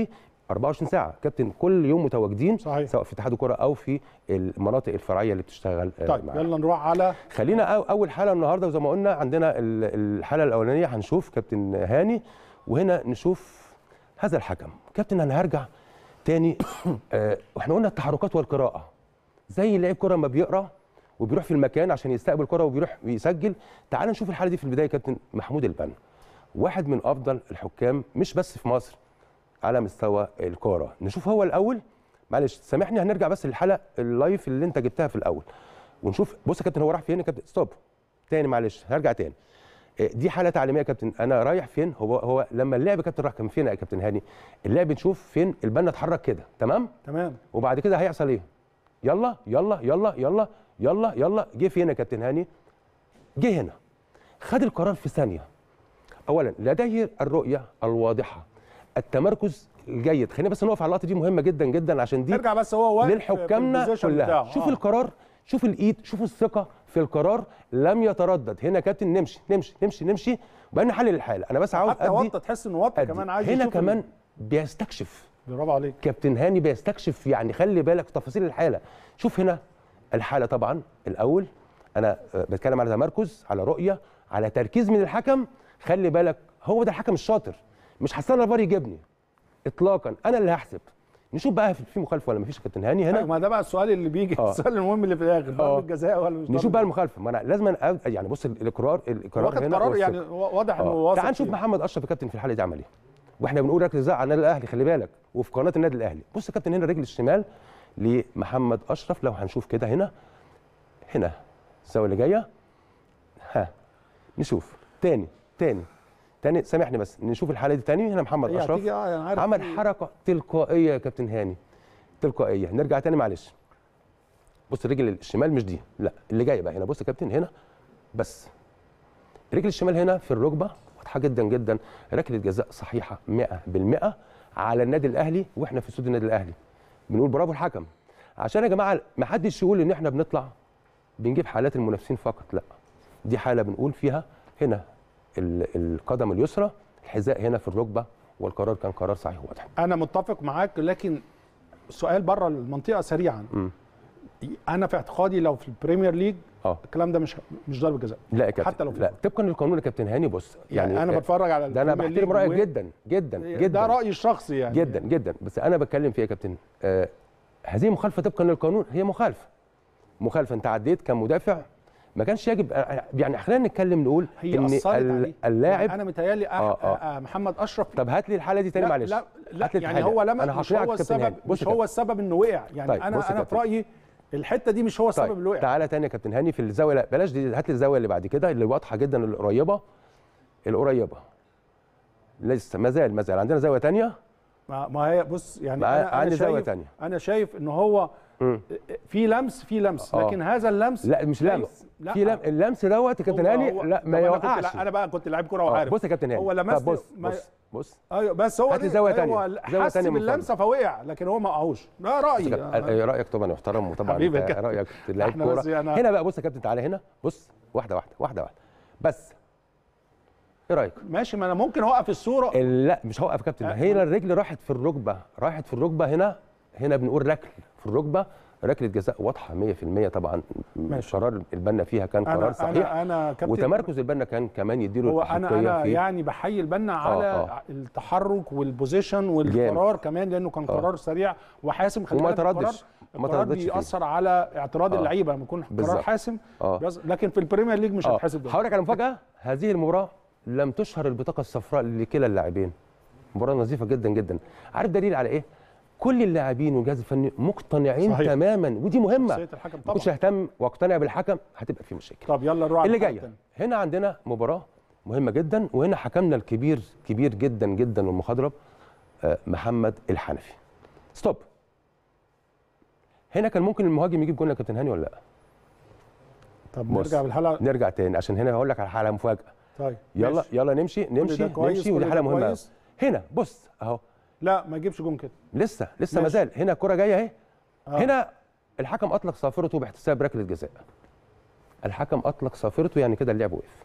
24 ساعه كابتن كل يوم متواجدين صحيح. سواء في اتحاد الكره او في المناطق الفرعيه اللي بتشتغل آه، طيب معانا. يلا نروح على خلينا أو- اول حاله النهارده وزي ما قلنا عندنا ال- الحاله الاولانيه هنشوف كابتن هاني وهنا نشوف هذا الحكم كابتن انا هرجع تاني آه، واحنا قلنا التحركات والقراءه زي لعيب كره ما بيقرا وبيروح في المكان عشان يستقبل كره وبيروح ويسجل تعال نشوف الحاله دي في البدايه كابتن محمود البنا واحد من افضل الحكام مش بس في مصر على مستوى الكوره نشوف هو الاول معلش سامحني هنرجع بس للحلقه اللايف اللي انت جبتها في الاول ونشوف بص يا كابتن هو راح فين يا كابتن ستوب تاني معلش هرجع تاني إيه، دي حاله تعليميه يا كابتن انا رايح فين هو هو لما اللعب يا كابتن راح كان فين يا كابتن هاني اللعب نشوف فين البنا اتحرك كده تمام تمام وبعد كده هيحصل ايه يلا يلا يلا يلا يلا يلا جه فين يا كابتن هاني جه هنا خد القرار في ثانيه اولا لديه الرؤيه الواضحه التمركز الجيد خلينا بس نقف على اللقطه دي مهمه جدا جدا عشان دي ارجع بس هو واقف للحكامنا في البوزيشن كلها بتاعه. شوف آه. القرار شوف الايد شوف الثقه في القرار لم يتردد هنا يا كابتن نمشي نمشي نمشي نمشي وبقى نحلل الحاله انا بس عاوز حتى ادي وطى تحس انه وطى أدي. كمان عايز هنا يشوف كمان بيستكشف ال- برافو عليك كابتن هاني بيستكشف يعني خلي بالك في تفاصيل الحاله شوف هنا الحاله طبعا الاول انا آه، بتكلم على تمركز على رؤيه على تركيز من الحكم خلي بالك هو ده الحكم الشاطر مش هستنى الفار يجيبني اطلاقا انا اللي هحسب نشوف بقى في في مخالفه ولا مفيش يا كابتن هاني هنا ما ده بقى السؤال اللي بيجي آه. السؤال المهم اللي في الاخر آه. ضربه جزاء ولا مش نشوف ضربة بقى المخالفه ما انا لازم أ- يعني بص الاقرار القرار واخد هنا قرار والثقة. يعني واضح انه آه. واثق تعال نشوف فيه. محمد اشرف يا كابتن في الحاله دي عمل ايه واحنا بنقول ركز على النادي الاهلي خلي بالك وفي قناه النادي الاهلي بص يا كابتن هنا الرجل الشمال لمحمد اشرف لو هنشوف كده هنا هنا الزاويه اللي جايه ها نشوف تاني تاني تاني سامحني بس نشوف الحاله دي تاني هنا محمد هي اشرف هتيجي اه انا عارف عمل في- حركه تلقائيه يا كابتن هاني تلقائيه نرجع تاني معلش بص الرجل الشمال مش دي لا اللي جايه بقى هنا بص يا كابتن هنا بس الرجل الشمال هنا في الركبه واضحه جدا جدا ركله جزاء صحيحه 100% على النادي الاهلي واحنا في استوديو النادي الاهلي بنقول برافو الحكم عشان يا جماعه ما حدش يقول ان احنا بنطلع بنجيب حالات المنافسين فقط لا دي حاله بنقول فيها هنا ال- القدم اليسرى الحذاء هنا في الركبه والقرار كان قرار صحيح واضح انا متفق معاك لكن سؤال بره المنطقه سريعا مم. انا في اعتقادي لو في البريمير ليج اه الكلام ده مش مش ضربه جزاء لا يا كابتن حتى لو في لا طبقا للقانون يا كابتن هاني بص يعني, يعني انا بتفرج على ده انا البريمير بحترم ليج رايك و- جدا جدا جدا ده رايي الشخصي يعني جدا جدا بس انا بتكلم فيها يا كابتن آه هذه مخالفه طبقا للقانون هي مخالفه مخالفه انت عديت كمدافع ما كانش يجب آه، يعني خلينا نتكلم نقول هي ان اثرت ال- عليه اللاعب يعني انا متهيألي أح... آه، آه. آه. محمد اشرف طب هات لي الحاله دي تاني لا معلش لا, لا هات لي يعني الحالة. هو لما أنا مش هقنعك هو كابتن السبب هاني. بص مش يا هو كابتن. السبب انه وقع يعني طيب، بص انا يا انا في كابتن. رايي الحته دي مش هو السبب اللي طيب وقع تعالى تاني يا كابتن هاني في الزاويه لا بلاش دي هات لي الزاويه اللي بعد كده اللي واضحه جدا القريبه القريبه لسه ما زال ما زال عندنا زاويه تانيه ما, ما هي بص يعني مع- انا انا عندي زاوية شايف تانية. انا شايف ان هو مم. في لمس في لمس آه. لكن هذا اللمس لا مش لا- لمس لا. في لم... اللمس دوت يا كابتن هو- هاني هو- لا طب ما أنا كنت يوقعش لا- انا بقى كنت لعيب كوره آه، وعارف بص يا كابتن هاني هو لمس طب بص ما- بص بص ايوه بس هو هات لي دي- زاوية هو تانية. زاوية حس تانية من باللمسه فوقع لكن هو ما وقعوش ده رايي آه، رايك طبعا محترم وطبعا حبيبي يا أنت كابتن. رايك لعيب إحنا كوره بس أنا- هنا بقى بص يا كابتن تعالى هنا بص واحده واحده واحده واحده بس ايه رايك ماشي ما انا ممكن اوقف الصوره ال- لا مش هوقف يا كابتن آه. هنا الرجل راحت في الركبه راحت في الركبه هنا هنا بنقول ركل في الركبه ركله جزاء واضحه 100% طبعا ماشي. قرار البنا فيها كان قرار انا صحيح انا انا كابتن وتمركز البنا كان كمان يديله هو انا الأحقية انا في يعني بحيي البنا على آه. التحرك والبوزيشن والقرار كمان لانه كان آه. قرار سريع وحاسم خلي وما بالك القرار- تردش ما القرار ترددش فيه بيأثر على اعتراض آه. اللعيبه لما يكون قرار بالظبط. حاسم اه بيأثر- لكن في البريمير ليج مش اه هيتحسب ده. هقول لك على مفاجاه هذه المباراه لم تشهر البطاقه الصفراء لكلا اللاعبين مباراه نظيفه جدا جدا عارف دليل على ايه كل اللاعبين والجهاز الفني مقتنعين صحيح. تماما ودي مهمه شخصية الحكم ما طبعا كنتش اهتم واقتنع بالحكم هتبقى في مشاكل طب يلا نروح على اللي الحلقة جايه التانية. هنا عندنا مباراه مهمه جدا وهنا حكمنا الكبير كبير جدا جدا والمخضرم آه، محمد الحنفي ستوب هنا كان ممكن المهاجم يجيب جول يا كابتن هاني ولا لا طب بص. نرجع بالحلقه نرجع تاني عشان هنا هقول لك على حاله مفاجاه طيب يلا ماشي. يلا نمشي كل ده نمشي كويس، نمشي كل ودي ده حاله مهمه أوي. كويس. هنا بص اهو لا ما يجيبش جون كده لسه لسه ما ماشي. زال هنا الكره جايه اهي آه. هنا الحكم اطلق صافرته باحتساب ركله جزاء الحكم اطلق صافرته يعني كده اللعب وقف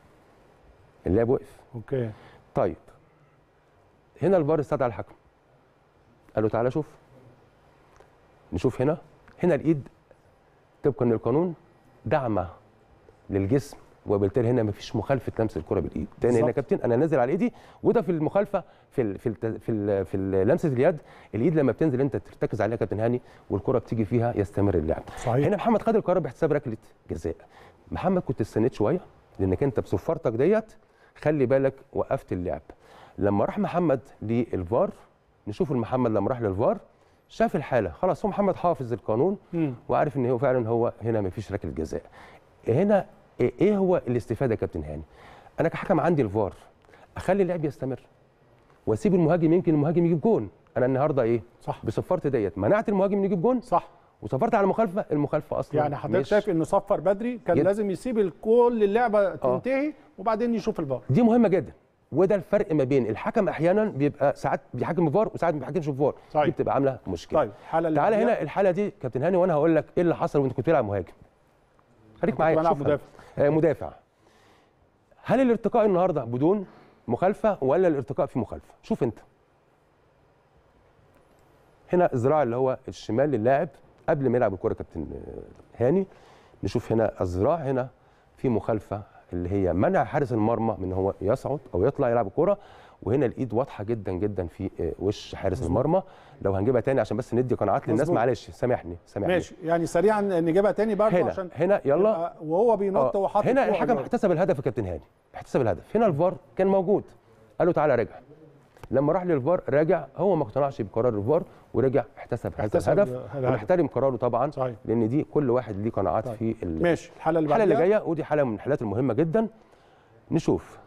اللعب وقف اوكي طيب هنا الفار استدعى الحكم قال له تعالى شوف نشوف هنا هنا الايد طبقا للقانون دعمه للجسم وبالتالي هنا مفيش مخالفه لمس الكره بالايد تاني هنا يا بالظبط. كابتن انا نازل على ايدي وده في المخالفه في ال في ال في ال في ال- لمسه اليد الايد لما بتنزل انت ترتكز عليها يا كابتن هاني والكره بتيجي فيها يستمر اللعب صحيح. هنا محمد خد القرار باحتساب ركله جزاء محمد كنت استنيت شويه لانك انت بصفارتك ديت خلي بالك وقفت اللعب لما راح محمد للفار نشوف محمد لما راح للفار شاف الحاله خلاص هو محمد حافظ القانون مم. وعارف ان هو فعلا هو هنا ما فيش ركله جزاء هنا ايه إيه هو الاستفاده يا كابتن هاني انا كحكم عندي الفار اخلي اللعب يستمر واسيب المهاجم يمكن المهاجم يجيب جون انا النهارده ايه صح بصفارتي ديت منعت المهاجم إنه يجيب جون صح وصفرت على مخالفه المخالفه اصلا يعني حضرتك مش- شايف انه صفر بدري كان جد. لازم يسيب كل اللعبه تنتهي وبعدين يشوف الفار دي مهمه جدا وده الفرق ما بين الحكم احيانا بيبقى ساعات بيحكم بفار وساعات ما بيحكمش بفار صحيح. دي بتبقى عامله مشكله طيب الحاله اللي تعالى بعديها. هنا الحاله دي كابتن هاني وانا هقول لك ايه اللي حصل وانت كنت بتلعب مهاجم خليك معايا بلعب شوفها. مدافع. آه مدافع هل الارتقاء النهارده بدون مخالفه ولا الارتقاء في مخالفه شوف انت هنا الذراع اللي هو الشمال للاعب قبل ما يلعب الكره كابتن آه، هاني نشوف هنا الذراع هنا في مخالفه اللي هي منع حارس المرمى من هو يصعد او يطلع يلعب الكره وهنا الايد واضحه جدا جدا في آه، وش حارس المرمى لو هنجيبها تاني عشان بس ندي قناعات للناس مظبوط. معلش سامحني سامحني ماشي يعني سريعا نجيبها تاني برضه هنا عشان هنا يلا يبقى وهو بينط آه، وحاطط هنا فوق الحكم الجول. احتسب الهدف يا كابتن هاني احتسب الهدف هنا الفار كان موجود قال له تعالى راجع لما راح للفار راجع هو ما اقتنعش بقرار الفار ورجع احتسب هذا احتسب الهدف الهدف. ونحترم قراره طبعا صحيح. لان دي كل واحد ليه قناعات طيب. في ال- ماشي الحاله اللي الحاله اللي بعديها جايه ودي حاله من الحالات المهمه جدا نشوف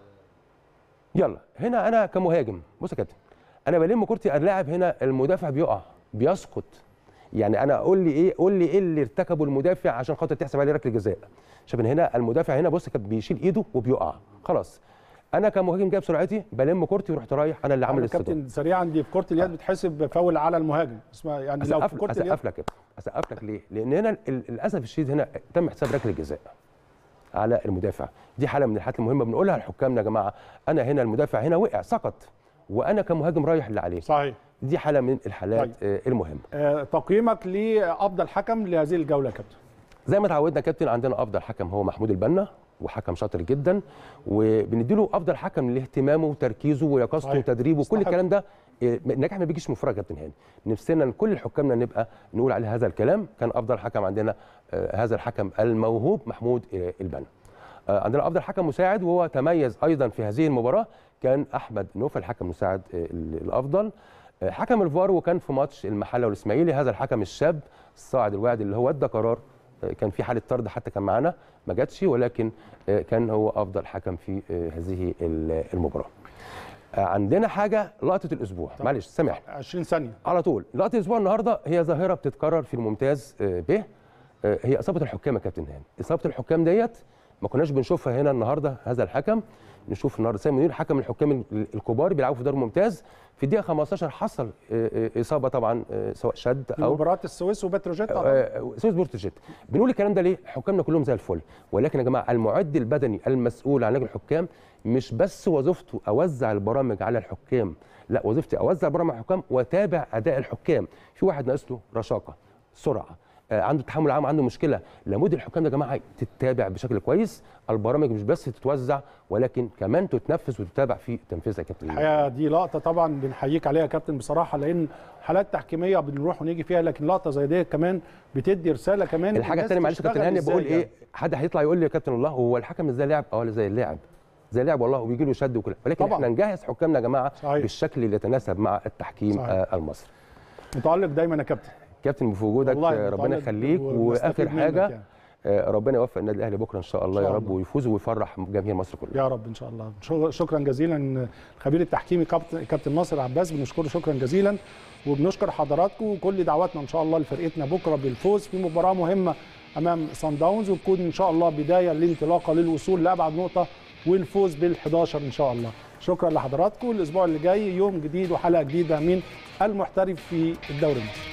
يلا هنا انا كمهاجم بص يا كابتن انا بلم كورتي اللاعب هنا المدافع بيقع بيسقط يعني انا قول لي ايه قول لي ايه اللي ارتكبه المدافع عشان خاطر تحسب عليه ركله جزاء شايف ان هنا المدافع هنا بص كان بيشيل ايده وبيقع خلاص انا كمهاجم جاي بسرعتي بلم كورتي ورحت رايح انا اللي عامل عامل الصدام كابتن سريعا دي في كره اليد بتحسب فاول على المهاجم اسمها يعني لو في اسقف كره اليد اسقف لك اسقف لك ليه؟ لان هنا ال- للاسف الشديد هنا تم حساب ركله جزاء على المدافع دي حاله من الحالات المهمه بنقولها لحكامنا يا جماعه انا هنا المدافع هنا وقع سقط وانا كمهاجم رايح اللي عليه صحيح دي حاله من الحالات طيب. آه، المهمه آه تقييمك لافضل حكم لهذه الجوله يا كابتن زي ما اتعودنا يا كابتن عندنا افضل حكم هو محمود البنا وحكم شاطر جدا وبنديله افضل حكم لاهتمامه وتركيزه ويقظته صحيح. وتدريبه كل يستحق. الكلام ده إيه، النجاح ما بيجيش من فراغ يا كابتن هاني نفسنا إن كل حكامنا نبقى نقول عليه هذا الكلام كان افضل حكم عندنا آه، هذا الحكم الموهوب محمود آه، البنا آه، عندنا افضل حكم مساعد وهو تميز ايضا في هذه المباراه كان احمد نوفل الحكم المساعد آه، ال- الافضل آه، حكم الفار وكان في ماتش المحله والاسماعيلي هذا الحكم الشاب الصاعد الواعد اللي هو ادى قرار آه، كان في حاله طرد حتى كان معانا ما جاتش ولكن آه، كان هو افضل حكم في آه، هذه ال- المباراه آه، عندنا حاجه لقطه الاسبوع معلش سامحني 20 ثانيه على طول لقطه الاسبوع النهارده هي ظاهره بتتكرر في الممتاز آه، ب آه، هي اصابه الحكام يا كابتن هاني اصابه الحكام ديت ما كناش بنشوفها هنا النهارده هذا الحكم نشوف النهارده سامي منير حكم الحكام ال- الكبار بيلعبوا في دور ممتاز في الدقيقه 15 حصل آه، آه، اصابه طبعا آه، سواء شد في او مباراه السويس وبتروجيت طبعا آه، سويس بورتوجيت بنقول الكلام ده ليه حكامنا كلهم زي الفل ولكن يا جماعه المعد البدني المسؤول عن لجنه الحكام مش بس وظيفته اوزع البرامج على الحكام لا وظيفتي اوزع برامج على الحكام واتابع اداء الحكام في واحد ناقص له رشاقه سرعه آه، عنده تحمل عام عنده مشكله لابد الحكام ده يا جماعه تتابع بشكل كويس البرامج مش بس تتوزع ولكن كمان تتنفذ وتتابع في تنفيذها يا كابتن الحقيقه دي لقطه طبعا بنحييك عليها يا كابتن بصراحه لان حالات تحكيميه بنروح ونيجي فيها لكن لقطه زي دي كمان بتدي رساله كمان الحاجه الناس الثانيه معلش يا كابتن تشتغل هاني إزاي بقول يعني. ايه حد هيطلع يقول لي يا كابتن الله هو الحكم ازاي لاعب اه زي اللاعب زي اللاعب والله وبيجي له شد وكده ولكن طبعاً. احنا نجهز حكامنا يا جماعه صحيح. بالشكل اللي يتناسب مع التحكيم صحيح. آه المصري متالق دايما يا كابتن كابتن في وجودك والله آه، ربنا متألق يخليك ونستفيد واخر منك حاجه يعني. آه، ربنا يوفق النادي الاهلي بكره ان شاء الله إن يا شاء رب الله. ويفوز ويفرح جماهير مصر كلها يا رب ان شاء الله شو- شكرا جزيلا الخبير التحكيمي كابتن كابتن ناصر عباس بنشكره شكرا جزيلا وبنشكر حضراتكم وكل دعواتنا ان شاء الله لفرقتنا بكره بالفوز في مباراه مهمه امام سان داونز وتكون ان شاء الله بدايه لانطلاقه للوصول لابعد نقطه والفوز بال11 ان شاء الله شكرا لحضراتكم الاسبوع اللي جاي يوم جديد وحلقه جديده من المحترف في الدوري المصري